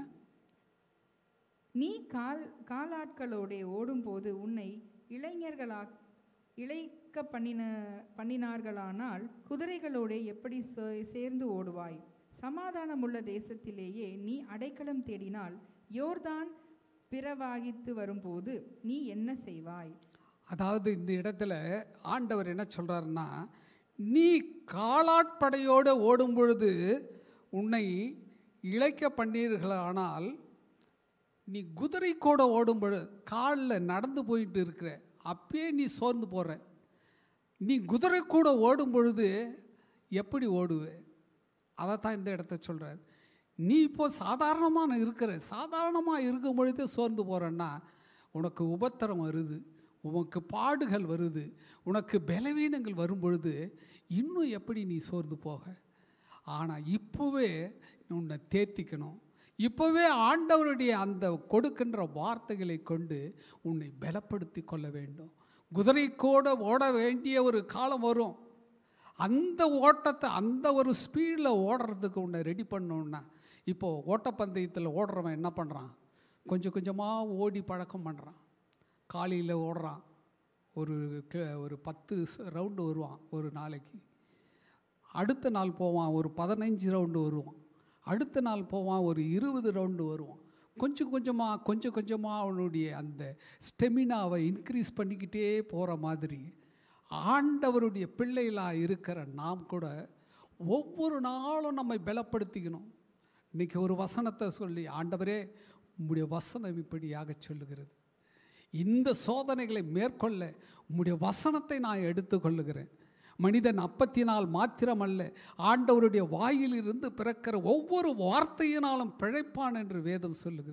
நீ கால் காலாட்களோடே ஓடும்போது உன்னை இளைஞர்களா இழைக்க பண்ணின பண்ணினார்களானால் குதிரைகளோடே எப்படி சே- சேர்ந்து ஓடுவாய் சமாதானமுள்ள தேசத்திலேயே நீ அடைக்கலம் தேடினால் யோர்தான் பிரவாகித்து வரும்போது நீ என்ன செய்வாய் அதாவது இந்த இடத்துல ஆண்டவர் என்ன சொல்கிறாருன்னா நீ காலாட்படையோடு ஓடும் பொழுது உன்னை இழைக்க பண்ணீர்களானால் நீ குதிரை கூட ஓடும் பொழுது காலில் நடந்து போயிட்டு இருக்கிற அப்பயே நீ சோர்ந்து போகிற நீ குதிரை கூட ஓடும் பொழுது எப்படி ஓடுவே அதை தான் இந்த இடத்த சொல்கிறார் நீ இப்போ சாதாரணமாக இருக்கிற சாதாரணமாக இருக்கும் பொழுதே சோர்ந்து போகிறன்னா உனக்கு உபத்திரம் வருது உனக்கு பாடுகள் வருது உனக்கு பலவீனங்கள் வரும் பொழுது இன்னும் எப்படி நீ சோர்ந்து போக ஆனால் இப்போவே உன்னை தேத்திக்கணும் இப்போவே ஆண்டவருடைய அந்த கொடுக்கின்ற வார்த்தைகளை கொண்டு உன்னை பலப்படுத்தி கொள்ள வேண்டும் குதிரை கூட ஓட வேண்டிய ஒரு காலம் வரும் அந்த ஓட்டத்தை அந்த ஒரு ஸ்பீடில் ஓடுறதுக்கு உன்னை ரெடி பண்ணணுன்னா இப்போது ஓட்டப்பந்தயத்தில் ஓடுறவன் என்ன பண்ணுறான் கொஞ்சம் கொஞ்சமாக ஓடி பழக்கம் பண்ணுறான் காலையில் ஓடுறான் ஒரு க- ஒரு பத்து ரவுண்டு வருவான் ஒரு நாளைக்கு அடுத்த நாள் போவான் ஒரு பதினஞ்சு ரவுண்டு வருவான் அடுத்த நாள் போவான் ஒரு இருபது ரவுண்டு வருவான் கொஞ்சம் கொஞ்சமாக கொஞ்சம் கொஞ்சமாக அவனுடைய அந்த ஸ்டெமினாவை இன்க்ரீஸ் பண்ணிக்கிட்டே போகிற மாதிரி ஆண்டவருடைய பிள்ளைகளாக இருக்கிற நாம் கூட ஒவ்வொரு நாளும் நம்மை பலப்படுத்திக்கணும் இன்னைக்கு ஒரு வசனத்தை சொல்லி ஆண்டவரே உம்முடைய வசனம் இப்படியாக சொல்லுகிறது இந்த சோதனைகளை மேற்கொள்ள உம்முடைய வசனத்தை நான் எடுத்துக்கொள்ளுகிறேன் மனிதன் அப்பத்தினால் மாத்திரமல்ல ஆண்டவருடைய வாயிலிருந்து பிறக்கிற ஒவ்வொரு வார்த்தையினாலும் பிழைப்பான் என்று வேதம் சொல்லுகிறது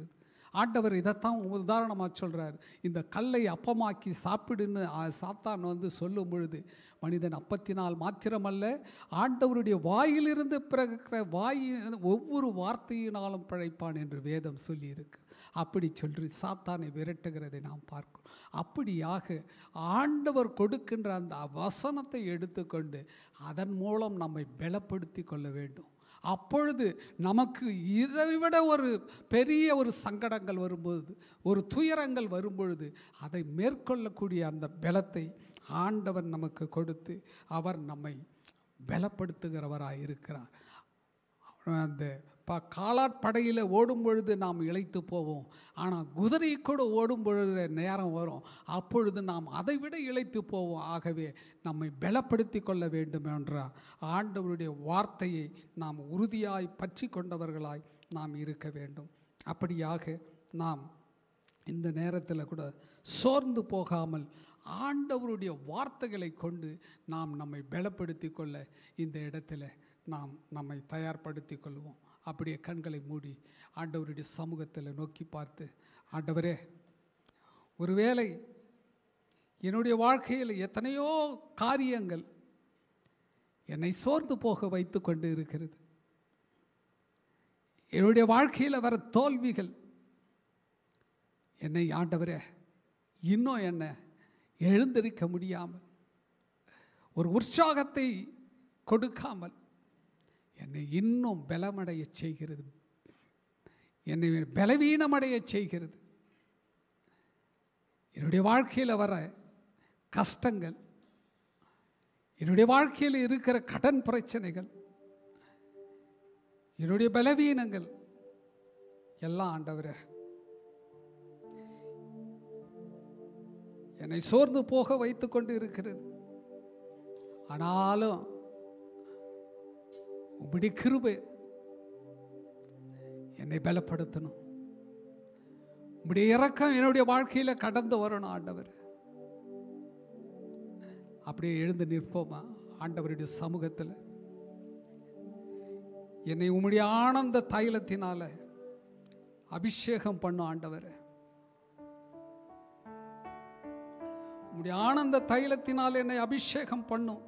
ஆண்டவர் இதைத்தான் உதாரணமாக சொல்கிறார் இந்த கல்லை அப்பமாக்கி சாப்பிடுன்னு ஆ, சாத்தான் வந்து சொல்லும் பொழுது மனிதன் அப்பத்தினால் மாத்திரமல்ல ஆண்டவருடைய வாயிலிருந்து பிறகுற வாயின் ஒவ்வொரு வார்த்தையினாலும் பிழைப்பான் என்று வேதம் சொல்லியிருக்கு அப்படி சொல்லி சாத்தானை விரட்டுகிறதை நாம் பார்க்கிறோம் அப்படியாக ஆண்டவர் கொடுக்கின்ற அந்த வசனத்தை எடுத்துக்கொண்டு அதன் மூலம் நம்மை பலப்படுத்தி கொள்ள வேண்டும் அப்பொழுது நமக்கு இதை விட ஒரு பெரிய ஒரு சங்கடங்கள் வரும்போது ஒரு துயரங்கள் வரும்பொழுது அதை மேற்கொள்ளக்கூடிய அந்த பலத்தை ஆண்டவர் நமக்கு கொடுத்து அவர் நம்மை பலப்படுத்துகிறவராக இருக்கிறார் அந்த ப காலாட்படையில் ஓடும் பொழுது நாம் இழைத்து போவோம் ஆனால் குதிரை கூட ஓடும் பொழுது நேரம் வரும் அப்பொழுது நாம் அதை விட இழைத்து போவோம் ஆகவே நம்மை பலப்படுத்தி கொள்ள வேண்டும் என்ற ஆண்டவருடைய வார்த்தையை நாம் உறுதியாய் பற்றி கொண்டவர்களாய் நாம் இருக்க வேண்டும் அப்படியாக நாம் இந்த நேரத்தில் கூட சோர்ந்து போகாமல் ஆண்டவருடைய வார்த்தைகளை கொண்டு நாம் நம்மை பலப்படுத்தி கொள்ள இந்த இடத்துல நாம் நம்மை தயார்படுத்தி கொள்வோம் அப்படியே கண்களை மூடி ஆண்டவருடைய சமூகத்தில் நோக்கி பார்த்து ஆண்டவரே ஒருவேளை என்னுடைய வாழ்க்கையில் எத்தனையோ காரியங்கள் என்னை சோர்ந்து போக வைத்து கொண்டு இருக்கிறது என்னுடைய வாழ்க்கையில் வர தோல்விகள் என்னை ஆண்டவரே இன்னும் என்ன எழுந்திருக்க முடியாமல் ஒரு உற்சாகத்தை கொடுக்காமல் என்னை இன்னும் பலமடைய செய்கிறது என்னை பலவீனமடைய செய்கிறது என்னுடைய வாழ்க்கையில் வர கஷ்டங்கள் என்னுடைய வாழ்க்கையில் இருக்கிற கடன் பிரச்சனைகள் என்னுடைய பலவீனங்கள் எல்லாம் ஆண்டவரே என்னை சோர்ந்து போக வைத்து கொண்டு இருக்கிறது ஆனாலும் உம்முடைய கிருபை என்னை பலப்படுத்தணும் உம்முடைய இறக்கம் என்னுடைய வாழ்க்கையில் கடந்து வரணும் ஆண்டவர் அப்படியே எழுந்து நிற்போமா ஆண்டவருடைய சமூகத்தில் என்னை உம்முடைய ஆனந்த தைலத்தினால அபிஷேகம் பண்ணும் ஆண்டவர் உம்முடைய ஆனந்த தைலத்தினால் என்னை அபிஷேகம் பண்ணும்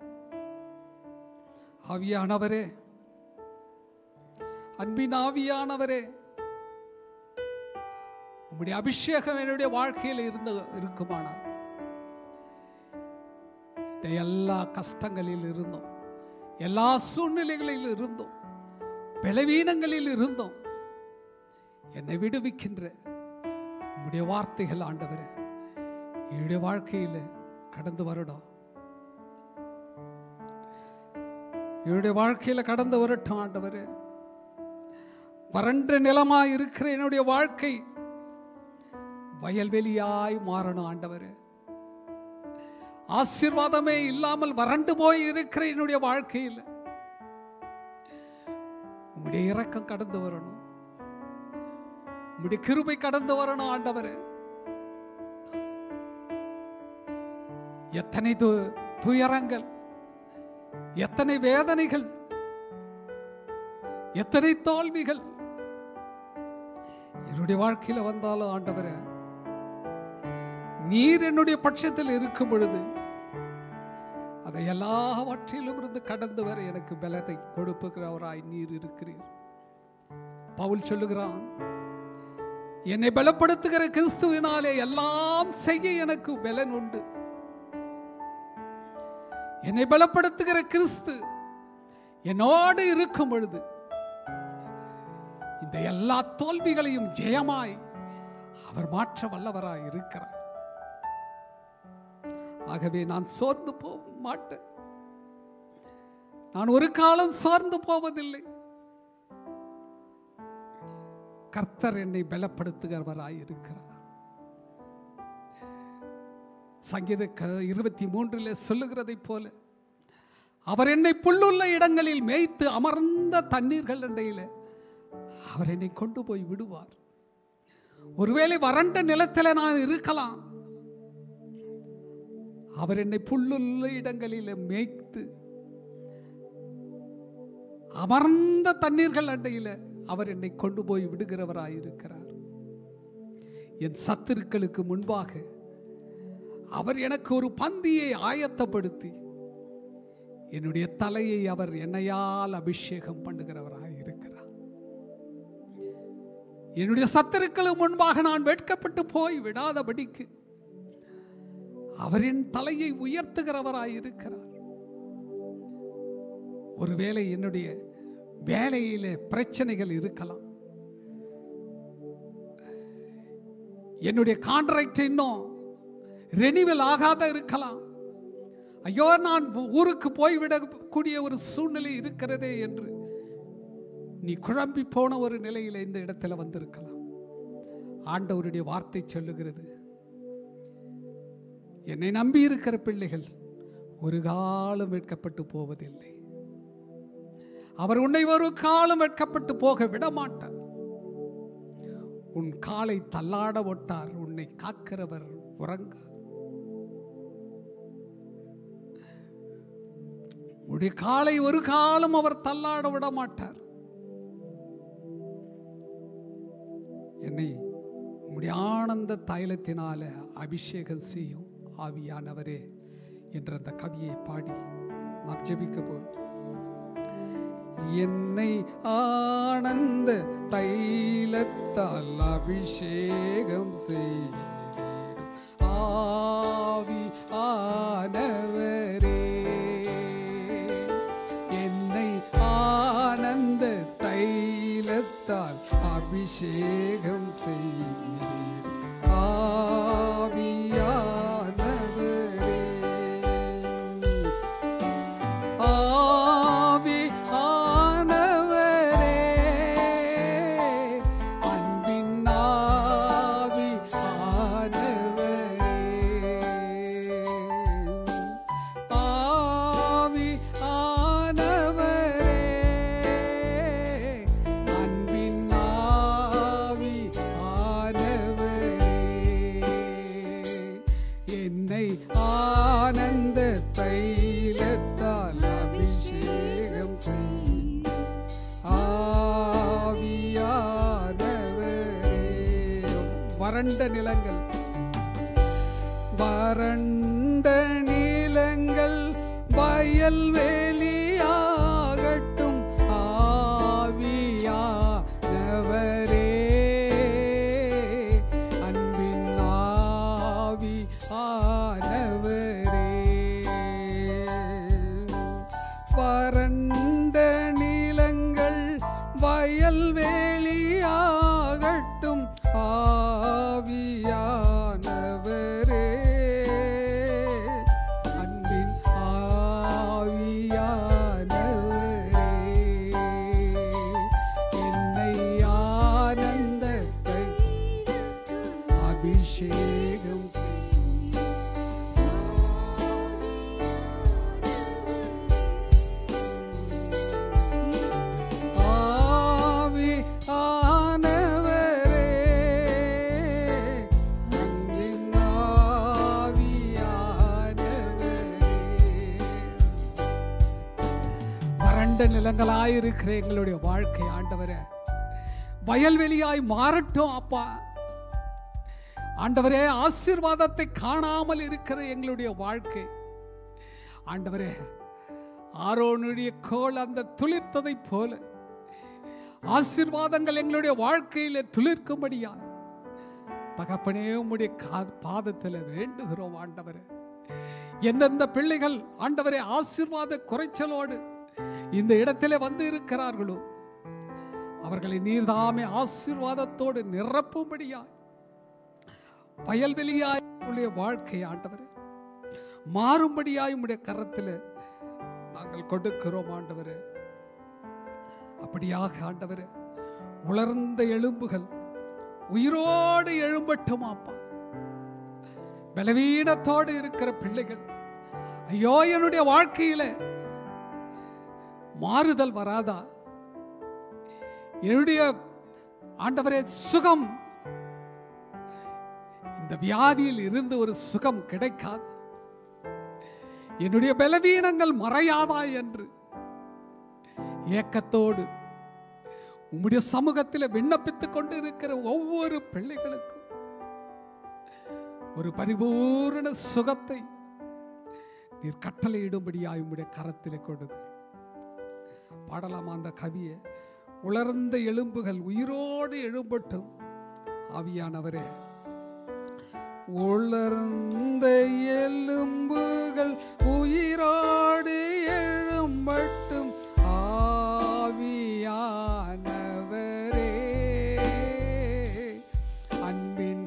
ஆவியானவரே அன்பின் ஆவியானவரே உம்முடைய அபிஷேகம் என்னுடைய வாழ்க்கையில் இருந்து இருக்குமானா இந்த எல்லா கஷ்டங்களில் இருந்தோம் எல்லா சூழ்நிலைகளில் இருந்தோம் பலவீனங்களில் இருந்தோம் என்னை விடுவிக்கின்ற உம்முடைய வார்த்தைகள் ஆண்டவரே என்னுடைய வாழ்க்கையில் கடந்து வரணும் என்னுடைய வாழ்க்கையில் கடந்து வரட்டும் ஆண்டவரே வறண்ட நிலமாய் இருக்கிற என்னுடைய வாழ்க்கை வயல்வெளியாய் மாறணும் ஆண்டவரே ஆசீர்வாதமே இல்லாமல் வறண்டு போய் இருக்கிற என்னுடைய வாழ்க்கையில் உம்முடைய இரக்கம் கடந்து வரணும் உம்முடைய கிருபை கடந்து வரணும் ஆண்டவரே எத்தனை து துயரங்கள் எத்தனை வேதனைகள் எத்தனை தோல்விகள் என்னுடைய வாழ்க்கையில் வந்தாலும் ஆண்டவரே நீர் என்னுடைய பட்சத்தில் இருக்கும் பொழுது அதை எல்லாவற்றிலும் இருந்து கடந்து வர எனக்கு பலத்தை கொடுப்புகிறவராய் நீர் இருக்கிறீர் பவுல் சொல்லுகிறான் என்னை பலப்படுத்துகிற கிறிஸ்துவினாலே எல்லாம் செய்ய எனக்கு பலன் உண்டு என்னை பலப்படுத்துகிற கிறிஸ்து என்னோடு இருக்கும் பொழுது இந்த எல்லா தோல்விகளையும் ஜெயமாய் அவர் மாற்ற வல்லவராய் இருக்கிறார் ஆகவே நான் சோர்ந்து போக மாட்டேன் நான் ஒரு காலம் சோர்ந்து போவதில்லை கர்த்தர் என்னை பலப்படுத்துகிறவராய் இருக்கிறார் சங்கீத க- இருபத்தி மூன்றில் சொல்லுகிறதை போல அவர் என்னை புல்லுள்ள இடங்களில் மேய்த்து அமர்ந்த தண்ணீர்கள் இடையில அவர் என்னை கொண்டு போய் விடுவார் ஒருவேளை வறண்ட நிலத்தில் நான் இருக்கலாம் அவர் என்னை புல்லுள்ள இடங்களில் மேய்த்து அமர்ந்த தண்ணீர்கள் அண்டையில் அவர் என்னை கொண்டு போய் விடுகிறவராயிருக்கிறார் என் சத்துருக்களுக்கு முன்பாக அவர் எனக்கு ஒரு பந்தியை ஆயத்தப்படுத்தி என்னுடைய தலையை அவர் என்னையால் அபிஷேகம் பண்ணுகிறவராய் இருக்கிறார் என்னுடைய சத்துருக்களுக்கு முன்பாக நான் வெட்கப்பட்டு போய் விடாதபடிக்கு அவரின் தலையை உயர்த்துகிறவராய் இருக்கிறார் ஒருவேளை என்னுடைய வேலையிலே பிரச்சனைகள் இருக்கலாம் என்னுடைய கான்ட்ராக்ட் இன்னும் ரெனிவல் ஆகாத இருக்கலாம் ஐயோ நான் ஊருக்கு போய்விடக்கூடிய ஒரு சூழ்நிலை இருக்கிறதே என்று நீ குழம்பி போன ஒரு நிலையில் இந்த இடத்துல வந்திருக்கலாம் ஆண்டவருடைய வார்த்தை சொல்லுகிறது என்னை நம்பி இருக்கிற பிள்ளைகள் ஒரு காலம் வெட்கப்பட்டு போவதில்லை அவர் உன்னை ஒரு காலம் வெட்கப்பட்டு போக விட மாட்டார் உன் காலை தள்ளாட ஒட்டார் உன்னை காக்கிறவர் உறங்க உடைய காலை ஒரு காலம் அவர் தள்ளாட விட மாட்டார் என்னை உம்முடைய ஆனந்த தைலத்தினால அபிஷேகம் செய்யும் ஆவியானவரே என்ற அந்த கவியை பாடி நாம் ஜெபிக்க போறோம் என்னை ஆனந்த தைலத்தால் அபிஷேகம் செய்யும் ஆவி ஆனவரே என்னை ஆனந்த தைலத்தால் அபிஷேகம் செய்கிறேன் ஆவியானவரே ஆவி ஆனவரே அன்பின் ஆவி ஆனவரே ஆவி ஆனவரே அன்பின் ஆவி ஆனவரே என்னை ஆனந்த தைலத்தால் அபிஷேகம் செய் ஆவியானவரே வறண்ட நிலங்கள் வறண்ட நிலங்கள் வயல்வெளியாகட்டும் ஆவியானவரே அன்பின் ஆவி ஆனவரே வறண்ட நிலங்கள் வயல்வெளியாகட்டும் ஆவியானவரே அன்பின் ஆவியானவரே என்னை ஆனந்தத்தை அபிஷேகம் செய் ஆவி ஆனவரே அன்பின் ஆவியானவரே வறண்ட நிலங்களாயிருக்கிற எங்களுடைய வாழ்க்கை ஆண்டவரே வயல்வெளியாய் மாறட்டும் அப்பா ஆண்டவரே ஆசீர்வாதத்தை காணாமல் இருக்கிற எங்களுடைய வாழ்க்கை ஆண்டவரே ஆரோனுடைய கோல் அந்த துளிர்த்ததைப் போல ஆசீர்வாதங்கள் எங்களுடைய வாழ்க்கையில துளிர்க்கும்படியா தகப்பனே உம்முடைய கா- பாதத்துல வேண்டுகிறோம் ஆண்டவரே எந்தெந்த பிள்ளைகள் ஆண்டவரே ஆசீர்வாத குறைச்சலோடு இந்த இடத்திலே வந்து இருக்கிறார்களோ அவர்களை நீர்தாமே ஆசீர்வாதத்தோடு நிரப்பும்படியா வயல்வெளியாய் உடைய வாழ்க்கை ஆண்டவரே மாறும்படியாய் உம்முடைய கரத்தில் நாங்கள் கொடுக்கிறோம் ஆண்டவரே அப்படியாக ஆண்டவரே உலர்ந்த எலும்புகள் உயிரோடு எழும்பட்டும் அப்பா பலவீனத்தோடு இருக்கிற பிள்ளைகள் ஐயோ என்னுடைய வாழ்க்கையில மாறுதல் வராதா என்னுடைய ஆண்டவரே சுகம் இந்த வியாதியில் இருந்து ஒரு சுகம் கிடைக்காது என்னுடைய பலவீனங்கள் மறையாதா என்று ஏக்கத்தோடு உம்முடைய சமூகத்தில் விண்ணப்பித்துக் கொண்டு இருக்கிற ஒவ்வொரு பிள்ளைகளுக்கும் ஒரு பரிபூரண சுகத்தை நீர் கட்டளையிடும்படியாய் உம்முடைய கரத்திலே கொடுக்க பாடலாமா அந்த கவியை உலர்ந்த எலும்புகள் உயிரோடு எழும்பட்டும் ஆவியானவரே உலர்ந்த எலும்புகள் உயிரோடு எழும்பட்டும் ஆவியானவரே அன்பின்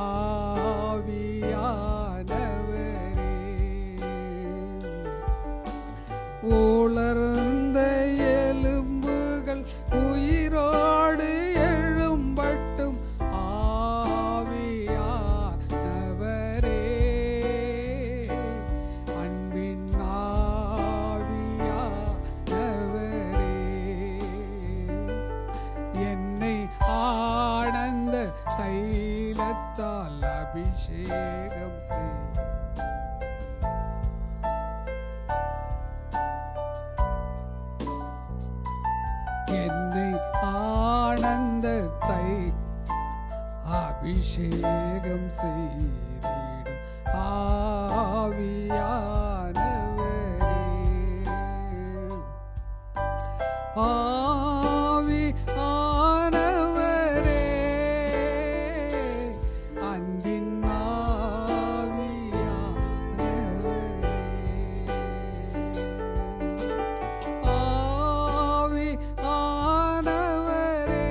ஆவியானவரே உலர்ந்த எலும்புகள் உயிரோடு எழும்பட்டும் ஆவியானவரே அன்பின் ஆவியானவரே என்னை ஆனந்த தைலத்தால் அபிஷேகம் செய் என்னை ஆனந்தத்தை அபிஷேகம் செய்திடும் ஆவியானவரே ஆவி ஆனவரே அன்பின் ஆவியானவரே ஆவி ஆனவரே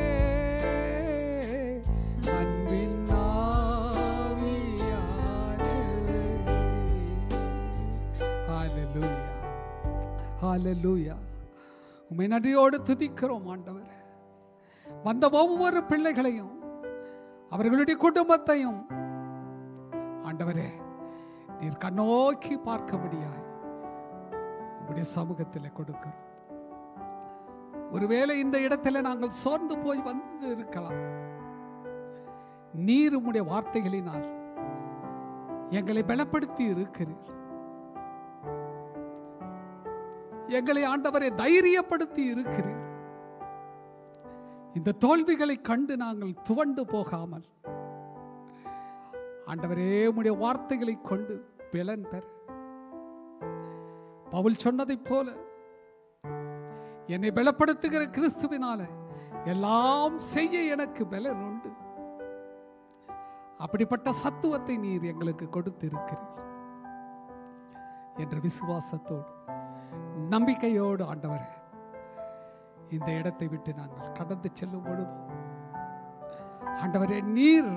அன்பின் ஆவியானவரே ஹalleluya உம்மை நன்றியோடு துதிக்கிறோம் ஆண்டவரே வந்த ஒவ்வொரு பிள்ளைகளையும் அவர்களுடைய குடும்பத்தையும் ஆண்டவரே நீர் கண்ணோக்கி பார்க்க முடியாது உம்முடைய சமூகத்தில் கொடுக்கிறோம் ஒருவேளை இந்த இடத்துல நாங்கள் சோர்ந்து போய் வந்து இருக்கலாம் நீர் உம்முடைய வார்த்தைகளினால் எங்களை பலப்படுத்தி இருக்கிறீர் எங்களை ஆண்டவரை தைரியப்படுத்தி இருக்கிறீர் இந்த தோல்விகளை கண்டு நாங்கள் துவண்டு போகாமல் ஆண்டவரே உம்முடைய வார்த்தைகளை கொண்டு பலன் பெற பவுல் சொன்னதைப் போல என்னை பலப்படுத்துகிற கிறிஸ்துவினால எல்லாம் செய்ய எனக்கு பலன் உண்டு அப்படிப்பட்ட சத்துவத்தை நீர் எங்களுக்கு கொடுத்திருக்கிறீர் என்ற விசுவாசத்தோடு நம்பிக்கையோடு ஆண்டவரே இந்த இடத்தை விட்டு நாங்கள் கடந்து செல்லும் பொழுது ஆண்டவரே நீர்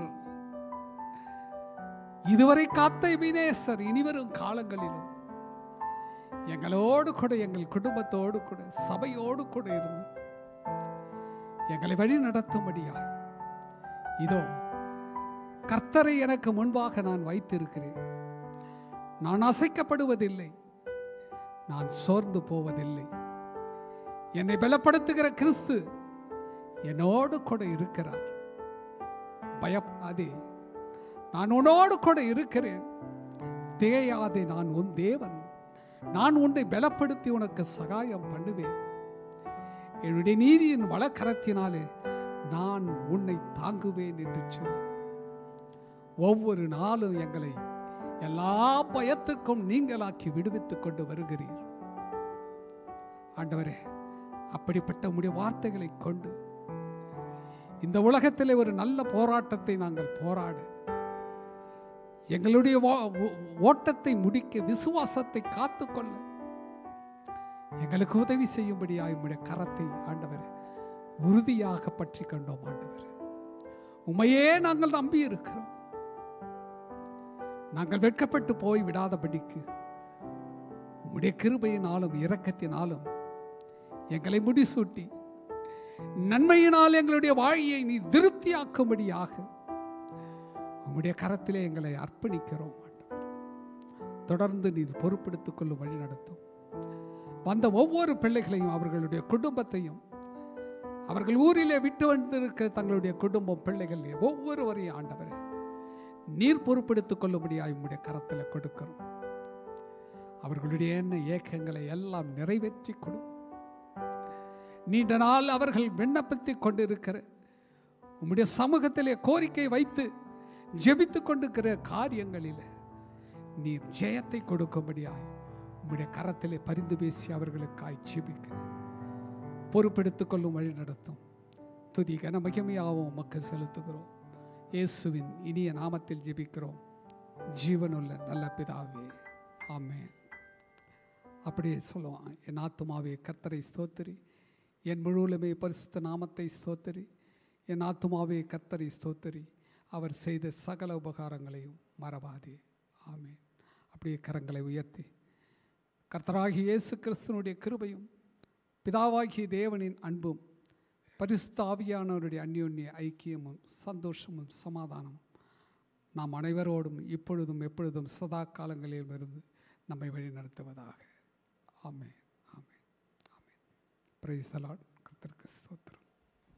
இதுவரை காத்த வினேசர் இனிவரும் காலங்களிலும் எங்களோடு கூட எங்கள் குடும்பத்தோடு கூட சபையோடு கூட இருந்து எங்களை வழி நடத்தும்படியா இதோ கர்த்தரை எனக்கு முன்பாக நான் வைத்திருக்கிறேன் நான் அசைக்கப்படுவதில்லை நான் சோர்ந்து போவதில்லை என்னை பலப்படுத்துகிற கிறிஸ்து என்னோடு கூட இருக்கிறார் பயப்படாதே நான் உன்னோடு கூட இருக்கிறேன் திகையாதே நான் உன் தேவன் நான் உன்னை பலப்படுத்தி உனக்கு சகாயம் பண்ணுவேன் என்னுடைய நீதியின் வழக்கரத்தினாலே நான் உன்னை தாங்குவேன் என்று சொல்லி ஒவ்வொரு நாளும் எங்களை எல்லா பயத்துக்கும் நீங்களாக்கி விடுவித்துக் கொண்டு வருகிறீர் ஆண்டவரே அப்படிப்பட்ட உம்முடைய வார்த்தைகளை கொண்டு இந்த உலகத்திலே ஒரு நல்ல போராட்டத்தை நாங்கள் போராட எங்களுடைய வா- ஓ- ஓட்டத்தை முடிக்க விசுவாசத்தை காத்துக்கொள்ள எங்களுக்கு உதவி செய்யும்படியாய் உம்முடைய கரத்தை ஆண்டவரே உறுதியாக பற்றி கொண்டோம் ஆண்டவரே உமையே நாங்கள் நம்பி இருக்கிறோம் நாங்கள் வெட்கப்பட்டு போய் விடாதபடிக்கு உம்முடைய கிருபையினாலும் இரக்கத்தினாலும் எங்களை முடிசூட்டி நன்மையினால் எங்களுடைய வாழ்யை நீ திருப்தியாக்கும்படியாக உம்முடைய கரத்திலே எங்களை அர்ப்பணிக்கிறோம் ஆண்டவரே. தொடர்ந்து நீர் பொறுப்பெடுத்துக் கொள்ளும் வழி நடத்தும் வந்த ஒவ்வொரு பிள்ளைகளையும் அவர்களுடைய குடும்பத்தையும் அவர்கள் ஊரிலே விட்டு வந்திருக்கிற தங்களுடைய குடும்பம் பிள்ளைகள் ஒவ்வொருவரையும் ஆண்டவரே நீர் பொறுப்பெடுத்துக் கொள்ளும்படியாய் உம்முடைய கரத்தில் கொடுக்கிறோம் அவர்களுடைய எண்ண ஏக்கங்களை எல்லாம் நிறைவேற்றி கொடு நீண்ட நாள் அவர்கள் விண்ணப்பித்துக் கொண்டிருக்கிற உம்முடைய சமூகத்திலே கோரிக்கை வைத்து ஜெபித்து கொண்டிருக்கிற காரியங்களில் நீர் ஜெயத்தை கொடுக்கும்படியாய் உம்முடைய கரத்திலே பரிந்து பேசி அவர்களுக்காய் ஜெபிக்கிறேன் பொறுப்பெடுத்துக் கொள்ளும் வழி நடத்தும் துதி கன மகிமையாகவும் உமக்கு செலுத்துகிறோம் இயேசுவின் இனிய நாமத்தில் ஜெபிக்கிறோம் ஜீவனுள்ள நல்ல பிதாவே ஆமென் அப்படியே சொல்லுவான் என் ஆத்துமாவே கர்த்தரை ஸ்தோத்திரி என் முழுவலுமே பரிசுத்த நாமத்தை ஸ்தோத்திரி என் ஆத்துமாவே கர்த்தரை ஸ்தோத்திரி அவர் செய்த சகல உபகாரங்களையும் மறவாதே ஆமென் அப்படியே கரங்களை உயர்த்தி கர்த்தராகிய இயேசு கிறிஸ்துவனுடைய கிருபையும் பிதாவாகிய தேவனின் அன்பும் பரிசுத்த ஆவியானவருடைய அந்யோன்ய ஐக்கியமும் சந்தோஷமும் சமாதானமும் நாம் அனைவரோடும் இப்பொழுதும் எப்பொழுதும் சதா காலங்களிலும் இருந்து நம்மை வழி நடத்துவதாக ஆமென் ஆமென் ஆமென் பிரைஸ் லார்ட் கர்த்தருக்கு ஸ்தோத்திரம்